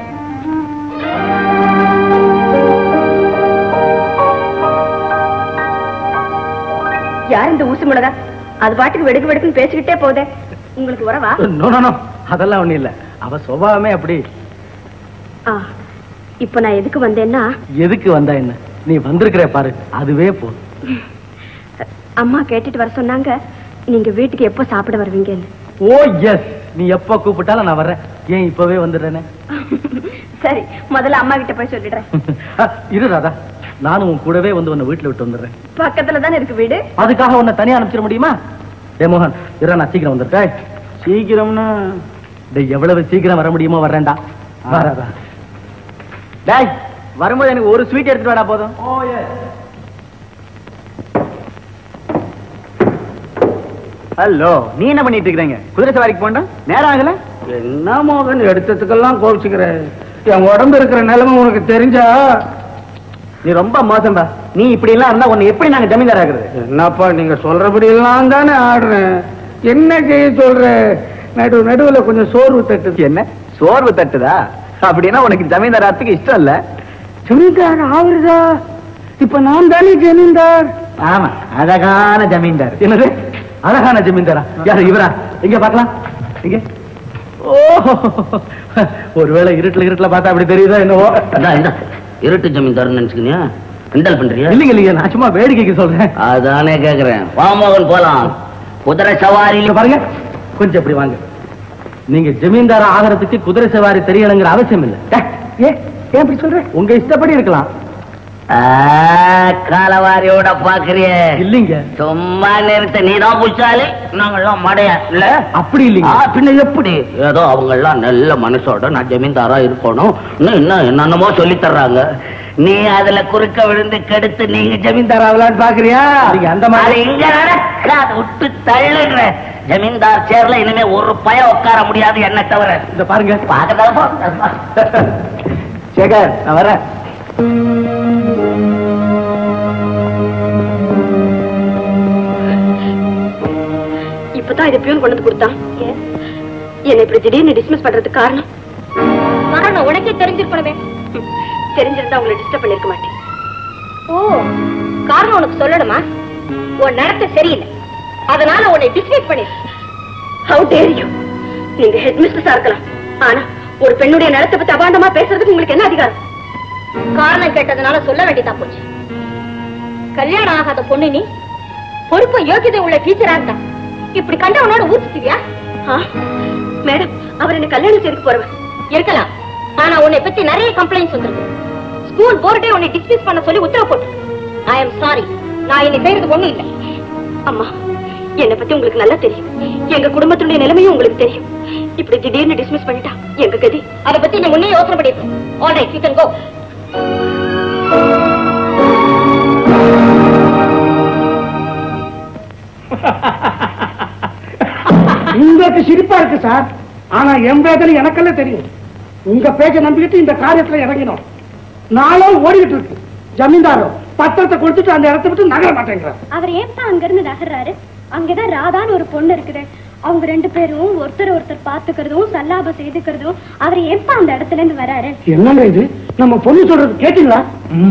A: யார் இந்த ஊசி முளகா அது பாட்டுக்கு வெடுக்கு வெடுக்குன்னு பேசிக்கிட்டே போதே உங்களுக்கு உறவா
C: நோ நோ நோ அதெல்லாம் ஒண்ணும் இல்ல அவ சுபாவமே அப்படி
A: ஆ, இப்ப நான் எதுக்கு வந்தேன்னா
C: எதுக்கு வந்தா என்ன நீ வந்திருக்கிற பாரு அதுவே போதும்
A: அம்மா கேட்டுட்டு வர சொன்னாங்க நீங்க வீட்டுக்கு எப்போ சாப்பிட வருவீங்கன்னு
C: ஓ எஸ் நீ எப்ப கூப்பிட்டாலும் நான் வர்றேன் ஏன் இப்பவே வந்துடுறேனே
A: சரி முதல்ல அம்மா கிட்ட போய் சொல்லிடுறேன்
C: ஆ, இரு ராதா நானும் உன் கூடவே வந்து உன்னை வீட்டுல விட்டு வந்துடுறேன்
A: பக்கத்துல தானே இருக்கு வீடு
C: அதுக்காக உன்னை தனியா அனுப்பிச்சிட முடியுமா ஏ மோகன் இரு நான் சீக்கிரம் வந்துருக்கேன் சீக்கிரம்னா டேய் எவ்வளவு சீக்கிரம் வர முடியுமோ வர்றேன்டா வா ராதா டேய் வரும்போது எனக்கு ஒரு ஸ்வீட் எடுத்துட்டு வாடா போதும் ஹலோ நீ என்ன பண்ணிட்டு இருக்கீங்க குதிரை சவாரிக்கு போண்டா நேரம் ஆகல
B: என்ன மோகன் எடுத்ததுக்கெல்லாம் கோவிச்சுக்கிற என் உடம்பு இருக்கிற நிலைமை உனக்கு தெரிஞ்சா
C: நீ ரொம்ப மோசம்பா நீ இப்படி எல்லாம் இருந்தா உன்னை எப்படி நாங்க ஜமீன்தார் ஆகுறது
B: என்னப்பா நீங்க சொல்றபடி எல்லாம் தானே ஆடுறேன் என்ன செய்ய சொல்ற நடு நடுவுல கொஞ்சம் சோர்வு தட்டுது
C: என்ன சோர்வு தட்டுதா அப்படின்னா உனக்கு ஜமீன்தார் ஆகிறதுக்கு இஷ்டம் இல்ல
B: ஜமீன்தார் ஆகுறதா இப்ப நான் தானே ஜமீன்தார்
C: ஆமா அழகான ஜமீன்தார் என்னது அழகான ஜமீன்தாரா யாரு இவரா எங்க பார்க்கலாம் இங்க ஓ ஒருவேளை இருட்டுல இருட்டுல பார்த்தா அப்படி தெரியுதா என்னவோ
I: அதான் இந்த இருட்டு ஜமீன்தார் நினைச்சுக்கினியா கிண்டல் பண்றியா
C: இல்லைங்க இல்லைங்க நான் சும்மா வேடிக்கைக்கு சொல்றேன்
I: அதானே கேக்குறேன் வாமோகன் போலாம் குதிரை
C: இங்க
I: சவாரியில
C: பாருங்க கொஞ்சம் இப்படி வாங்க நீங்க ஜமீன்தார் ஆகிறதுக்கு குதிரை சவாரி தெரியணுங்கிற அவசியம் இல்ல டே, ஏன் ஏன் இப்படி சொல்ற உங்க இஷ்டப்படி இருக்கலாம்
I: ஆ, காலவாரியோட பாக்குறிய
C: இல்லைங்க
I: சும்மா நிறுத்த நீதான் புச்சாலு நாங்கெல்லாம் மடைய இல்ல
C: அப்படி
I: ஆ,
C: இல்லைங்க
I: பின்ன எப்படி ஏதோ அவங்க எல்லாம் நல்ல மனசோட நான் ஜமீன்தாரா இருக்கணும் இன்னும் என்ன என்னென்னமோ சொல்லி தர்றாங்க நீ அதுல குறுக்க விழுந்து கெடுத்து நீங்க ஜமீன்தார் ஆகலான்னு பாக்குறியா
C: நீங்க அந்த மாதிரி-
I: அது இங்க நடக்காது விட்டு தள்ளுங்க ஜமீன்தார் சேர்ல இனிமே ஒரு பய உட்கார முடியாது என்ன தவிர
C: இந்த பாருங்க
I: பாக்கறதா போ
C: சேகர் நான் வரேன்
A: இப்பதான் இதை பியூன் கொண்டு வந்து கொடுத்தான் என்னை இப்படி திடீர்னு டிஸ்மிஸ் பண்றதுக்கு காரணம் காரணம் உனக்கே தெரிஞ்சிருக்கணுமே தெரிஞ்சிருந்தா உங்களை டிஸ்டர்ப் பண்ணிருக்க மாட்டேன் ஓ காரணம் உனக்கு சொல்லணுமா உன் நடத்தை சரியில்லை அதனால உன்னை டிஸ்மிஸ் பண்ணி ஹவு டேர் யூ நீங்க ஹெட் மிஸ்டர்ஸா இருக்கலாம் ஆனா ஒரு பெண்ணுடைய நடத்தை பத்தி அபாண்டமா பேசுறதுக்கு உங்களுக்கு என்ன அதிகாரம் காரணம் கேட்டதுனால சொல்ல வேண்டியதா போச்சு கல்யாணம் ஆகாத பொண்ணு நீ பொறுப்பு யோகியதை உள்ள டீச்சரா இருந்தா இப்படி கண்டவனோட ஊத்துட்டியா மேடம் அவர் என்ன கல்யாணம் செய்து போறவர் இருக்கலாம் ஆனா உன்னை பத்தி நிறைய கம்ப்ளைண்ட்ஸ் வந்திருக்கு ஸ்கூல் போர்டே உன்னை டிஸ்மிஸ் பண்ண சொல்லி உத்தரவு போட்டு ஐ எம் சாரி நான் என்னை செய்யறது ஒண்ணும் இல்லை அம்மா என்னை பத்தி உங்களுக்கு நல்லா தெரியும் எங்க குடும்பத்துடைய நிலைமையும் உங்களுக்கு தெரியும் இப்படி திடீர்னு டிஸ்மிஸ் பண்ணிட்டா எங்க கதி அத பத்தி நீ முன்னே யோசனை பண்ணிருக்கோம் all right you can go
B: உங்களுக்கு சிரிப்பா இருக்கு சார் ஆனா என் வேதனை எனக்கெல்லாம் தெரியும் உங்க பேச்ச நம்பிக்கிட்டு இந்த காரியத்துல இறங்கினோம் நாளும் ஓடிக்கிட்டு இருக்கு ஜமீன்தாரோ பத்திரத்தை கொடுத்துட்டு அந்த இடத்த விட்டு நகர மாட்டேங்கிறார்
A: அவர் ஏன் தான் அங்க இருந்து நகர்றாரு அங்கதான் ராதான்னு ஒரு பொண்ணு இருக்குது அவங்க ரெண்டு பேரும் ஒருத்தர் ஒருத்தர் பாத்துக்கிறதும் சல்லாபம் செய்துக்கிறதும் அவர் எப்ப அந்த இடத்துல இருந்து வராரு
C: என்னங்க இது நம்ம பொண்ணு சொல்றது கேட்டீங்களா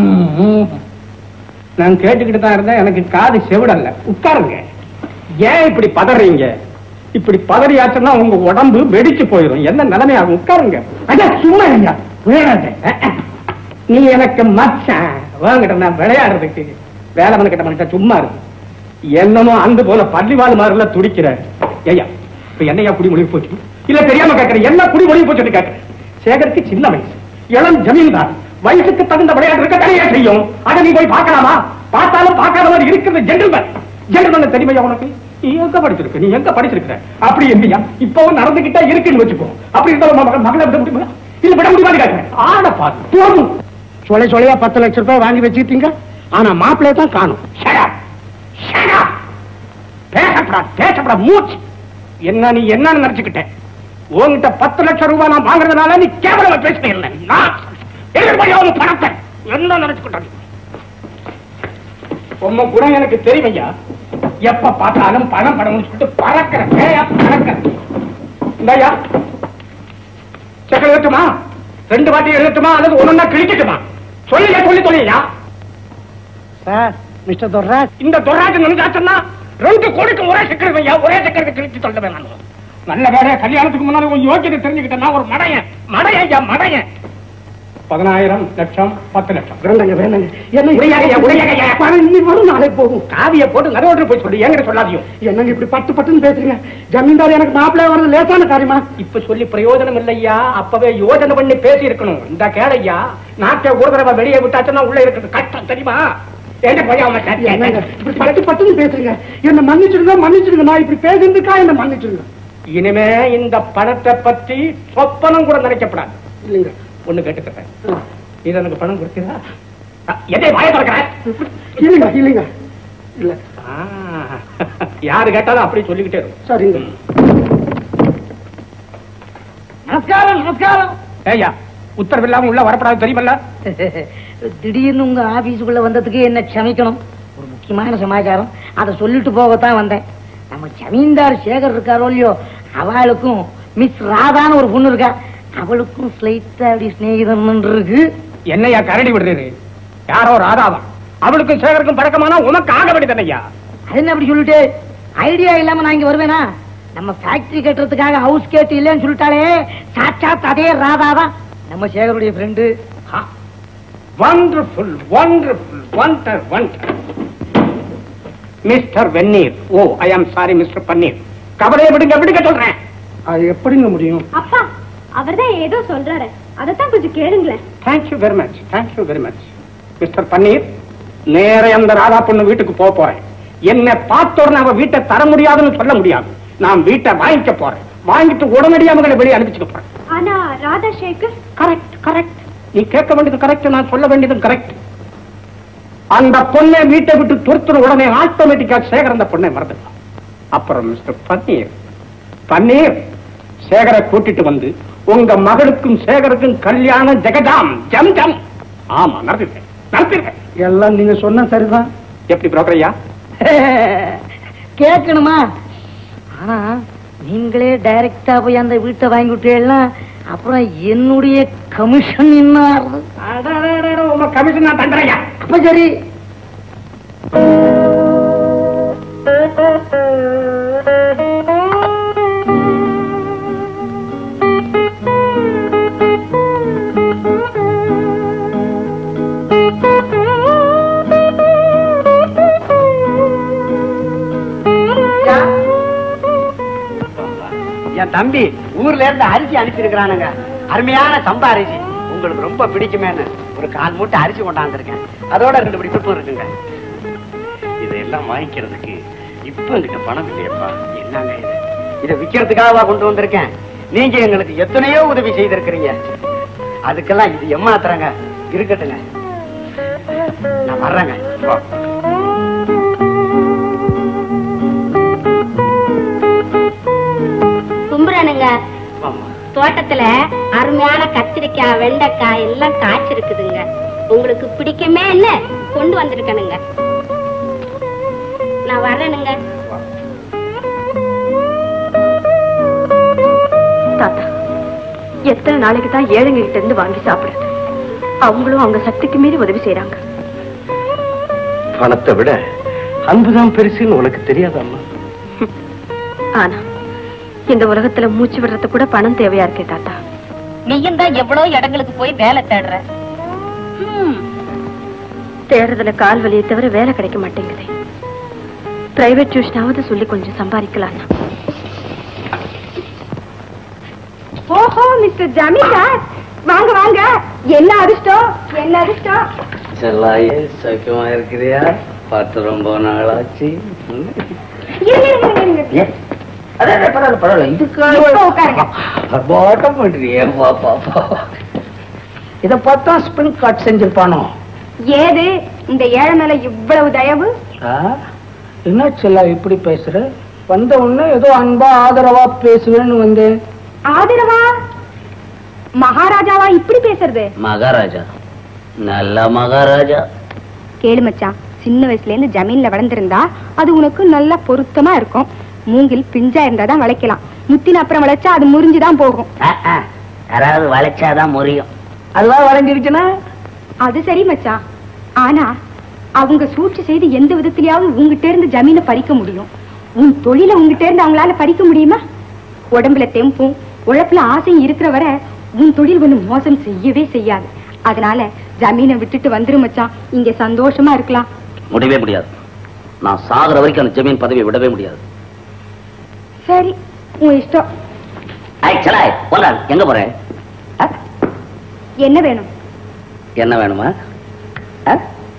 B: நான் கேட்டுக்கிட்டு தான் இருந்தேன் எனக்கு காது செவிடல்ல உட்காருங்க ஏன் இப்படி பதறீங்க இப்படி பதறியாச்சுன்னா உங்க உடம்பு வெடிச்சு போயிடும் என்ன நிலைமையாகும் உட்காருங்க
C: அட சும்மா இல்லையா விளையாடாத
B: நீ எனக்கு மச்சான் வாங்கிட்ட நான் விளையாடுறதுக்கு வேலை கிட்ட பண்ணிட்டா சும்மா இருக்கு என்னமோ அந்த போல பள்ளிவாள் மாதிரில துடிக்கிற ஐயா இப்ப என்னையா குடி மொழி போச்சு இல்ல தெரியாம கேட்கறேன் என்ன குடி மொழி போச்சுன்னு கேட்கறேன் சேகருக்கு சின்ன வயசு இளம் ஜமீன்தார் வயசுக்கு தகுந்த விளையாட்டு இருக்க தனியா செய்யும் அதை நீ போய் பார்க்கலாமா பார்த்தாலும் பார்க்காத மாதிரி இருக்கிறது ஜென்டில்மேன் ஜென்டில்மேன் தெரியுமையா உனக்கு நீ எங்க படிச்சிருக்க நீ எங்க படிச்சிருக்க அப்படி இல்லையா இப்பவும் நடந்துகிட்டா இருக்குன்னு வச்சுக்கோ அப்படி இருந்தா உன் மகள் மகளை விட முடியுமா இல்ல விட முடியுமான்னு கேட்கிறேன் ஆட பாரு போதும்
C: சொலை சொலையா பத்து லட்சம் ரூபாய் வாங்கி வச்சுக்கிட்டீங்க ஆனா மாப்பிள்ளைய தான் காணும்
B: Shut up! Shut up! பேசப்படா பேசப்படா மூச்சு என்ன நீ என்னன்னு நினைச்சுக்கிட்ட உன்கிட்ட பத்து லட்சம் ரூபாய் நான் வாங்குறதுனால நீ கேவலமா பேசிட்டே இல்லை நான் எதிர்படியா உன் பணத்தை என்ன நினைச்சுக்கிட்ட நீ? உம்ம குணம் எனக்கு தெரியுமையா எப்ப பார்த்தாலும் பணம் பணம்னு சொல்லிட்டு பறக்கிற பேயா பறக்கிற இந்தாயா செக்கல் எழுத்துமா ரெண்டு வாட்டி எழுத்துமா அல்லது ஒன்னொன்னா கிழிக்கட்டுமா சொல்லியா சொல்லி சொல்லியா
C: சார் மிஸ்டர் தொர்ராஜ்
B: இந்த துராஜ் நினைச்சாச்சுன்னா ரெண்டு கோடிக்கு ஒரே சக்கரம் ஐயா ஒரே சக்கரத்தை கிழிச்சு சொல்லுவேன் நான் நல்ல வேற கல்யாணத்துக்கு முன்னாடி ஒரு யோக்கியத்தை தெரிஞ்சுக்கிட்டேன் நான் ஒரு மடையன் மடையன் ஐயா மடையன் பதினாயிரம் லட்சம் பத்து லட்சம்
C: வேண்டாங்க வேண்டாங்க என்ன
B: உடையாகையா, உடையாகையா.
C: பணம் இன்னைக்கு வரும் நாளைக்கு போகும்
B: காவிய போட்டு நடுவோட்டு போய் சொல்லி என்கிட்ட சொல்லாதியும்
C: என்னங்க இப்படி பட்டு பட்டுன்னு பேசுறீங்க ஜமீன்தார் எனக்கு மாப்பிள்ளை வர்றது லேசான காரியமா
B: இப்ப சொல்லி பிரயோஜனம் இல்லையா அப்பவே யோஜனை பண்ணி பேசி இருக்கணும் இந்த கேளையா நாட்டை ஒரு தடவை வெளியே விட்டாச்சுன்னா உள்ள இருக்கிறது கஷ்டம் தெரியுமா என்ன போய் அவன்
C: என்னங்க
B: கட்டி-
C: இப்படி பட்டு பட்டுன்னு பேசுறீங்க என்ன மன்னிச்சிடுங்க மன்னிச்சிடுங்க நான் இப்படி பேசுறதுக்கா என்ன மன்னிச்சிடுங்க
B: இனிமே இந்த பணத்தை பத்தி சொப்பனம் கூட நினைக்கப்படாது
C: இல்லைங்க
B: ஒண்ணு கேட்டுக்கிறேன் இது எனக்கு பணம் கொடுத்தீரா எதை வாய திறக்கிற
C: இல்லைங்க இல்லைங்க இல்ல
B: ஆ, யாரு கேட்டாலும் அப்படி சொல்லிக்கிட்டே இருக்கும்
C: சரிங்க
F: நமஸ்காரம் நமஸ்காரம்
B: ஏய்யா உத்தரவில்லாம உள்ள வரப்படாது தெரியுமல்ல
F: திடீர்னு உங்க ஆபீஸுக்குள்ள வந்ததுக்கு என்ன க்ஷமிக்கணும் ஒரு முக்கியமான சமாச்சாரம் அதை சொல்லிட்டு போகத்தான் வந்தேன் நம்ம ஜமீன்தார் சேகர் இருக்காரோ இல்லையோ அவளுக்கும் மிஸ் ராதான்னு ஒரு பொண்ணு இருக்கா அவளுக்கும் ஸ்லைட்டா அப்படி சிநேகிதம் இருக்கு
B: என்னையா கரடி விடுறது யாரோ ராதாவா அவளுக்கும் சேகருக்கும் பழக்கமானா உனக்கு ஆக வேண்டியதனையா
F: அது என்ன அப்படி சொல்லிட்டு ஐடியா இல்லாம நான் இங்க வருவேனா நம்ம ஃபேக்டரி கட்டுறதுக்காக ஹவுஸ் கேட்டு இல்லைன்னு சொல்லிட்டாலே சாட்சாத் அதே ராதா தான் நம்ம சேகருடைய friend
B: wonderful wonderful wonder wonder Mr வெந்நீர் oh I am sorry mister பன்னீர் கவலையை விடுங்க விடுங்க சொல்றேன்
C: அது எப்படிங்க முடியும்
A: அப்பா அவர்தான் ஏதோ சொல்றாரு அதைத்தான் கொஞ்சம் கேளுங்களேன்
B: thank you very much thank you very much Mr Panneer நேர அந்த ராதா பொண்ணு வீட்டுக்கு போக போறேன் என்ன பார்த்தோன்னு அவ வீட்டை தர முடியாதுன்னு சொல்ல முடியாது நான் வீட்டை வாங்கிக்க போறேன் வாங்கிட்டு உடனடியாக அவங்களை வெளியே அனுப்பிச்சுக்க போறேன்
A: ஆனா ராதா சேகர்
B: கரெக்ட் கரெக்ட் நீ கேட்க வேண்டியது கரெக்ட் நான் சொல்ல வேண்டியது கரெக்ட் அந்த பொண்ணை வீட்டை விட்டு துரத்துன உடனே ஆட்டோமேட்டிக்கா சேகர் அந்த பொண்ணை மறந்துடலாம் அப்புறம் மிஸ்டர் பன்னீர் பன்னீர் சேகரை கூட்டிட்டு வந்து உங்க மகளுக்கும் சேகருக்கும் கல்யாணம் ஜெகஜாம் ஜம் ஜம் ஆமா நடத்திருக்கேன் நடத்திருக்கேன்
C: எல்லாம் நீங்க சொன்ன சரிதான்
B: எப்படி புரோக்கர் ஐயா
F: கேட்கணுமா ஆனா நீங்களே டைரக்டா போய் அந்த வீட்டை வாங்கி விட்டீங்கன்னா அப்புறம் என்னுடைய கமிஷன் என்ன ஆகுது
B: அடடடட, உங்க கமிஷன் நான் தந்துறையா
F: அப்ப சரி
C: என் தம்பி ஊர்ல இருந்து அரிசி அனுப்பியிருக்கிறானுங்க அருமையான சம்பா அரிசி உங்களுக்கு ரொம்ப பிடிக்குமேன்னு ஒரு கால் மூட்டை அரிசி கொண்டாந்துருக்கேன் அதோட ரெண்டு பிடி துப்பு இருக்குங்க
H: இதெல்லாம் வாங்கிக்கிறதுக்கு இப்ப என்கிட்ட பணம் இல்லையப்பா
C: என்னங்க இது இதை விக்கிறதுக்காகவா கொண்டு வந்திருக்கேன் நீங்க எங்களுக்கு எத்தனையோ உதவி செய்திருக்கிறீங்க அதுக்கெல்லாம் இது எம்மாத்திரங்க இருக்கட்டுங்க நான் வர்றேங்க
H: வா.
G: கும்புறானுங்க
H: ஆமா
G: தோட்டத்துல அருமையான கத்திரிக்காய் வெண்டைக்காய் எல்லாம் காய்ச்சிருக்குதுங்க உங்களுக்கு பிடிக்குமே என்ன கொண்டு வந்திருக்கணுங்க நான் வர்றேனுங்க
A: எத்தனை நாளைக்கு தான் ஏழைங்க கிட்ட இருந்து வாங்கி சாப்பிடுறது அவங்களும் அவங்க சக்திக்கு மீறி உதவி செய்யறாங்க
B: பணத்தை விட அன்புதான் பெருசுன்னு உனக்கு தெரியாதாம்மா
A: ஆனா இந்த உலகத்துல மூச்சு விடுறது கூட பணம் தேவையா இருக்கே தாத்தா
G: நீயும் தான் எவ்வளவு இடங்களுக்கு போய் வேலை தேடுற
A: தேடுறதுல கால் வலியை தவிர வேலை கிடைக்க மாட்டேங்குது பிரைவேட் டியூஷனாவது சொல்லி கொஞ்சம் சம்பாதிக்கலாம்
K: ஓஹோ மிஸ்டர் ஜமீன்தார் வாங்க வாங்க என்ன அதிர்ஷ்டம் என்ன அதிர்ஷ்டம்
H: செல்லாயே சௌக்கியமா இருக்கிறியா பார்த்து ரொம்ப நாளாச்சு ம்.
K: இருங்க, இருங்க, இருங்க, இருங்க.
H: ஏன்? அட, அட, பரவாயில்ல பரவாயில்ல இதுக்காக
K: இப்ப உட்காருங்க.
H: பாட்டம் பண்றியே வா பாப்பா
C: இத பார்த்தா ஸ்பின் காட் செஞ்சிருப்பானோ
K: ஏது இந்த ஏழை மேல இவ்வளவு தயவு
C: ஆ? என்ன செல்லா இப்படி பேசுற வந்த உடனே ஏதோ அன்பா ஆதரவா பேசுவேன்னு வந்தேன்
K: ஆதரவா மகாராஜாவா இப்படி பேசுறது
H: மகாராஜா நல்ல மகாராஜா
K: கேளு மச்சான் சின்ன வயசுல இருந்து ஜமீன்ல வளர்ந்திருந்தா அது உனக்கு நல்லா பொருத்தமா இருக்கும் மூங்கில் பிஞ்சா இருந்தாதான் வளைக்கலாம் முத்தின அப்புறம் வளைச்சா அது முறிஞ்சுதான் போகும்
I: யாராவது வளைச்சாதான் முறியும்
C: அதுவா வளைஞ்சிருச்சுன்னா
K: அது சரி மச்சான் ஆனா அவங்க சூழ்ச்சி செய்து எந்த விதத்திலயாவது உங்ககிட்ட இருந்து ஜமீனை பறிக்க முடியும் உன் தொழிலை உங்ககிட்ட இருந்து அவங்களால பறிக்க முடியுமா உடம்புல தெம்பும் உழைப்புல ஆசையும் இருக்கிற வரை உன் தொழில் ஒண்ணு மோசம் செய்யவே செய்யாது அதனால ஜமீனை விட்டுட்டு வந்துரு மச்சான் இங்க சந்தோஷமா இருக்கலாம்
H: முடியவே முடியாது நான் சாகுற வரைக்கும் அந்த ஜமீன் பதவியை விடவே முடியாது
K: சரி உன் இஷ்டம்
H: ஐய் சலாய் போல எங்க போற ஆ?
K: என்ன வேணும்
H: என்ன வேணுமா ஆ?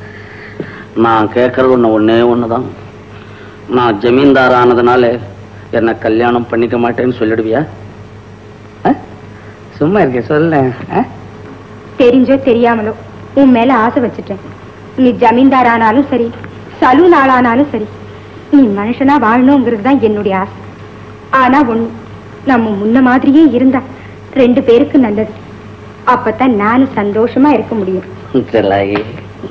H: நான் கேட்கறது ஒண்ணு ஒண்ணே ஒண்ணுதான் நான் ஜமீன்தார் ஆனதுனால என்ன கல்யாணம் பண்ணிக்க மாட்டேன்னு சொல்லிடுவியா ஆ? சும்மா இருக்க சொல்ல
K: தெரிஞ்சோ தெரியாமலோ உன் மேல ஆசை வச்சுட்டேன் நீ ஜமீன்தார் ஆனாலும் சரி சலூன் ஆளானாலும் சரி நீ மனுஷனா வாழணுங்கிறது தான் என்னுடைய ஆசை ஆனா ஒண்ணு நம்ம முன்ன மாதிரியே இருந்தா ரெண்டு பேருக்கு நல்லது அப்பதான் நானும் சந்தோஷமா இருக்க முடியும்
H: சலாயி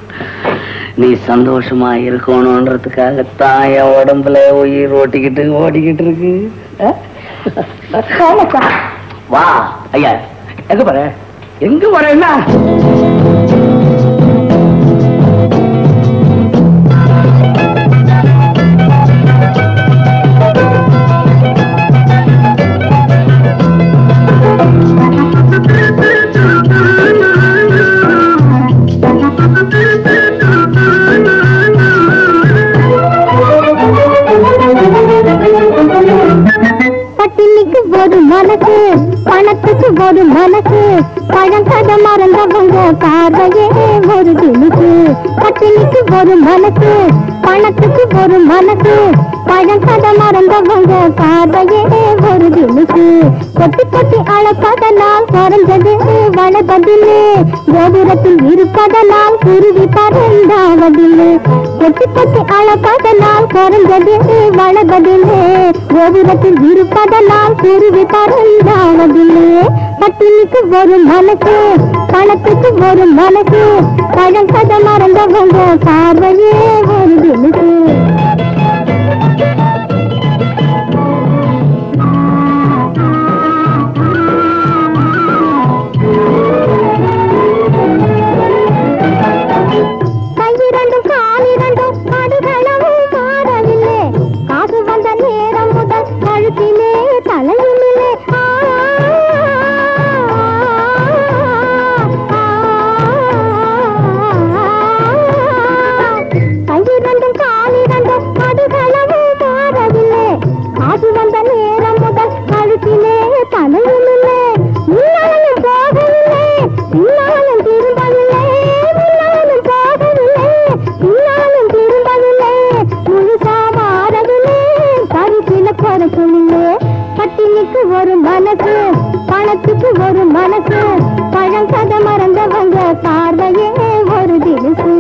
H: நீ சந்தோஷமா இருக்கணும்ன்றதுக்காகத்தான் என் உடம்புல உயிர் ஓட்டிக்கிட்டு ஓடிக்கிட்டு இருக்கு ஆ?
K: போங்கப்பா.
H: வா ஐயா
C: எங்க போற எங்க போறேன்னா
J: பட்டினிக்கு ஒரு மனசு பணத்துக்கு ஒரு மனசு பழங்கத மறந்தவங்க பார்வையே ஒரு திணுக்கு பட்டினிக்கு ஒரு மனசு பணத்துக்கு ஒரு மனசு பழங்கத மறந்தவங்க பார்வையே ஒரு திணுக்கு கொட்டி கொட்டி அழைப்பதனால் குறைஞ்சது வளர்வதில்லை கோபுரத்தில் இருப்பதனால் குருவி பறந்தாவதில்லை கொட்டி கொட்டி அழைப்பதனால் குறைஞ்சது வளர்வதில்லை கோபுரத்தில் இருப்பதனால் குருவி பறந்தாவதில்லை பட்டினிக்கு ஒரு மனசு பணத்துக்கு ஒரு மனசு பழங்கத மறந்தவங்க பார்வையே ஒரு தினுக்கு கையிரண்டும் காலிரண்டும் கடுகளவும் மாறவில்லை காசு வந்த நேரம் முதல் கழுத்திலே தலையுமில்லை ஆ, கையிரண்டும் காலிரண்டும் கடுகளவும் மாறவில்லை காசு வந்த நேரம் முதல் கழுத்திலே தலையுமில்லை முன்னாலும் போகவில்லை பின்னாலும் திரும்பவில்லை முன்னாலும் போகவில்லை பின்னாலும் திரும்பவில்லை முழுசா மாறவில்லை கருத்தில குறைக்கவில்லை பட்டினிக்கு ஒரு மனசு பணத்துக்கு ஒரு மனசு பழங்கத மறந்தவங்க பார்வையே ஒரு தினசு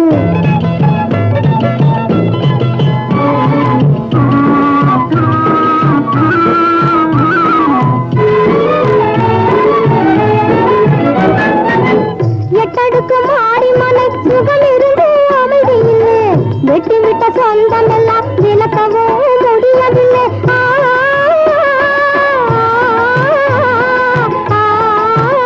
J: எட்டடுக்கு மாடி மனை சுகம் இருந்து அமைதி இல்லை வெட்டி விட்ட சொந்தம் எல்லாம் விளக்கவும் முடியவில்லை ஆ, ஆ, ஆ,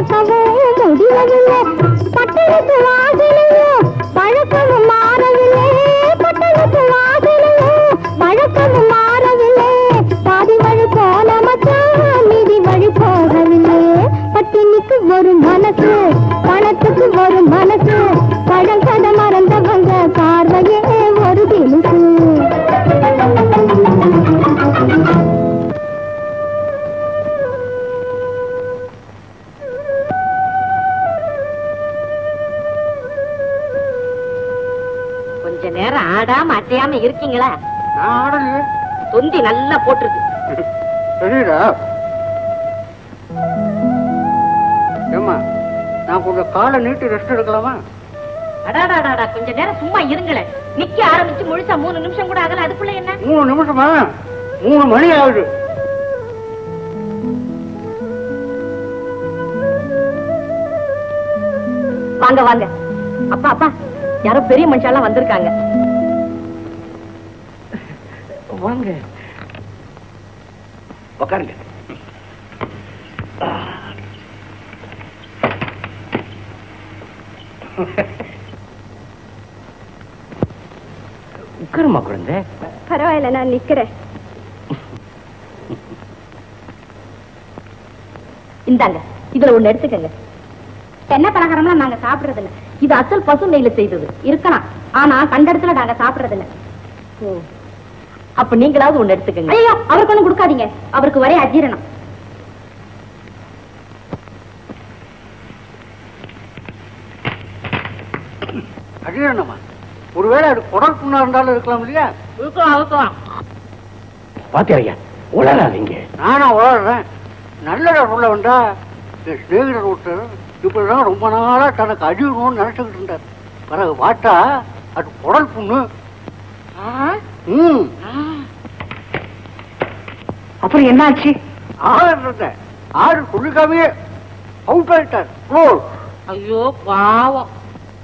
J: சுமக்கவும் முடியவில்லை பட்டணத்து வாசலையும் பழக்கமும் மாறவில்லை பட்டணத்து வாசலையும் பழக்கமும் மாறவில்லை பாதி வழி போன மச்சான் மீதி வழி போகவில்லை பட்டினிக்கு ஒரு மனசு பணத்துக்கு ஒரு மனசு பழங்கதை மறந்தவங்க பார்வையே ஒரு தினுசு
G: கொஞ்ச நேரம் ஆடாம அசையாம இருக்கீங்களா
C: நான் ஆடலையே
G: தொந்தி நல்லா போட்டிருக்கு
C: சரிடா ஏம்மா நான் கொஞ்சம் காலை நீட்டி ரெஸ்ட் எடுக்கலாமா
G: அடாடாடாடா கொஞ்ச நேரம் சும்மா இருங்களேன் நிக்க ஆரம்பிச்சு முழுசா மூணு நிமிஷம் கூட ஆகல அதுக்குள்ள என்ன
C: மூணு நிமிஷமா மூணு மணி ஆகுது
G: வாங்க வாங்க அப்பா அப்பா யாரோ பெரிய மனுஷாலாம் வந்திருக்காங்க
H: வாங்க உக்காருங்க உட்காருமா குழந்தை
A: பரவாயில்ல நான் நிக்கிறேன்
G: இந்தாங்க இதுல ஒண்ணு எடுத்துக்கங்க என்ன பலகாரம்லாம் நாங்க சாப்பிடுறது இல்ல இது அசல் பசு நெய்ல செய்தது இருக்கலாம் ஆனா கண்ட இடத்துல நாங்க சாப்பிடுறது இல்ல அப்ப நீங்களாவது ஒண்ணு எடுத்துக்கங்க ஐயோ அவருக்கு ஒண்ணு கொடுக்காதீங்க அவருக்கு ஒரே அஜீரணம்
C: அஜீரணமா ஒருவேளை அது குடல் புண்ணா இருந்தாலும் இருக்கலாம் இல்லையா
G: இருக்கலாம் இருக்கலாம்
H: பாத்தியா உளராதீங்க
C: நானா உழறேன் நல்லதா சொல்ல வந்தா என் சிநேகிதர் ஒருத்தர் இப்படிதான் ரொம்ப நாளா தனக்கு அழியணும்னு நினைச்சுக்கிட்டு இருந்தார் பிறகு பார்த்தா அது குடல் புண்ணு ம்
K: அப்புறம் என்னாச்சு
C: ஆறு ஆறு சொல்லிக்காமே அவுட் ஆயிட்டார் க்ளோஸ்
G: ஐயோ பாவம்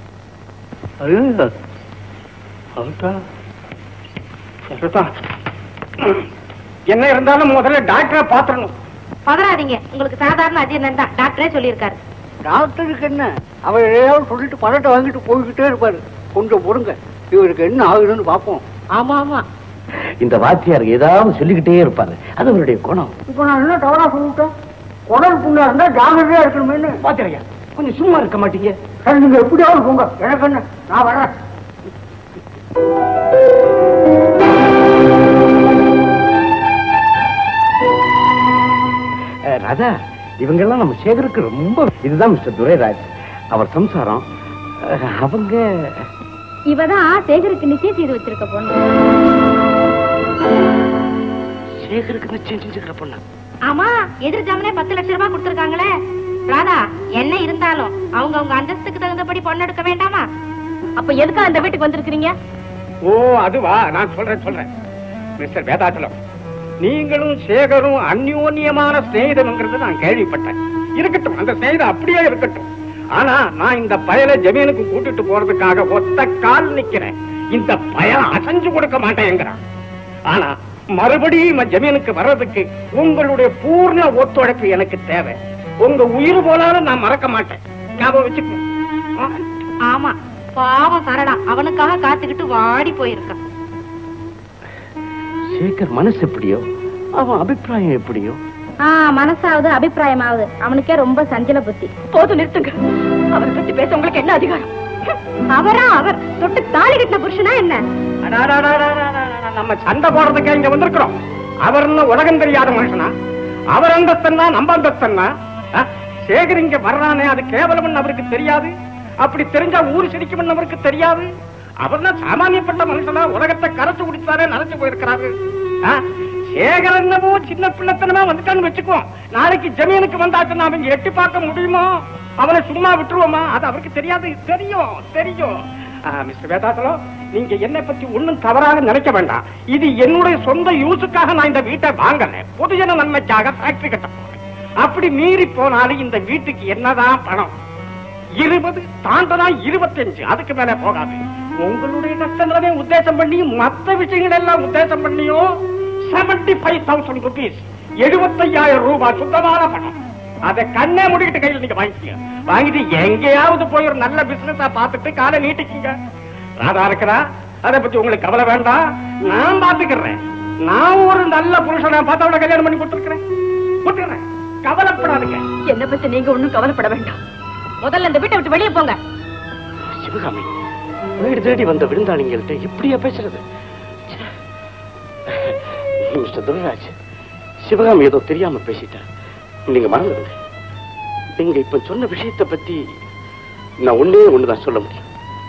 B: அவுட்டா சரிதான் என்ன இருந்தாலும் முதல்ல டாக்டரை பாத்துறணும்
G: பதறாதீங்க உங்களுக்கு சாதாரண அஜீர்ணம் தான் டாக்டரே சொல்லியிருக்காரு
C: டாக்டருக்கு என்ன அவர் எதையாவது சொல்லிட்டு பணத்தை வாங்கிட்டு போய்கிட்டே இருப்பாரு கொஞ்சம் பொறுங்க இவருக்கு என்ன ஆகுதுன்னு பார்ப்போம்
G: ஆமா ஆமா
H: இந்த வாத்தியார் ஏதாவது சொல்லிக்கிட்டே இருப்பாரு அது அவருடைய குணம்
C: இப்போ நான் என்ன தவறா சொல்லிட்டேன் குடல் புண்ணா இருந்தா ஜாகிரதையா இருக்கணுமேனு
B: பாத்திரையா கொஞ்சம் சும்மா இருக்க மாட்டீங்க
C: சரி நீங்க எப்படியாவது போங்க எனக்கு என்ன நான் வரேன்
H: அஹ், ராதா இவங்கெல்லாம் நம்ம சேகருக்கு ரொம்ப இதுதான் மிஸ்டர் துரைராஜ் அவர் சம்சாரம் அஹ், அவங்க
A: இவதான் சேகருக்கு நிச்சயம் செய்து வச்சிருக்க பொண்ணு
H: சேகருக்கு நிச்சயம் செஞ்சுக்கிற பொண்ணு
G: ஆமா எதிர் ஜாமனே பத்து லட்சம் ரூபாய் கொடுத்திருக்காங்களே ராதா என்ன இருந்தாலும் அவங்க அவங்க அந்தஸ்துக்கு தகுந்தபடி பொண்ணு எடுக்க வேண்டாமா அப்ப எதுக்கா அந்த வீட்டுக்கு வந்திருக்கீங்க
B: ஓ அதுவா நான் சொல்றேன் சொல்றேன் மிஸ்டர் வேதாச்சலம் நீங்களும் சேகரும் அந்யோன்யமான சிநேகிதம்ங்கிறது நான் கேள்விப்பட்டேன் இருக்கட்டும் அந்த சிநேகிதம் அப்படியே இருக்கட்டும் ஆனா நான் இந்த பயலை ஜமீனுக்கு கூட்டிட்டு போறதுக்காக ஒத்த கால் நிக்கிறேன் இந்த பயன் அசைஞ்சு கொடுக்க மாட்டேங்கிறான் ஆனா மறுபடியும் இவன் ஜமீனுக்கு வர்றதுக்கு உங்களுடைய பூர்ண ஒத்துழைப்பு எனக்கு தேவை உங்க உயிர் போனாலும் நான் மறக்க மாட்டேன் ஞாபகம் வச்சுக்கோ ஆ?
G: ஆமா பாவம் சரடா அவனுக்காக காத்துக்கிட்டு வாடி போயிருக்கான்
H: சேகர் மனசு எப்படியோ அவன் அபிப்பிராயம் எப்படியோ
A: ஆ மனசாவது அபிப்பிராயமாவது அவனுக்கே ரொம்ப சஞ்சல புத்தி
G: போதும் நிறுத்துங்க அவரை பத்தி பேச உங்களுக்கு என்ன அதிகாரம்
A: அவரா அவர் தொட்டு தாலி கட்டின புருஷனா என்ன
B: அடாடாடாடாடாடாடா, நம்ம சண்டை போடுறதுக்கே இங்க வந்திருக்கிறோம் அவர் என்ன உலகம் தெரியாத மனுஷனா அவர் அந்தஸ்தன்னா நம்ம அந்தஸ்தன்னா ஆ? சேகர் இங்க வர்றானே அது கேவலம் அவருக்கு தெரியாது அப்படி தெரிஞ்சா ஊரு சிரிக்கும் அவருக்கு தெரியாது அவர் தான் சாமானியப்பட்ட மனுஷனா உலகத்தை கரைச்சு குடிச்சாரே நினைச்சு போயிருக்கிறாரு ஆ? சேகர் என்னவோ சின்ன பிள்ளைத்தனமா வந்துட்டான்னு வச்சுக்குவோம் நாளைக்கு ஜமீனுக்கு வந்தாச்சுன்னா அவங்க எட்டி பார்க்க முடியுமோ அவனை சும்மா விட்டுருவோமா அது அவருக்கு தெரியாது தெரியும் தெரியும் ஆ, மிஸ்டர் வேதாசலம் நீங்க என்னை பத்தி ஒண்ணும் தவறாக நினைக்க வேண்டாம் இது என்னுடைய சொந்த யூஸுக்காக நான் இந்த வீட்டை வாங்கல பொதுஜன நன்மைக்காக ஃபேக்டரி கட்ட போறேன் அப்படி மீறி போனாலும் இந்த வீட்டுக்கு என்னதான் பணம் இருபது தாண்டனா இருபத்தஞ்சு அதுக்கு மேல போகாது உங்களுடைய கஷ்டங்களே உத்தேசம் பண்ணி மத்த விஷயங்கள் எல்லாம் உத்தேசம் பண்ணியும் செவன்டி ஃபைவ் தௌசண்ட் ருபீஸ் எழுபத்தையாயிரம் ரூபாய் சுத்தமான பணம் அத கண்ணே முடிக்கிட்டு கையில நீங்க வாங்கிக்கங்க வாங்கிட்டு எங்கேயாவது போய் ஒரு நல்ல பிசினஸா பார்த்துட்டு காலை நீட்டிக்குங்க ராதா இருக்கிறா அத பத்தி உங்களுக்கு கவலை வேண்டாம் நான் பாத்துக்கிறேன் நான் ஒரு நல்ல புருஷனை பார்த்து அவளை கல்யாணம் பண்ணி கொடுத்துருக்கிறேன் கொடுத்துக்கிறேன் கவலைப்படாதுங்க
G: என்ன பத்தி நீங்க ஒண்ணும் கவலைப்பட வேண்டாம் முதல்ல இந்த வீட்டை விட்டு வெளியே போங்க
H: சிவகாமி வீடு தேடி வந்த விருந்தாளிங்கள்ட்ட இப்படியா பேசுறது ச்சே. மிஸ்டர் துரைராஜ் சிவகாமி ஏதோ தெரியாம பேசிட்டா நீங்க மறந்துடுங்க நீங்க இப்ப சொன்ன விஷயத்தை பத்தி நான் ஒண்ணே ஒண்ணுதான் சொல்ல முடியும்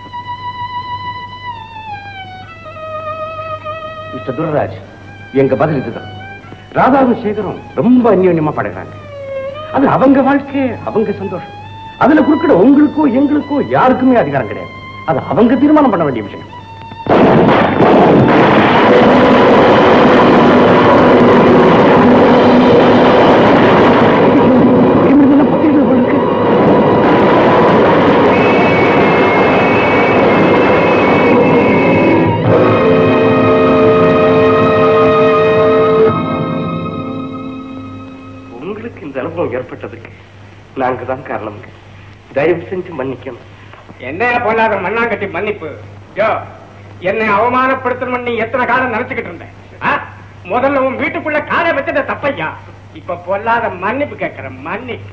H: மிஸ்டர் துரைராஜ் எங்க பதில் இதுதான் ராதாவும் சேகரும் ரொம்ப அந்யோன்யமா படுறாங்க அது அவங்க வாழ்க்கை அவங்க சந்தோஷம் அதுல குறுக்கிட உங்களுக்கோ எங்களுக்கோ யாருக்குமே அதிகாரம் கிடையாது அது அவங்க தீர்மானம் பண்ண வேண்டிய விஷயம் உங்களுக்கு இந்த அனுபவம் ஏற்பட்டதுக்கு நாங்க தான் காரணம் தயவு செஞ்சு மன்னிக்கணும்
B: என்ன பொல்லாத மண்ணாங்கட்டி மன்னிப்பு யோ என்னை அவமானப்படுத்தணும் நீ எத்தனை காலம் நினைச்சுக்கிட்டு இருந்த ஆ? முதல்ல உன் வீட்டுக்குள்ள காலை வச்சத தப்பையா இப்ப பொல்லாத மன்னிப்பு கேட்கிறேன் மன்னிப்பு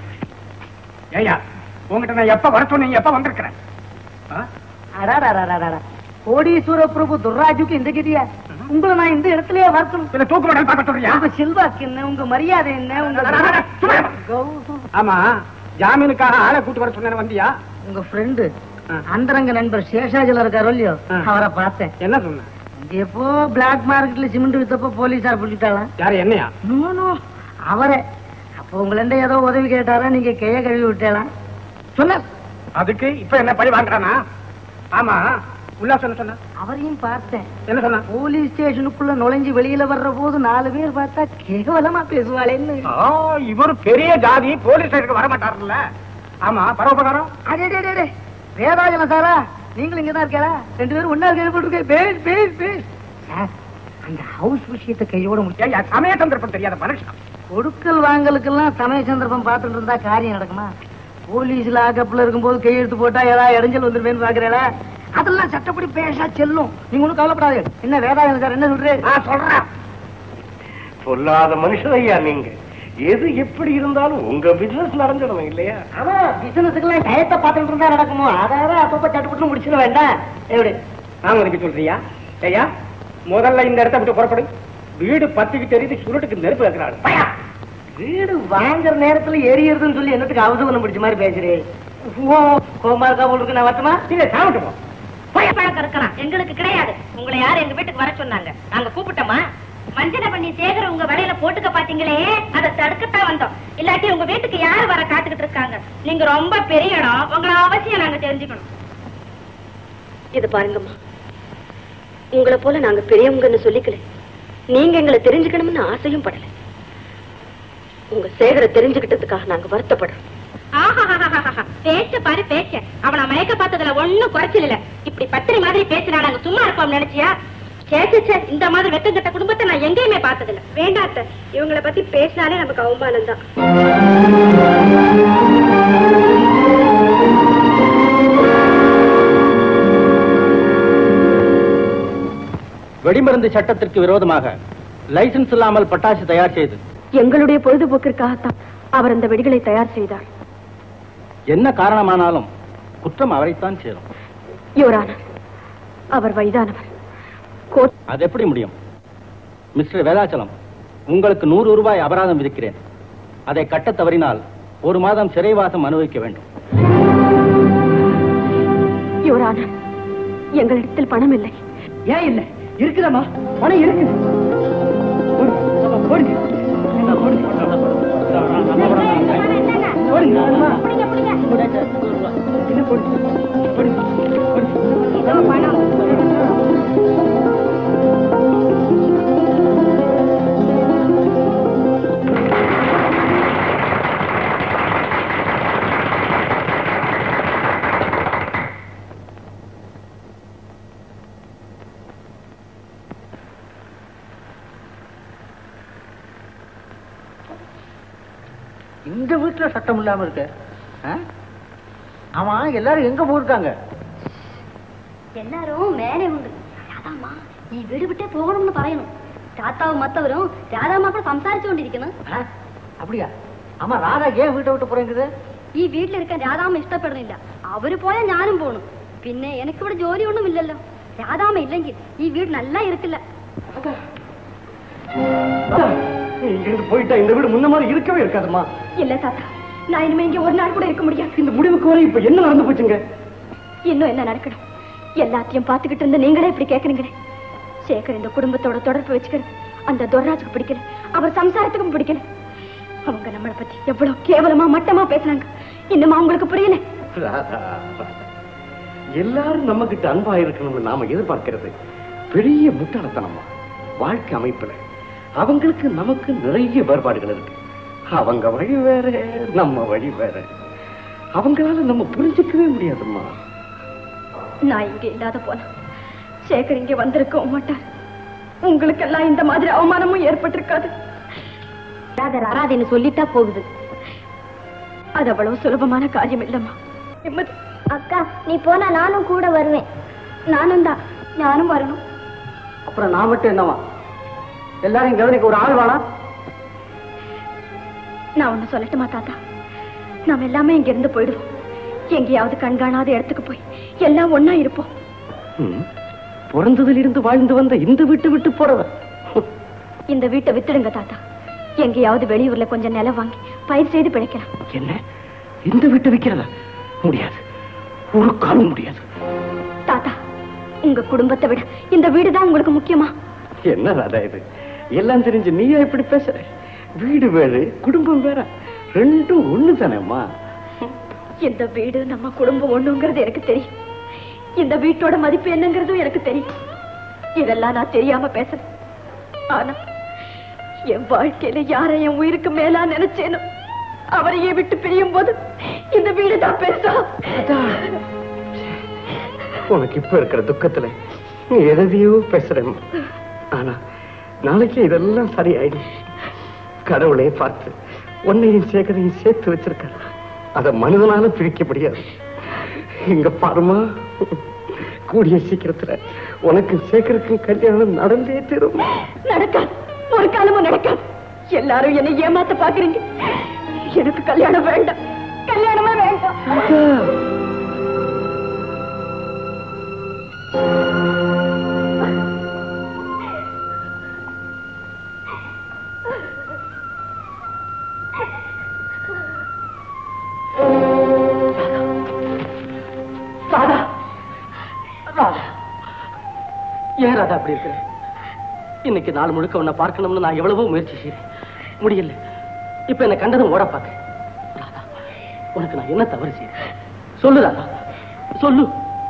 B: ஏய்யா உங்ககிட்ட நான் எப்ப வர சொன்னீங்க எப்ப வந்திருக்கிறேன் ஆ?
F: அடாடாடாடாடா. கோடீஸ்வர பிரபு துர்ராஜுக்கு இந்த கதியா உங்களை நான் இந்த இடத்துலயே வர்க்கணும்
B: இதுல தூக்கு மேடல் பார்க்க சொல்றியா
F: உங்க செல்வாக்கு என்ன உங்க மரியாதை என்ன உங்க கௌரவம்.
B: ஆமா ஜாமீனுக்காக ஆளை கூட்டு வர சொன்ன வந்தியா
F: உங்க ஃப்ரெண்டு அந்தரங்க நண்பர் சேஷாஜில இருக்காரோ இல்லையோ
B: ஆ.
F: அவரை பார்த்தேன்
B: என்ன சொன்ன
F: இங்க எப்போ பிளாக் மார்க்கெட்ல சிமெண்ட் வித்தப்போ போலீஸார் பிடிச்சிட்டாலாம்
B: யாரு என்னையா
F: நோ நோ அவரே அப்போ உங்களண்ட ஏதோ உதவி கேட்டாரா நீங்க கைய கழுவி விட்டேலாம் சொன்ன
B: அதுக்கு இப்ப என்ன பழி வாங்குறானா ஆமா உல்லா சொன்ன சொன்ன
F: அவரையும் பார்த்தேன்
B: என்ன சொன்ன
F: போலீஸ் ஸ்டேஷனுக்குள்ள நுழைஞ்சு வெளியில வர்ற போது நாலு பேர் பார்த்தா கேவலமா பேசுவாளேன்னு
B: ஆ, இவர் பெரிய ஜாதி போலீஸ் ஸ்டேஷனுக்கு வர மாட்டாருல்ல ஆமா பரோபகாரம்
F: அடே டே, டே, டே. வேதாஜலம் சாரா நீங்களும் இங்கதான் இருக்கா ரெண்டு பேரும் ஒன்னா கேள்விப்பட்டிருக்க பேஸ் பேஸ் பேஸ் சார் அந்த ஹவுஸ் விஷயத்தை கையோட முடியும்
B: ஏய்யா, சமய சந்தர்ப்பம் தெரியாத மனுஷன்
F: கொடுக்கல் வாங்கலுக்கெல்லாம் சமய சந்தர்ப்பம் பார்த்துட்டு இருந்தா காரியம் நடக்குமா போலீஸ்ல ஆக்கப்புல இருக்கும்போது கையெழுத்து போட்டா ஏதாவது இடைஞ்சல் வந்துருமேன்னு பாக்குறேடா அதெல்லாம் சட்டப்படி பேசா செல்லும் நீங்க ஒண்ணும் கவலைப்படாது என்ன வேதாயம் சார் என்ன சொல்றேன்
B: நான் சொல்றேன்
H: சொல்லாத மனுஷன் ஐயா நீங்க எது எப்படி இருந்தாலும் உங்க பிசினஸ் நடந்துடணும் இல்லையா
F: ஆமா பிசினஸுக்கெல்லாம் டயத்தை பார்த்துட்டு இருந்தா நடக்குமோ அதாவது அப்பப்ப சட்டுப்பட்டு முடிச்சிட வேண்டாம் எப்படி
B: நான் உனக்கு சொல்றியா ஐயா முதல்ல இந்த இடத்த விட்டு புறப்படு வீடு பத்திக்கு தெரியுது சுருட்டுக்கு நெருப்பு வைக்கிறாள்
F: வீடு வாங்குற நேரத்துல எரியறதுன்னு சொல்லி என்னத்துக்கு அவசரம் பிடிச்ச மாதிரி பேசுறேன் ஓ கோமா இருக்கா உங்களுக்கு நான் வரட்டுமா
B: இல்ல சாப்பிட்டு போ
G: பழக்கம் இருக்கலாம் எங்களுக்கு கிடையாது உங்களை யார் எங்க வீட்டுக்கு வர சொன்னாங்க நாங்க கூப்பிட்டோமா மஞ்சளை பண்ணி சேகர உங்க வலையில போட்டுக்க பாத்தீங்களே அதை தடுக்கத்தான் வந்தோம் இல்லாட்டி உங்க வீட்டுக்கு யார் வர காத்துக்கிட்டு இருக்காங்க நீங்க ரொம்ப பெரிய இடம் உங்களை அவசியம் நாங்க தெரிஞ்சுக்கணும்
A: இது பாருங்கம்மா உங்களை போல நாங்க பெரியவங்கன்னு சொல்லிக்கல நீங்க எங்களை தெரிஞ்சுக்கணும்னு ஆசையும் படல உங்க சேகரை தெரிஞ்சுக்கிட்டதுக்காக நாங்க வருத்தப்படுறோம்
G: ஆஹாஹாஹாஹா. பேச்ச பாரு பேச்ச அவனை மயக்க பார்த்ததுல ஒண்ணும் குறைச்சல் இல்ல இப்படி பத்திரி மாதிரி பேசினா நாங்க சும்மா இருப்போம் நினைச்சியா சே சே, சே இந்த மாதிரி வெக்கம் கட்ட குடும்பத்தை நான் எங்கேயுமே பார்த்ததில்ல
A: வேண்டாத்த இவங்கள பத்தி பேசினாலே நமக்கு அவமானம் தான்
D: வெடிமருந்து சட்டத்திற்கு விரோதமாக லைசன்ஸ் இல்லாமல் பட்டாசு தயார் செய்து
A: எங்களுடைய பொழுதுபோக்கிற்காகத்தான் அவர் அந்த வெடிகளை தயார் செய்தார்
D: என்ன காரணமானாலும் குற்றம் அவரைத்தான் சேரும்
A: யுவரானர் அவர் வயதானவர் கோர்ட்
D: அது எப்படி முடியும் மிஸ்டர் வேதாச்சலம் உங்களுக்கு நூறு ரூபாய் அபராதம் விதிக்கிறேன் அதை கட்டத் தவறினால் ஒரு மாதம் சிறைவாசம் அனுபவிக்க வேண்டும்
A: யுவரானர் எங்களிடத்தில் பணம் இல்லை
F: ஏன் இல்ல இருக்குதம்மா பணம் இருக்கு போடுங்க, போடுங்க. போடுங்க, அம்மா. என்ன போடுங்க? போடுங்க, போடுங்க. இந்த
C: சட்டம் இல்லாம இருக்க ஆ? ஆமா எல்லாரும் எங்க போயிருக்காங்க
A: எல்லாரும் மேலே உண்டு ராதாம்மா நீ வீடு விட்டே போகணும்னு പറയணும் தாத்தாவும் மத்தவரும் ராதாம்மா கூட സംസാരിച്ചു കൊണ്ടിരിക്കുന്നു
C: ஆ? அப்படியா ஆமா ராதா ஏன் வீட்டை விட்டு போறேங்குது
A: ഈ വീട്ടിലിരിക്കാൻ രാധാമ്മ ഇഷ്ടപ്പെടുന്നില്ല അവര് പോയാൽ ഞാനും പോണു പിന്നെ എനിക്കിവിടെ ജോലിയൊന്നും ഇല്ലല്ലോ രാധാമ്മ ഇല്ലെങ്കിൽ ഈ വീട് നല്ല ഇരിക്കില്ല
B: இங்கிருந்து போயிட்டா இந்த வீடு முன்ன மாதிரி இருக்கவே இருக்காதும்மா
K: இல்ல தாத்தா நான் இனிமே இங்க ஒரு நாள் கூட இருக்க முடியாது
B: இந்த முடிவுக்கு வரை இப்ப என்ன நடந்து போச்சுங்க
K: இன்னும் என்ன நடக்கணும் எல்லாத்தையும் பார்த்துக்கிட்டு இருந்த நீங்களே இப்படி கேக்குறீங்களே சேகர் இந்த குடும்பத்தோட தொடர்பு வச்சுக்கிறது அந்த துர்ராஜுக்கு பிடிக்கல அவர் சம்சாரத்துக்கும் பிடிக்கல அவங்க நம்மளை பத்தி எவ்வளவு கேவலமா மட்டமா பேசுனாங்க இன்னுமா உங்களுக்கு புரியல
B: ராதா எல்லாரும் நம்ம கிட்ட அன்பா இருக்கணும்னு நாம எதிர்பார்க்கிறது பெரிய முட்டாளத்தனமா வாழ்க்கை அமைப்புல அவங்களுக்கு நமக்கு நிறைய வேறுபாடுகள் இருக்கு அவங்க வழி வேற நம்ம வழி வேற அவங்களால நம்ம புரிஞ்சுக்கவே முடியாதும்மா
K: நான் இங்க இல்லாத போனா சேகர் இங்க வந்திருக்கவும் மாட்டார் உங்களுக்கெல்லாம் இந்த மாதிரி அவமானமும் ஏற்பட்டிருக்காது
A: ராதான்னு சொல்லிட்டா போகுது
K: அது அவ்வளவு சுலபமான காரியம் இல்லம்மா நிம்மதி
A: அக்கா நீ போனா நானும் கூட வருவேன்
K: நானும் தான் நானும் வரணும்
C: அப்புறம் நான் மட்டும் என்னவா எல்லாரையும் கவனிக்க ஒரு ஆள் வேணா
K: நான் ஒண்ணு சொல்லட்டுமா தாத்தா நாம எல்லாமே இங்க இருந்து போயிடுவோம் எங்கேயாவது கண்காணாத இடத்துக்கு போய் எல்லாம் ஒண்ணா இருப்போம்
B: ம். பிறந்ததில் இருந்து வாழ்ந்து வந்த இந்த வீட்டு விட்டு போறவ
K: இந்த வீட்டை வித்துடுங்க தாத்தா எங்கேயாவது வெளியூர்ல கொஞ்சம் நிலம் வாங்கி பயிர் செய்து பிழைக்கலாம்
B: என்ன இந்த வீட்டை விற்கிறதா முடியாது ஒரு காலம் முடியாது
K: தாத்தா உங்க குடும்பத்தை விட இந்த வீடு தான் உங்களுக்கு முக்கியமா
B: என்ன ராதா இது எல்லாம் தெரிஞ்சு நீயா இப்படி பேசுற வீடு வேறு குடும்பம் வேற ரெண்டும் ஒண்ணு தானேம்மா
K: இந்த வீடு நம்ம குடும்பம் ஒண்ணுங்கிறது எனக்கு தெரியும் இந்த வீட்டோட மதிப்பு என்னங்கிறதும் எனக்கு தெரியும் இதெல்லாம் நான் தெரியாம பேசுறேன் ஆனா என் வாழ்க்கையில யாரை என் உயிருக்கு மேலா நினைச்சேனோ அவரையே விட்டு பிரியும் போது இந்த வீடு தான் பெருசா
B: உனக்கு இப்ப இருக்கிற துக்கத்துல நீ எதையோ பேசுறேம்மா ஆனா நாளைக்கு இதெல்லாம் சரியாயிடும் கடவுளே பார்த்து உன்னையும் சேகரையும் சேர்த்து வச்சிருக்காரு அத மனிதனால பிரிக்க முடியாது இங்க பாருமா கூடிய சீக்கிரத்துல உனக்கு சேகருக்கும் கல்யாணம் நடந்தே தரும்
K: நடக்காது ஒரு காலமும் நடக்காது எல்லாரும் என்னை ஏமாத்த பாக்குறீங்க எனக்கு கல்யாணம் வேண்டாம் கல்யாணமே வேண்டாம்
C: ராதா ராதா ஏன் ராதா அப்படி இருக்கிற இன்னைக்கு நாள் முழுக்க உன்னை பார்க்கணும்னு நான் எவ்வளவோ முயற்சி செய்றேன் முடியல இப்ப என்ன கண்டதும் ஓட பார்க்க ராதா உனக்கு நான் என்ன தவறு செய்றேன் சொல்லு ராதா சொல்லு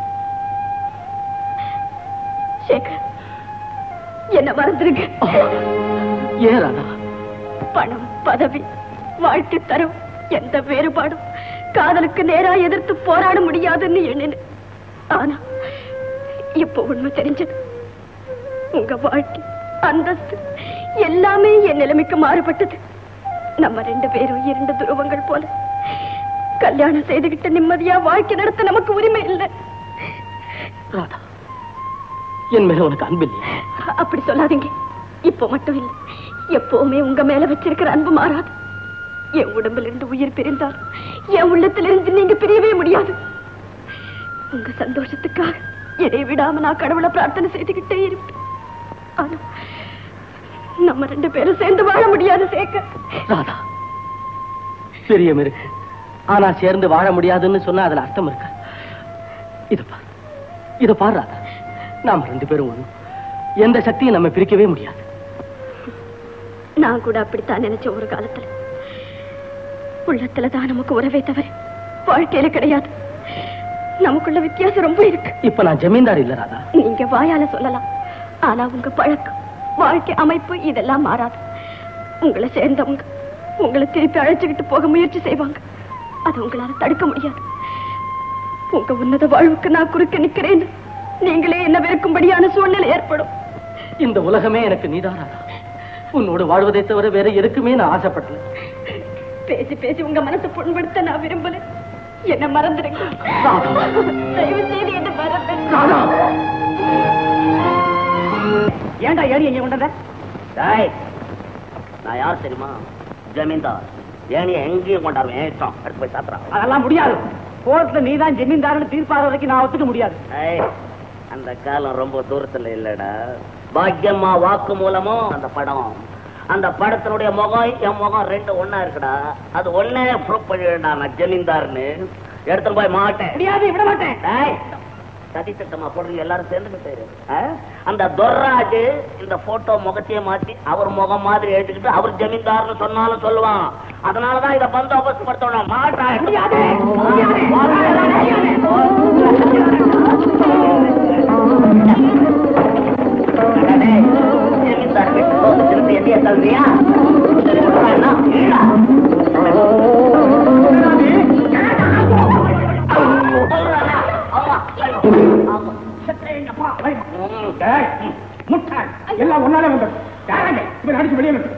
K: சேகர் என்ன மறந்துருங்க
C: ஏன் ராதா
K: பணம் பதவி வாழ்க்கை தரும் எந்த வேறுபாடும் காதலுக்கு நேரா எதிர்த்து போராட முடியாதுன்னு எண்ணினேன் ஆனா இப்போ உண்மை தெரிஞ்சது உங்க வாழ்க்கை அந்தஸ்து எல்லாமே என் நிலைமைக்கு மாறுபட்டது நம்ம ரெண்டு பேரும் இரண்டு துருவங்கள் போல கல்யாணம் செய்துகிட்டு நிம்மதியா வாழ்க்கை நடத்த நமக்கு உரிமை இல்லை
C: ராதா என் மேல உனக்கு அன்பு இல்லையா
K: அப்படி சொல்லாதீங்க இப்போ மட்டும் இல்லை எப்பவுமே உங்க மேல வச்சிருக்கிற அன்பு மாறாது என் உடம்புல இருந்து உயிர் பிரிந்தால் என் உள்ளத்திலிருந்து நீங்க பிரியவே முடியாது உங்க சந்தோஷத்துக்காக இதை விடாம நான் கடவுளை பிரார்த்தனை செய்துகிட்டே இருப்பேன் ஆனா நம்ம ரெண்டு பேரும் சேர்ந்து வாழ முடியாது சேக்க
C: ராதா பிரியம் இருக்கு ஆனா சேர்ந்து வாழ முடியாதுன்னு சொன்னா அதுல அர்த்தம் இருக்கா இது பார் இத பார் ராதா நாம ரெண்டு பேரும் ஒண்ணு எந்த சக்தியும் நம்ம பிரிக்கவே முடியாது
K: நான் கூட அப்படித்தான் நினைச்சேன் ஒரு காலத்துல உள்ளத்துல தான் நமக்கு உறவே தவிர வாழ்க்கையில கிடையாது நமக்குள்ள வித்தியாசம் ரொம்ப இருக்கு
C: இப்ப நான் ஜமீன்தார் இல்ல ராதா
K: நீங்க வாயால சொல்லலாம் ஆனா உங்க பழக்கம் வாழ்க்கை அமைப்பு இதெல்லாம் மாறாது உங்களை சேர்ந்தவங்க உங்களை திருப்பி அழைச்சுக்கிட்டு போக முயற்சி செய்வாங்க அது உங்களால தடுக்க முடியாது உங்க உன்னத வாழ்வுக்கு நான் குறுக்க நிக்கிறேன்னு நீங்களே என்ன வெறுக்கும்படியான சூழ்நிலை ஏற்படும்
C: இந்த உலகமே எனக்கு நீதான் ராதா உன்னோடு வாழ்வதை தவிர வேற எதுக்குமே நான் ஆசைப்பட்டேன்
K: பேசி பேசி உங்க மனசை புண்படுத்த நான் விரும்பல என்ன மறந்துடுங்க தயவு செய்து என்ன மறந்துடுங்க
I: ஏன்டா ஏறி எங்க கொண்டு வந்த? டேய், நான் யார் தெரியுமா ஜமீன்தார் ஏனிய எங்கேயும் கொண்டாடுவேன் ஏன் இஷ்டம் எடுத்து போய் சாப்பிட்றான்
C: அதெல்லாம் முடியாது கோர்ட்ல நீ தான் ஜமீன்தார்னு தீர்ப்பாக வரைக்கும் நான் ஒத்துக்க முடியாது
I: ஏய், அந்த காலம் ரொம்ப தூரத்துல இல்லடா பாக்கியம்மா வாக்கு மூலமும் அந்த படம் அந்த படத்தினுடைய முகம் என் முகம் ரெண்டு ஒண்ணா இருக்குடா அது ஒண்ணே ப்ரூவ் பண்ணிடா நான் ஜமீன்தார்னு எடுத்துட்டு போய் மாட்டேன்
C: முடியாது விட மாட்டேன்
I: டேய், சதி திட்டமா போடுறீங்க எல்லாரும் சேர்ந்துக்கிட்டு ஆ? அந்த தொர்ராஜ் இந்த போட்டோ முகத்தையே மாத்தி அவர் முகம் மாதிரி எடுத்துக்கிட்டு அவர் ஜமீன்தார்னு சொன்னாலும் சொல்லுவான் அதனாலதான் இத பந்தோபஸ்து படுத்தணும் மாட்டா முடியாது ஜமீன்தார் வீட்டு போது திருப்பி என்னைய தள்ளுறியா என்ன? இல்லடா.
B: டேய், முட்டாள் எல்லாம் ஒன்னாலே உண்டு யாரங்க இவன் அடிச்சு வெளியே நிறுத்து.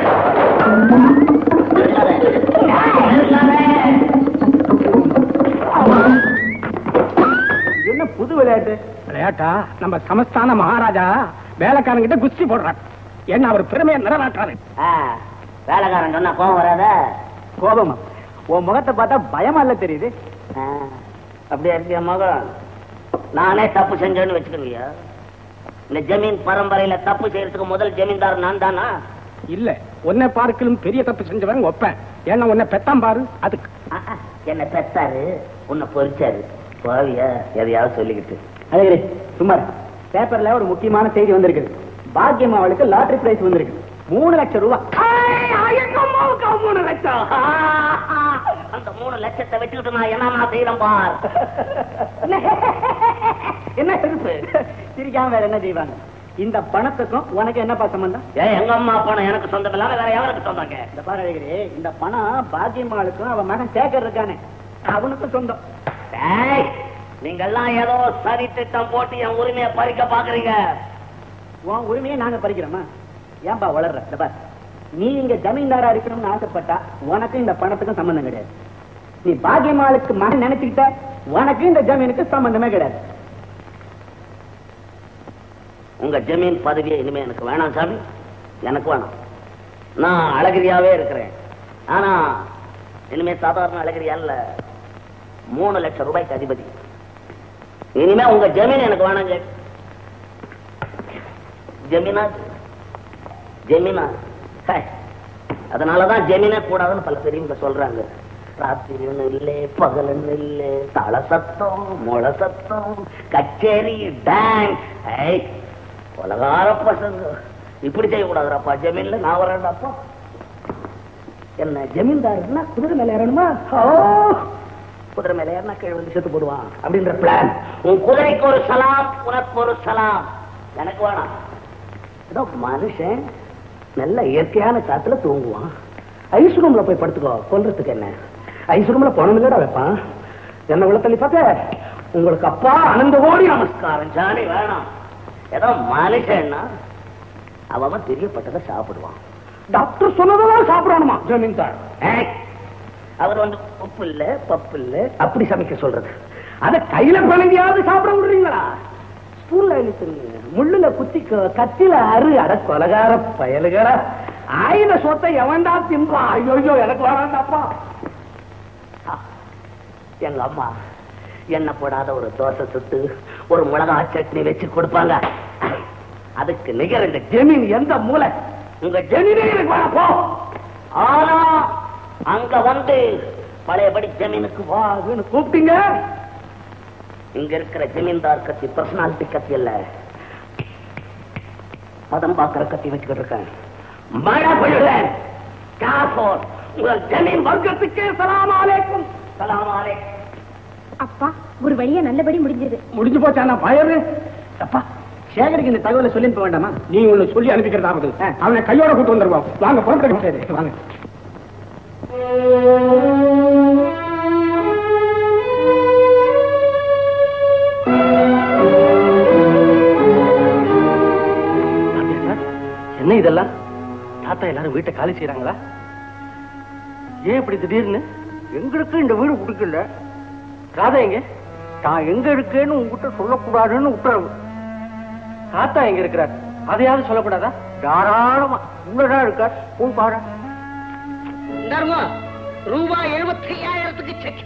C: என்ன புது விளையாட்டு
B: விளையாட்டா நம்ம சமஸ்தான மகாராஜா வேலைக்காரங்கிட்ட குஸ்தி போடுறார் என்ன அவர் பெருமையை நிறநாட்டுறாரு
I: ஆ, வேலைக்காரன் சொன்னா கோவம் வராத
C: கோபமா உன் முகத்தை பார்த்தா பயமா இல்ல தெரியுது
I: ஆ, அப்படியே இருக்கிய மகன் நானே தப்பு செஞ்சேன்னு வச்சுக்கிறியா இந்த ஜமீன் பரம்பரையில தப்பு செய்யறதுக்கு முதல் ஜமீன்தார் நான் தானா
B: இல்ல உன்னை பார்க்கலும் பெரிய தப்பு செஞ்சவன் ஒப்பேன் ஏன்னா உன்னை பெத்தாம் பாரு அதுக்கு
I: ஆ, ஆ, என்ன பெத்தாரு உன்னை பொறிச்சாரு பாவியா எதையாவது சொல்லிக்கிட்டு
C: அழகிரி சுமார் பேப்பர்ல ஒரு முக்கியமான செய்தி வந்திருக்கு பாக்கியம் அவளுக்கு லாட்டரி பிரைஸ் வந்திருக்கு மூணு லட்சம் ரூபாய்
I: மூணு லட்சம் அந்த மூணு லட்சத்தை வச்சுக்கிட்டு நான் என்ன செய்யறேன் பார்
C: என்ன சிரிப்பு சிரிக்காம வேற என்ன செய்வாங்க இந்த பணத்துக்கும் உனக்கு என்னப்பா சம்பந்தம்
I: ஏன் எங்க அம்மா பணம் எனக்கு சொந்தம் இல்லாம வேற எவருக்கு சொந்தங்க
C: இந்த பாரு அழகிரி இந்த பணம் பாக்கியம்மாளுக்கும் அவன் மகன் சேகர் இருக்கானே அவனுக்கும் சொந்தம்
I: டேய், நீங்கெல்லாம் ஏதோ சரி திட்டம் போட்டு என் உரிமையை பறிக்க பாக்குறீங்க
C: உன் உரிமையை நாங்க பறிக்கிறோமா ஏன்பா வளர்ற இந்த பார் நீ இங்க ஜமீன்தாரா இருக்கணும்னு ஆசைப்பட்டா உனக்கும் இந்த பணத்துக்கும் சம்பந்தம் கிடையாது நீ பாக்கியம்மாளுக்கு மகன் நினைச்சுக்கிட்ட உனக்கு இந்த ஜமீனுக்கு சம்பந்தமே கிடையாது
I: உங்க ஜமீன் பதவியே இனிமே எனக்கு வேணாம் சாமி எனக்கு வேணாம் நான் அழகிரியாவே இருக்கிறேன் ஆனா இனிமே சாதாரண அழகிரியா இல்ல மூணு லட்சம் ரூபாய்க்கு அதிபதி இனிமே உங்க ஜமீன் எனக்கு வேணாங்க ஜமீனா ஜமீனா ஹே, அதனாலதான் ஜமீனே கூடாதுன்னு பல பெரியவங்க சொல்றாங்க ராத்திரின்னு இல்லை பகலன்னு இல்லை தல சத்தம் முளை சத்தம் கச்சேரி டான்ஸ் ஏய் உலகார பசங்க இப்படி செய்யக்கூடாதுடாப்பா ஜமீன்ல நான் வரேன்டாப்பா என்ன ஜமீன்தாருன்னா குதிரை மேல ஏறணுமா ஓ குதிரை மேல ஏறினா கீழே வந்து செத்து போடுவான் அப்படின்ற பிளான் உன் குதிரைக்கு ஒரு சலாம் உனக்கு ஒரு சலாம் எனக்கு வேணாம் ஏதோ மனுஷன் நல்ல இயற்கையான காத்துல தூங்குவான் ஐஸ் ரூம்ல போய் படுத்துக்கோ கொல்றதுக்கு என்ன ஐஸ் ரூம்ல பணம் இல்லடா வைப்பான் என்ன உள்ள தள்ளி பார்த்த உங்களுக்கு அப்பா அனந்த கோடி நமஸ்காரம் ஜானி வேணாம் ஏதோ மனுஷன்னா அவன் தெரியப்பட்டதை சாப்பிடுவான் டாக்டர் சொன்னதான் சாப்பிடணுமா ஜமீன்தார் ஏய், அவர் வந்து உப்பு இல்ல பப்பு இல்ல அப்படி சமைக்க சொல்றது அத கையில குழந்தையாவது சாப்பிட விடுறீங்களா ஸ்பூன்ல இழுத்துருங்க முள்ளுல குத்தி க- கத்தில அரு அட கொலகார பயலுகளா ஆயுத சொத்தை எவன்டா திம்பா ஐயோ எனக்கு வராண்டாப்பா எங்க அம்மா எண்ணெய் போடாத ஒரு தோசை சுட்டு ஒரு மிளகா சட்னி வச்சு கொடுப்பாங்க அதுக்கு நிகர் இந்த ஜமீன் எந்த மூலை உங்க ஜமீனே எனக்கு வேணாம், போ ஆனா அங்க வந்து பழையபடி ஜமீனுக்கு வான்னு கூப்பிட்டீங்க இங்க இருக்கிற ஜமீன்தார் கத்தி பர்சனாலிட்டி கத்தி இல்ல பதம் பாக்குற கத்தி வச்சுக்கிட்டு இருக்கேன் மழை பெய்யுறேன் காசோர் உங்கள் ஜமீன் வர்க்கத்துக்கே சலாம் அலைக்கும் சலாம் அலைக்கும்
K: அப்பா ஒரு வழியா நல்லபடி முடிஞ்சது
B: முடிஞ்சு போச்சானா பயரு
C: அப்பா சேகருக்கு இந்த தகவலை சொல்லி போக வேண்டாமா
B: நீ ஒண்ணு சொல்லி அனுப்பிக்கிறதாவது அவனை கையோட கூட்டு வந்துருவோம் வாங்க புறப்படுங்க சரி வாங்க
H: என்ன இதெல்லாம் தாத்தா எல்லாரும் வீட்டை காலி செய்யறாங்களா
C: ஏன் இப்படி திடீர்னு எங்களுக்கு இந்த வீடு பிடிக்கல ராதா எங்க நான் எங்க இருக்கேன்னு உங்ககிட்ட சொல்லக்கூடாதுன்னு உத்தரவு தாத்தா எங்க இருக்கிறார் அதையாவது சொல்லக்கூடாதா தாராளமா உள்ளதான் இருக்கார் போய் பாரு
F: இந்தாருமா ரூபாய் எழுபத்தி ஐயாயிரத்துக்கு செக்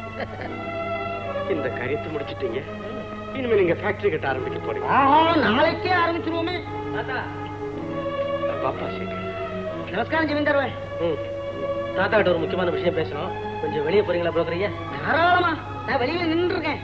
B: இந்த காரியத்தை முடிச்சிட்டீங்க இனிமே நீங்க ஃபேக்டரி கட்ட ஆரம்பிக்க போறீங்க
F: ஆஹா நாளைக்கே ஆரம்பிச்சிருவோமே தாத்தா
B: பாப்பா சேகர்
F: நமஸ்காரம் ஜமீன்தார் பாய்.
C: தாத்தா கிட்ட ஒரு முக்கியமான விஷயம் பேசணும் கொஞ்சம் வெளியே போறீங்களா புரோக்கரையா
F: தாராளமா நான் வெளியில நின்று இருக்கேன்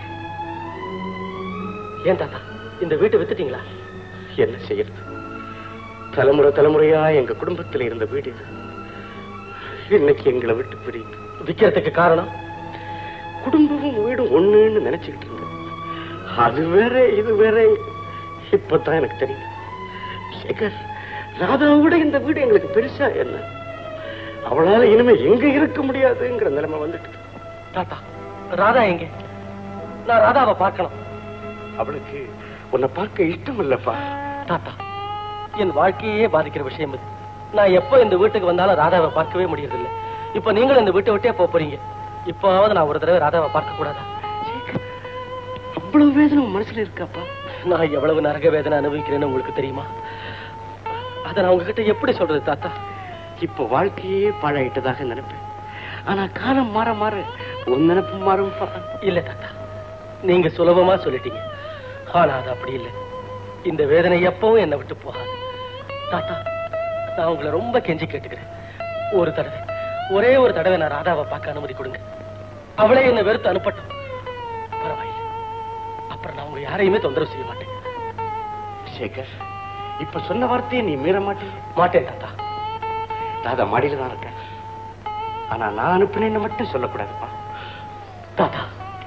C: ஏன் தாத்தா இந்த வீட்டை வித்துட்டீங்களா
B: என்ன செய்யறது தலைமுறை தலைமுறையா எங்க குடும்பத்துல இருந்த வீடு இது இன்னைக்கு எங்களை விட்டு பிரியுது
C: விக்கிறதுக்கு காரணம்
B: குடும்பமும் வீடும் ஒண்ணுன்னு நினைச்சுக்கிட்டு இருந்தேன் அது வேற இது வேற இப்பதான் எனக்கு தெரியும் சேகர் ராதாவை விட இந்த வீடு எங்களுக்கு பெருசா என்ன அவளால இனிமே எங்க இருக்க முடியாதுங்கிற நிலைமை வந்துட்டு
C: தாத்தா ராதா எங்க நான் ராதாவை பார்க்கணும்
B: அவளுக்கு உன்னை பார்க்க இஷ்டம் இல்லப்பா
C: தாத்தா என் வாழ்க்கையே பாதிக்கிற விஷயம் இது நான் எப்போ இந்த வீட்டுக்கு வந்தாலும் ராதாவை பார்க்கவே முடியறதில்ல இப்ப நீங்களும் இந்த வீட்டை விட்டே போக போறீங்க இப்போவாவது நான் ஒரு தடவை ராதாவை பார்க்க கூடாதா
B: அவ்வளவு வேதனை உன் மனசுல இருக்காப்பா
C: நான் எவ்வளவு நரக வேதனை அனுபவிக்கிறேன்னு உங்களுக்கு தெரியுமா அதை நான் உங்ககிட்ட எப்படி சொல்றது தாத்தா
B: இப்போ வாழ்க்கையே பாழாயிட்டதாக நினைப்பேன் ஆனா காலம் மாற மாற உன் நினைப்பு மாறும்ப்பா
C: இல்ல தாத்தா நீங்க சுலபமா சொல்லிட்டீங்க ஆனா அது அப்படி இல்லை இந்த வேதனை எப்பவும் என்னை விட்டு போகாது தாத்தா நான் உங்களை ரொம்ப கெஞ்சி கேட்டுக்கிறேன் ஒரு தடவை ஒரே ஒரு தடவை நான் ராதாவை பார்க்க அனுமதி கொடுங்க அவளே என்னை வெறுத்து அனுப்பட்டும் பரவாயில்லை அப்புறம் நான் உங்க யாரையுமே தொந்தரவு செய்ய மாட்டேன்
B: சேகர் இப்ப சொன்ன வார்த்தையை நீ மீற மாட்டேன்
C: மாட்டேன் தாத்தா
B: ராதா மாடியில தான் இருக்கேன் ஆனா நான் அனுப்பினேன்னு மட்டும் சொல்லக்கூடாதுப்பா
C: தாத்தா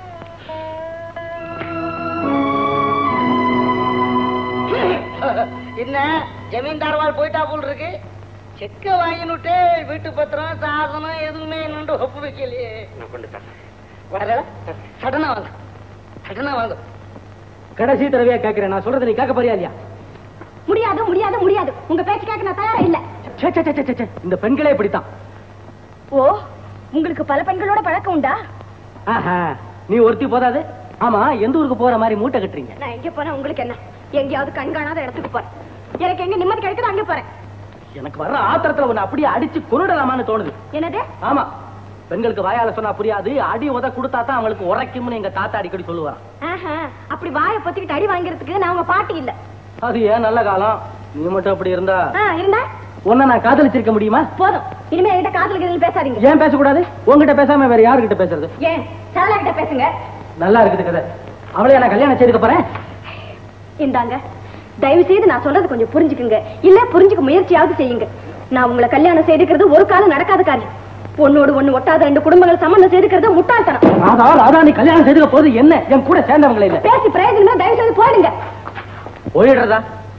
F: என்ன ஜமீன்தார் வாழ் போயிட்டா போல் இருக்கு செக்க வாங்கினுட்டு வீட்டு பத்திரம் சாசனம் எதுவுமே என்னண்டு ஒப்பு வைக்கலையே
B: நான் கொண்டு தரேன்
F: வரல சடனா வாங்க சடனா வாங்க
C: கடைசி தடவையா கேட்கிறேன் நான் சொல்றது நீ கேட்க போறியா இல்லையா
K: முடியாது முடியாது முடியாது உங்க பேச்சு கேட்க நான் தயாரா இல்ல
C: ச்சே, ச்சே, ச்சே, ச்சே, ச்சே. இந்த பெண்களே இப்படித்தான்
K: ஓ உங்களுக்கு பல பெண்களோட பழக்கம் உண்டா
C: ஆஹா, நீ ஒருத்தி போதாது ஆமா எந்த ஊருக்கு போற மாதிரி மூட்டை கட்டுறீங்க
K: நான் எங்க போறேன் உங்களுக்கு என்ன எங்கேயாவது கண்காணாத இடத்துக்கு போறேன் எனக்கு எங்க நிம்மதி கிடைக்குதோ அங்க போறேன்
C: எனக்கு வர்ற ஆத்திரத்துல உன்னை அப்படியே அடிச்சு கொன்னுடலாமான்னு தோணுது
K: என்னது
C: ஆமா பெண்களுக்கு வாயால சொன்னா புரியாது அடி உத கொடுத்தா தான் அவங்களுக்கு உரைக்கும்னு எங்க தாத்தா அடிக்கடி சொல்லுவாராம்
K: ஆஹா, அப்படி வாயை பொத்திக்கிட்டு அடி வாங்கிறதுக்கு நான் உங்க பாட்டி இல்ல
C: அது ஏன் நல்ல காலம் நீ மட்டும் அப்படி இருந்தா
K: ஆ, இருந்தா
C: உன்னை நான் காதலிச்சிருக்க முடியுமா
K: போதும் இனிமே என்கிட்ட காதல் கீதல் பேசாதீங்க
C: ஏன் பேசக்கூடாது உன்கிட்ட பேசாம வேற யாருகிட்ட பேசுறது
K: ஏன் சரளா கிட்ட பேசுங்க
C: நல்லா இருக்குது கதை அவளையா நான் கல்யாணம் செய்துக்க போறேன்
K: இந்தாங்க தயவு செய்து நான் சொல்றது கொஞ்சம் புரிஞ்சுக்குங்க இல்ல புரிஞ்சுக்க முயற்சியாவது செய்யுங்க நான் உங்களை கல்யாணம் செய்துக்கிறது ஒரு காலம் நடக்காத காரியம் ஒன்னோடு ஒண்ணு ஒட்டாத ரெண்டு குடும்பங்கள் சம்பந்தம் செய்துக்கிறது முட்டாள்தனம்
C: ராதா ராதா நீ கல்யாணம் செய்துக்க போது என்ன என் கூட சேர்ந்தவங்களே இல்ல
K: பேசி பிரயோஜனமா தயவு செய்து போயிடுங்க
C: போயிடுறதா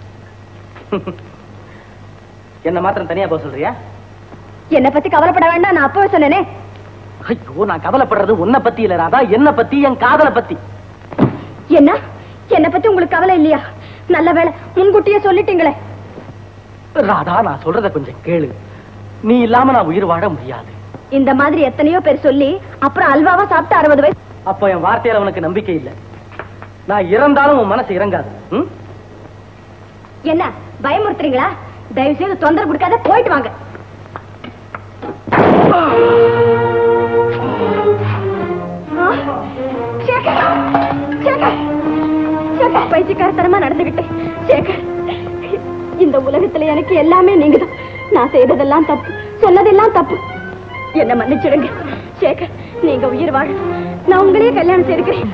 C: என்ன மாத்திரம் தனியா போக சொல்றியா
K: என்னை பத்தி கவலைப்பட வேண்டாம் நான் அப்பவே சொன்னேனே
C: ஐயோ நான் கவலைப்படுறது உன்னை பத்தி இல்ல ராதா என்ன பத்தி என் காதலை பத்தி
K: என்ன என்னை பத்தி உங்களுக்கு கவலை இல்லையா நல்ல வேளை முன்கூட்டியே சொல்லிட்டீங்களே
C: ராதா நான் சொல்றத கொஞ்சம் கேளு நீ இல்லாம நான் உயிர் வாழ முடியாது
K: இந்த மாதிரி எத்தனையோ பேர் சொல்லி அப்புறம் அல்வாவா சாப்பிட்டு அறுபது வயசு
C: அப்ப என் வார்த்தையில உனக்கு நம்பிக்கை இல்ல நான் இறந்தாலும் உன் மனசு இறங்காது ம்?
K: என்ன பயமுறுத்துறீங்களா தயவு செய்து தொந்தரவு கொடுக்காத போயிட்டு வாங்க ஆ, சேகர், சேகர், சேகர், பைத்தியக்காரத்தனமா நடந்துகிட்டு சேகர் இந்த உலகத்துல எனக்கு எல்லாமே நீங்கதான் நான் செய்ததெல்லாம் தப்பு சொன்னதெல்லாம் தப்பு என்ன மன்னிச்சிடுங்க சேகர் நீங்க உயிர் வாழ நான் உங்களையே கல்யாணம் செய்திருக்கிறேன்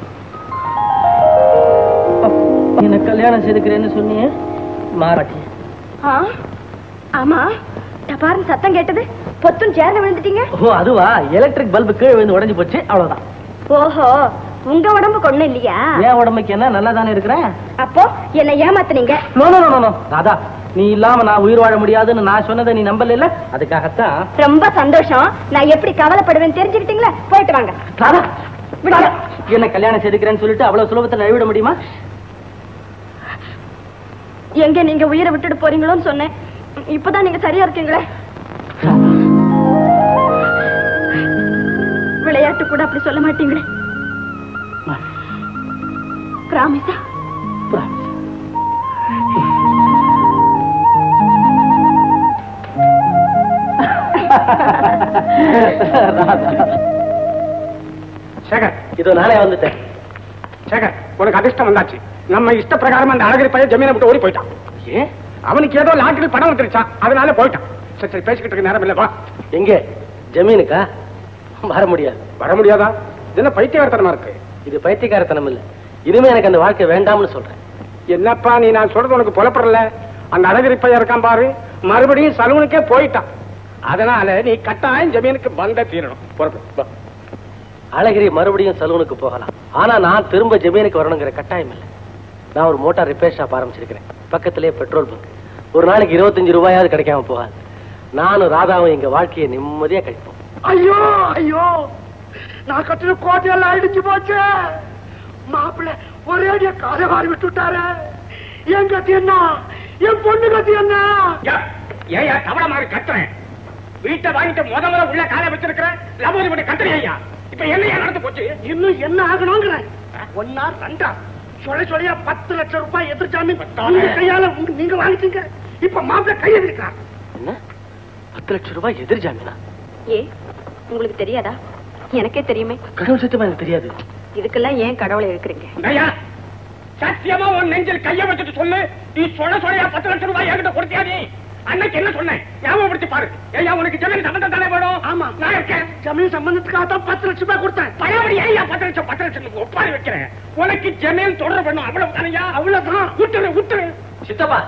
C: என்ன கல்யாணம் செய்துக்கிறேன்னு சொன்னியே மாறாட்டி
K: ஆ, ஆமா டபார்னு சத்தம் கேட்டது பொத்துன்னு சேர்ந்து விழுந்துட்டீங்க
C: ஓ அதுவா எலக்ட்ரிக் பல்பு கீழே விழுந்து உடைஞ்சு போச்சு அவ்வளவுதான்
K: ஓஹோ உங்க உடம்புக்கு ஒண்ணும் இல்லையா
C: என் உடம்புக்கு என்ன நல்லா தானே இருக்கிறேன்
K: அப்போ என்ன ஏமாத்துனீங்க
C: no no no no Radha நீ இல்லாம நான் உயிர் வாழ முடியாதுன்னு நான் சொன்னதை நீ நம்பல இல்ல அதுக்காகத்தான்
K: ரொம்ப சந்தோஷம் நான் எப்படி கவலைப்படுவேன்னு தெரிஞ்சுக்கிட்டீங்களா போயிட்டு வாங்க
C: ராதா
K: விடுங்க.
C: என்ன கல்யாணம் செய்துக்கிறேன்னு சொல்லிட்டு அவ்வளவு சுலபத்துல நழுவிட முடியுமா
K: எங்க நீங்க உயிரை விட்டுட்டு போறீங்களோன்னு சொன்னேன் இப்பதான் நீங்க சரியா இருக்கீங்களே
A: விளையாட்டு கூட அப்படி சொல்ல மாட்டீங்களே பிராமிசா
B: சேகர்
H: இதோ நானே வந்துட்டேன்
B: சேகர் உனக்கு அதிர்ஷ்டம் வந்தாச்சு நம்ம இஷ்ட பிரகாரம் அந்த அழகிரி பையன் ஜமீனை விட்டு ஓடி போயிட்டான்
H: ஏன்
B: அவனுக்கு ஏதோ லாட்டரி பணம் வந்துருச்சான் அதனால போயிட்டான் சரி சரி பேசிக்கிட்டு இருக்க நேரம் இல்ல வா
H: எங்க ஜமீனுக்கா வர முடியாது
B: வர முடியாதா இது என்ன பைத்தியகாரத்தனமா இருக்கு
H: இது பைத்தியக்காரத்தனம் இல்ல இனிமே எனக்கு அந்த வாழ்க்கை வேண்டாம்னு சொல்றேன்
B: என்னப்பா நீ நான் சொல்றது உனக்கு புலப்படல அந்த அழகிரி பையன் இருக்கான் பாரு மறுபடியும் சலூனுக்கே போயிட்டான் அதனால நீ கட்டாயம் ஜமீனுக்கு வந்த தீரணும் புறப்படு, வா.
H: அழகிரி மறுபடியும் சலூனுக்கு போகலாம் ஆனா நான் திரும்ப ஜமீனுக்கு வரணுங்கிற கட்டாயம் இல்லை நான் ஒரு மோட்டார் ரிப்பேர் ஷாப் ஆரம்பிச்சிருக்கிறேன் பக்கத்திலே பெட்ரோல் பங்க் ஒரு நாளைக்கு இருபத்தஞ்சு ரூபாயாவது கிடைக்காம போகாது நானும் ராதாவும் எங்க வாழ்க்கையை நிம்மதியா கழிப்போம்
C: ஐயோ ஐயோ நான் கட்டின கோட்டையெல்லாம் இடிச்சு போச்சு மாப்பிள்ள ஒரே காலை வாரி விட்டு விட்டாரு என் கத்தி என்ன என் பொண்ணு கத்தி என்ன
B: யா, ஏயா தவளை மாதிரி கத்துறேன் வீட்டை வாங்கிட்டு முத முத உள்ள காலை வச்சிருக்கிறேன் லபோதி பண்ணி கத்துறேன் ஐயா இப்ப என்னையா நடந்து போச்சு
C: இன்னும் என்ன ஆகணுங்கிறேன் ஒன்னா ரெண்டா சொல்ல சொல்லியா பத்து லட்சம் ரூபாய் எதிர்ச்சாமி உங்க கையால உங்க- நீங்க வாங்கிட்டீங்க இப்ப மாப்பிள்ள கையை இருக்கார்
H: என்ன பத்து லட்சம் ரூபாய் எதிர் ஜாமீனா
A: ஏ உங்களுக்கு தெரியாதா எனக்கே தெரியுமே
H: கடவுள் சத்தியமா எனக்கு தெரியாது
A: இதுக்கெல்லாம் ஏன் கடவுளை இருக்கிறீங்க
B: ஐயா சத்தியமா உன் நெஞ்சில் கைய வச்சுட்டு சொல்லு நீ சொல்ல சொல்லியா பத்து லட்சம் ரூபாய் என்கிட்ட கொடுத்தியா நீ அன்னைக்கு என்ன சொன்னேன் ஞாபகப்படுத்தி பாரு ஐயா உனக்கு ஜமீன் சம்பந்தம் தானே வேணும்
C: ஆமா.
B: நான் இருக்கேன்
C: ஜமீன் சம்பந்தத்துக்காக தான் பத்து லட்சம் ரூபாய் கொடுத்தேன்
B: பழையபடி ஐயா பத்து லட்சம் பத்து லட்சம் ஒப்பாரி வைக்கிறேன் உனக்கு ஜமீன் தொடர பண்ணும் அவ்வளவு தானையா
C: அவ்வளவுதான்
B: விட்டுரு விட்டுரு
H: சித்தப்பா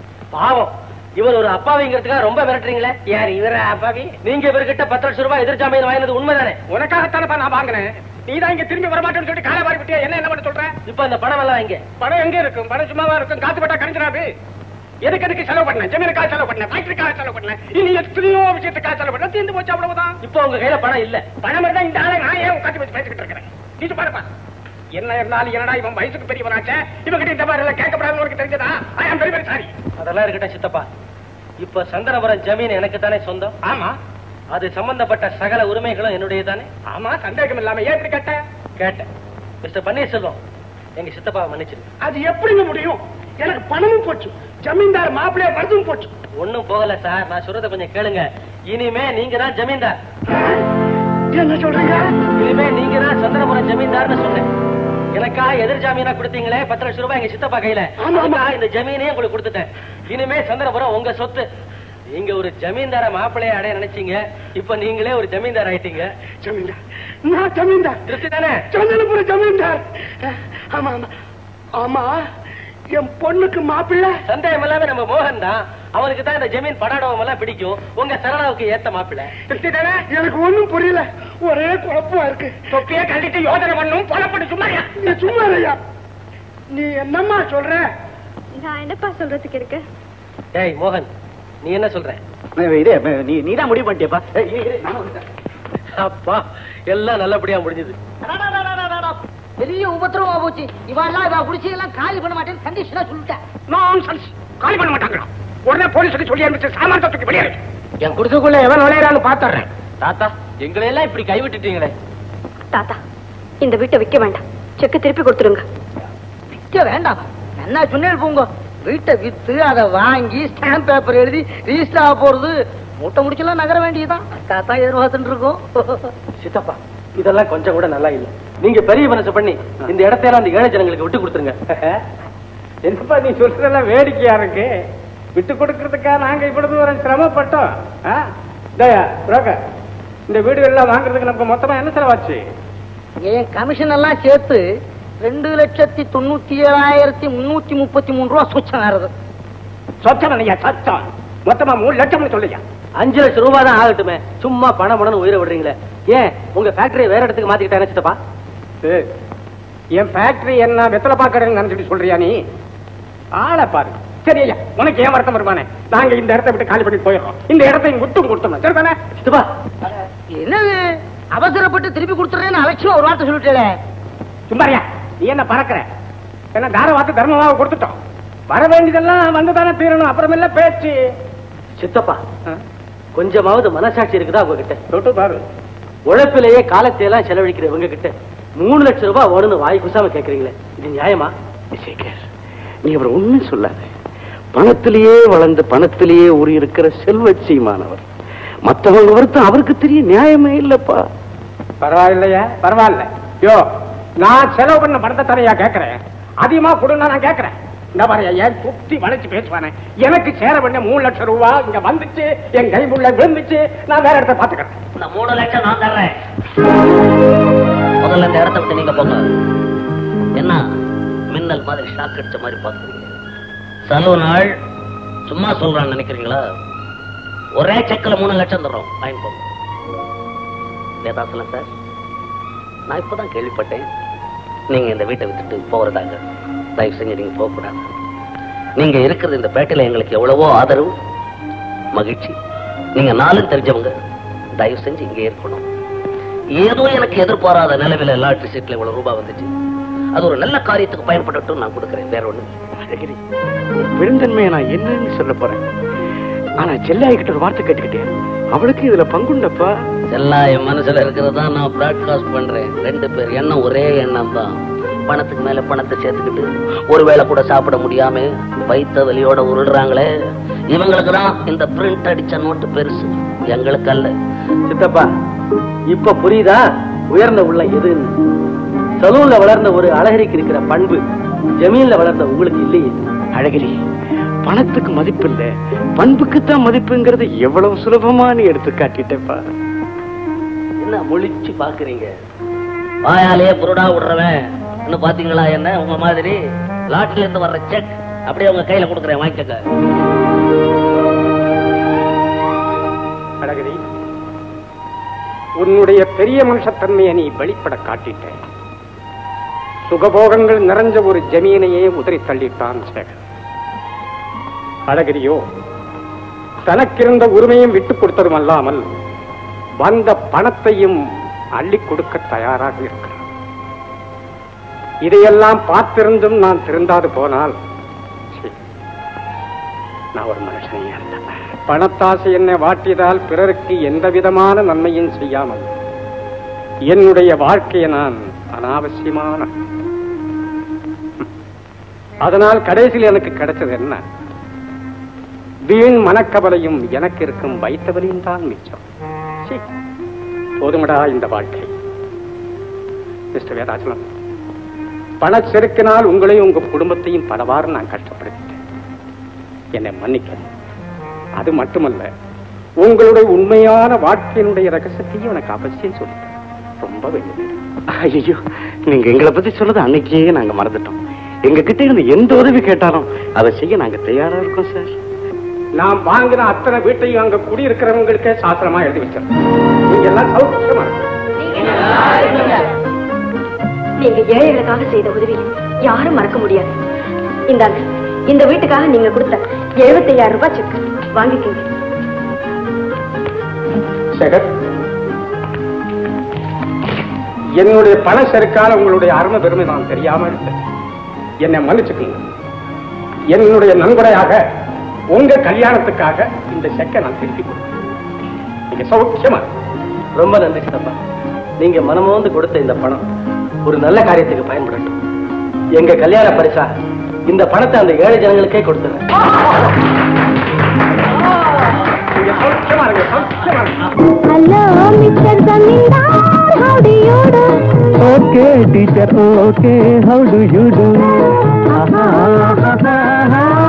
H: பாவம் இவர் ஒரு அப்பாவிங்கிறதுக்காக ரொம்ப மிரட்டுறீங்களே யார் இவர அப்பாவி நீங்க இவர்கிட்ட பத்து லட்சம் ரூபாய் எதிர் ஜாமீன் வாங்கினது உண்மைதானே
B: உனக்காகத்தானப்பா நான் வாங்கினேன் நீ தான் இங்க திரும்பி வரமாட்டேன்னு சொல்லிட்டு காலை வாரி விட்டியா என்ன என்ன பண்ண சொல்ற
H: இப்ப அந்த பணம் எல்லாம் இங்க
B: பணம் எங்க இருக்கும் பணம் சும்மாவா இருக்கும் காத்து பட்டா கரைஞ்சிடாது எதுக்கு எதுக்கு செலவு பண்ண ஜமீனுக்காக செலவு பண்ண ஃபேக்டரிக்காக செலவு பண்ண இனி எத்தனையோ விஷயத்துக்காக செலவு பண்ண தீர்ந்து போச்சு அவ்வளவுதான்
H: இப்போ உங்க கையில பணம் இல்ல
B: பணம் இருந்தா இந்த ஆளை நான் ஏன் உட்காந்து வச்சு பேசிக்கிட்டு இருக்கிறேன் நீ பாருப்பா என்ன இருந்தாலும் என்னடா இவன் வயசுக்கு பெரியவனாச்சே இவன் கிட்ட இந்த மாதிரி எல்லாம் கேட்கப்படாதுன்னு உனக்கு தெரிஞ்சதா ஐ ஆம் வெரி வெரி சாரி
H: அதெல்லாம் இருக்கட்டும் சித்தப்பா இப்ப சந்தனபுரம் ஜமீன் எனக்கு தானே சொந்தம்
B: ஆமா
H: அது சம்பந்தப்பட்ட சகல உரிமைகளும் என்னுடைய தானே
B: ஆமா சந்தேகம் இல்லாம ஏன் இப்படி கேட்ட
H: கேட்டேன் மிஸ்டர் பன்னீர்செல்வம் எங்க சித்தப்பாவை மன்னிச்சிருங்க
C: அது எப்படிங்க முடியும் எனக்கு பணமும் போச்சு ஜமீன்தார் மாப்பிள்ளைய வரதும் போச்சு
H: ஒண்ணும் போகல சார் நான் சொல்றத கொஞ்சம் கேளுங்க இனிமே நீங்க தான் ஜமீன்தார்
C: என்ன சொல்றீங்க
H: இனிமே நீங்க தான் சந்தனபுரம் ஜமீன்தார்னு சொன்னேன் எனக்காக எதிர் ஜாமீனா கொடுத்தீங்களே பத்து லட்சம் ரூபாய் எங்க சித்தப்பா கையில
C: ஆமா, ஆமா.
H: அதுக்காக இந்த ஜமீனையும் உங்களுக்கு கொடுத்துட்டேன் இனிமே சந்தனபுரம் உங்க சொத்து நீங்க ஒரு ஜமீன்தார மாப்பிள்ளைய அடைய நினைச்சீங்க இப்ப நீங்களே ஒரு ஜமீன்தார் ஆயிட்டீங்க
C: ஜமீன்தார் நான் ஜமீன்தார்
H: திருப்தி தானே
C: சந்தனபுர ஜமீன்தார் ஆமா ஆமா ஆமா என் பொண்ணுக்கு மாப்பிள்ளை
H: சந்தேகம் இல்லாம நம்ம மோகன் தான் அவனுக்கு தான் இந்த ஜமீன் படாடவம் எல்லாம் பிடிக்கும் உங்க சரளாவுக்கு ஏத்த மாப்பிள்ளை
B: திருப்தி தானே
C: எனக்கு ஒண்ணும் புரியல ஒரே குழப்பமா இருக்கு
B: தொப்பியே கண்டிட்டு யோசனை பண்ணும் புலப்பட்டு சும்மாயா
C: நீ சும்மா இருயா. நீ என்னம்மா சொல்ற
A: நான் என்னப்பா சொல்றதுக்கு இருக்கு
H: டேய் மோகன் நீ என்ன சொல்ற
I: இது நீ நீதான் முடிவு பண்ணிட்டியப்பா
H: அப்பா எல்லாம் நல்லபடியா முடிஞ்சது
F: பெரிய உபத்திரமா போச்சு இவெல்லாம் இவ குடிச்சதெல்லாம் காலி பண்ண மாட்டேன்னு கண்டிஷனா சொல்லிட்டேன்
B: நான்சென்ஸ் காலி பண்ண மாட்டாங்களா உடனே போலீஸுக்கு சொல்லி அனுப்பிச்சு சாமான் தூக்கி வெளியே
H: என் குடிசைக்குள்ள எவன் நுழையிறான்னு பாத்துறேன் தாத்தா எங்களை எல்லாம் இப்படி கைவிட்டுட்டீங்களே
A: தாத்தா இந்த வீட்டை விற்க வேண்டாம் செக்கு திருப்பி கொடுத்துருங்க
F: விற்க வேண்டாம் என்ன சொன்னேன் போங்க வீட்டை வித்து அதை வாங்கி ஸ்டாம்ப் பேப்பர் எழுதி ரிஜிஸ்டர் ஆக போறது மூட்டை முடிச்செல்லாம் நகர வேண்டியதுதான் தாத்தா எதிர்பார்த்துட்டு இருக்கோம்
H: சித்தப்பா இதெல்லாம் கொஞ்சம் கூட நல்லா இல்ல நீங்க பெரிய மனசு பண்ணி இந்த இடத்தையெல்லாம் அந்த ஏழை ஜனங்களுக்கு விட்டு கொடுத்துருங்க
B: என்னப்பா நீ சொல்றதெல்லாம் வேடிக்கையா இருக்கு விட்டு கொடுக்கறதுக்கா நாங்க இவ்வளவு தூரம் சிரமப்பட்டோம் ஆ? தயா புரோக்கர் இந்த வீடு எல்லாம் வாங்குறதுக்கு நமக்கு மொத்தமா என்ன செலவாச்சு
F: என் கமிஷன் எல்லாம் சேர்த்து ரெண்டு லட்சத்தி தொண்ணூத்தி ஏழாயிரத்தி முன்னூத்தி முப்பத்தி மூணு ரூபா சுச்சம் ஆறுது
B: சொச்சம் இல்லையா சச்சம் மொத்தமா மூணு லட்சம்னு சொல்லியா
H: அஞ்சு லட்சம் ரூபாய் தான் ஆகட்டுமே சும்மா பணம் பணம்னு உயிரை விடுறீங்களே ஏன் உங்க ஃபேக்டரியை வேற இடத்துக்கு மாத்திக்கிட்டா சித்தப்பா
B: ஏய், என் ஃபேக்டரி என்ன வெத்தலை பாக்கறேன்னு நினைச்சிட்டு சொல்றியா நீ ஆளை பாரு சரி ஐயா உனக்கு ஏன் வருத்தம் வருமானே நாங்க இந்த இடத்தை விட்டு காலி பண்ணிட்டு போயிடுறோம் இந்த இடத்தை இங்க விட்டும் கொடுத்தோம் சரிதானே
H: சித்தப்பா
F: என்னது அவசரப்பட்டு திருப்பி கொடுத்துறேன்னு அலட்சியம் ஒரு வார்த்தை சொல்லிட்டே
B: சும்மாரியா நீ என்ன பறக்கிற என்ன தார வாத்து தர்மமாக கொடுத்துட்டோம் வர வேண்டியதெல்லாம் வந்துதானே தீரணும் அப்புறமெல்லாம் பேச்சு
H: சித்தப்பா கொஞ்சமாவது மனசாட்சி இருக்குதா உங்ககிட்ட
B: தொட்டு பாரு
C: உழைப்பிலேயே காலத்தை எல்லாம் செலவழிக்கிற இவங்க கிட்ட மூணு லட்சம் ரூபாய் வேணும்னு வாய் குசாம கேக்குறீங்களே இது நியாயமா
H: சேகர் நீ அவர் உண்மை சொல்லாத பணத்திலேயே வளர்ந்து பணத்திலேயே ஊறி இருக்கிற செல்வச்சியமானவர் மற்றவங்க வருத்தம் அவருக்கு தெரிய நியாயமே இல்லப்பா
B: பரவாயில்லையா பரவாயில்ல யோ நான் செலவு பண்ண பணத்தை தரையா கேட்கறேன் அதிகமா கொடுன்னா நான் கேட்கறேன் இந்த பாரு ஏன் சுத்தி வளைச்சு பேசுவானே எனக்கு சேர வேண்டிய மூணு லட்சம் ரூபாய் இங்க வந்துச்சு என் கை முள்ள விழுந்துச்சு நான் வேற இடத்த பாத்துக்கிறேன்
I: இந்த மூணு லட்சம் நான் தர்றேன் முதல்ல இந்த இடத்த விட்டு நீங்க போங்க என்ன மின்னல் மாதிரி ஷாக் அடிச்ச மாதிரி பாக்குறீங்க செலவு நாள் சும்மா சொல்றான்னு நினைக்கிறீங்களா ஒரே செக்கில் மூணு லட்சம் தர்றோம் வாங்கி போங்க வேதாசலம் சார் நான் இப்பதான் கேள்விப்பட்டேன் நீங்க இந்த வீட்டை விட்டுட்டு போறதாங்க தயவு செஞ்சு நீங்க போக கூடாது நீங்க இருக்கிறது இந்த பேட்டையில எங்களுக்கு எவ்வளவோ ஆதரவு மகிழ்ச்சி நீங்க நாளும் தெரிஞ்சவங்க தயவு செஞ்சு இங்கே இருக்கணும் ஏதோ எனக்கு எதிர்பாராத நிலவில லாட்டரி சீட்ல இவ்வளவு ரூபாய் வந்துச்சு அது ஒரு நல்ல காரியத்துக்கு பயன்படட்டும் நான் கொடுக்கிறேன் வேற ஒண்ணு
H: அழகிரி பெருந்தன்மையை நான் என்னன்னு சொல்ல போறேன் ஆனா செல்லாய் கிட்ட ஒரு வார்த்தை கேட்டுக்கிட்டேன் அவளுக்கு இதுல பங்குண்டப்பா
I: எல்லா என் மனசுல இருக்கிறதா நான் பிராட்காஸ்ட் பண்றேன் ரெண்டு பேர் எண்ணம் ஒரே எண்ணம் தான் பணத்துக்கு மேல பணத்தை சேர்த்துக்கிட்டு ஒருவேளை கூட சாப்பிட முடியாம வைத்த வலியோட உருள்றாங்களே இவங்களுக்கு தான் இந்த பிரிண்ட் அடிச்ச நோட்டு பெருசு எங்களுக்கு அல்ல
C: சித்தப்பா இப்ப புரியுதா உயர்ந்த உள்ள எதுன்னு சலூன்ல வளர்ந்த ஒரு அழகரிக்கு இருக்கிற பண்பு ஜமீன்ல வளர்ந்த உங்களுக்கு இல்லையே
H: அழகிரி பணத்துக்கு மதிப்பு இல்ல பண்புக்குத்தான் மதிப்புங்கிறது எவ்வளவு சுலபமா நீ எடுத்து காட்டிட்டப்பா
I: என்ன முழிச்சு பாக்குறீங்க வாயாலேயே புருடா விடுறவன் இன்னும் பாத்தீங்களா என்ன உங்க மாதிரி லாட்ல இருந்து வர்ற செக் அப்படியே உங்க கையில கொடுக்குறேன் வாங்கிக்கங்க
B: அழகிரி உன்னுடைய பெரிய மனுஷத்தன்மையை நீ வெளிப்பட காட்டிட்ட சுகபோகங்கள் நிறைஞ்ச ஒரு ஜமீனையே உதறி தள்ளிட்டான் சேகர் அழகிரியோ தனக்கிருந்த உரிமையும் விட்டுக் கொடுத்ததும் அல்லாமல் வந்த பணத்தையும் அள்ளி கொடுக்க தயாராக இருக்கிறார் இதையெல்லாம் பார்த்திருந்தும் நான் திருந்தாது போனால் சீ, நான் ஒரு மனுஷனே அல்ல பணத்தாசை என்னை வாட்டியதால் பிறருக்கு எந்த விதமான நன்மையும் செய்யாமல் என்னுடைய வாழ்க்கையை நான் அனாவசியமான அதனால் கடைசியில் எனக்கு கிடைச்சது என்ன வீண் மனக்கவலையும் எனக்கு இருக்கும் வைத்தவலியும் தான் மிச்சம் சீ, போதுமடா இந்த வாழ்க்கை மிஸ்டர் வேதாச்சலம் பணச்செருக்கினால் உங்களையும் உங்க குடும்பத்தையும் பலவாறு நான் கஷ்டப்படுத்திட்டேன் என்னை மன்னிக்கணும் அது மட்டுமல்ல உங்களுடைய உண்மையான வாழ்க்கையினுடைய ரகசியத்தையும் எனக்கு அவசியம் சொல்லுங்க ரொம்ப வேண்டியது
H: ஐயோ நீங்க எங்களை பத்தி சொன்னது அன்னைக்கே நாங்க மறந்துட்டோம் எங்க கிட்ட இருந்து எந்த உதவி கேட்டாலும் அதை செய்ய நாங்க தயாரா இருக்கோம் சார்
B: நாம் வாங்கின அத்தனை வீட்டையும் அங்க குடியிருக்கிறவங்களுக்கே சாஸ்திரமா எழுதி வச்சிருக்கோம் நீங்க எல்லாம் சௌக்கியமா இருக்கணும்.
G: நீங்க ஏழைகளுக்காக செய்த உதவி யாரும் மறக்க முடியாது இந்தாங்க இந்த வீட்டுக்காக நீங்க கொடுத்த எழுபத்தி ஐயாயிரம் ரூபாய் செக் வாங்கிக்கோங்க
B: சேகர் என்னுடைய பண செருக்கால உங்களுடைய அருமை பெருமை நான் தெரியாம இருந்தேன் என்னை மன்னிச்சுக்கோங்க என்னுடைய நன்கொடையாக உங்க கல்யாணத்துக்காக இந்த செக்கை நான் திருப்பி கொடுத்தேன் நீங்க சௌக்கியமா இருங்க.
C: ரொம்ப நன்றி சித்தப்பா நீங்க மனமோந்து கொடுத்த இந்த பணம் ஒரு நல்ல காரியத்துக்கு பயன்படட்டும் எங்க கல்யாண பரிசா இந்த பணத்தை அந்த ஏழை ஜனங்களுக்கே கொடுத்துறேன்
B: நீங்க சௌக்கியமா இருங்க சௌக்கியமா இருங்க
J: ஹலோ மிஸ்டர் ஜமீன்தார் how do you do
D: okay teacher okay how do you to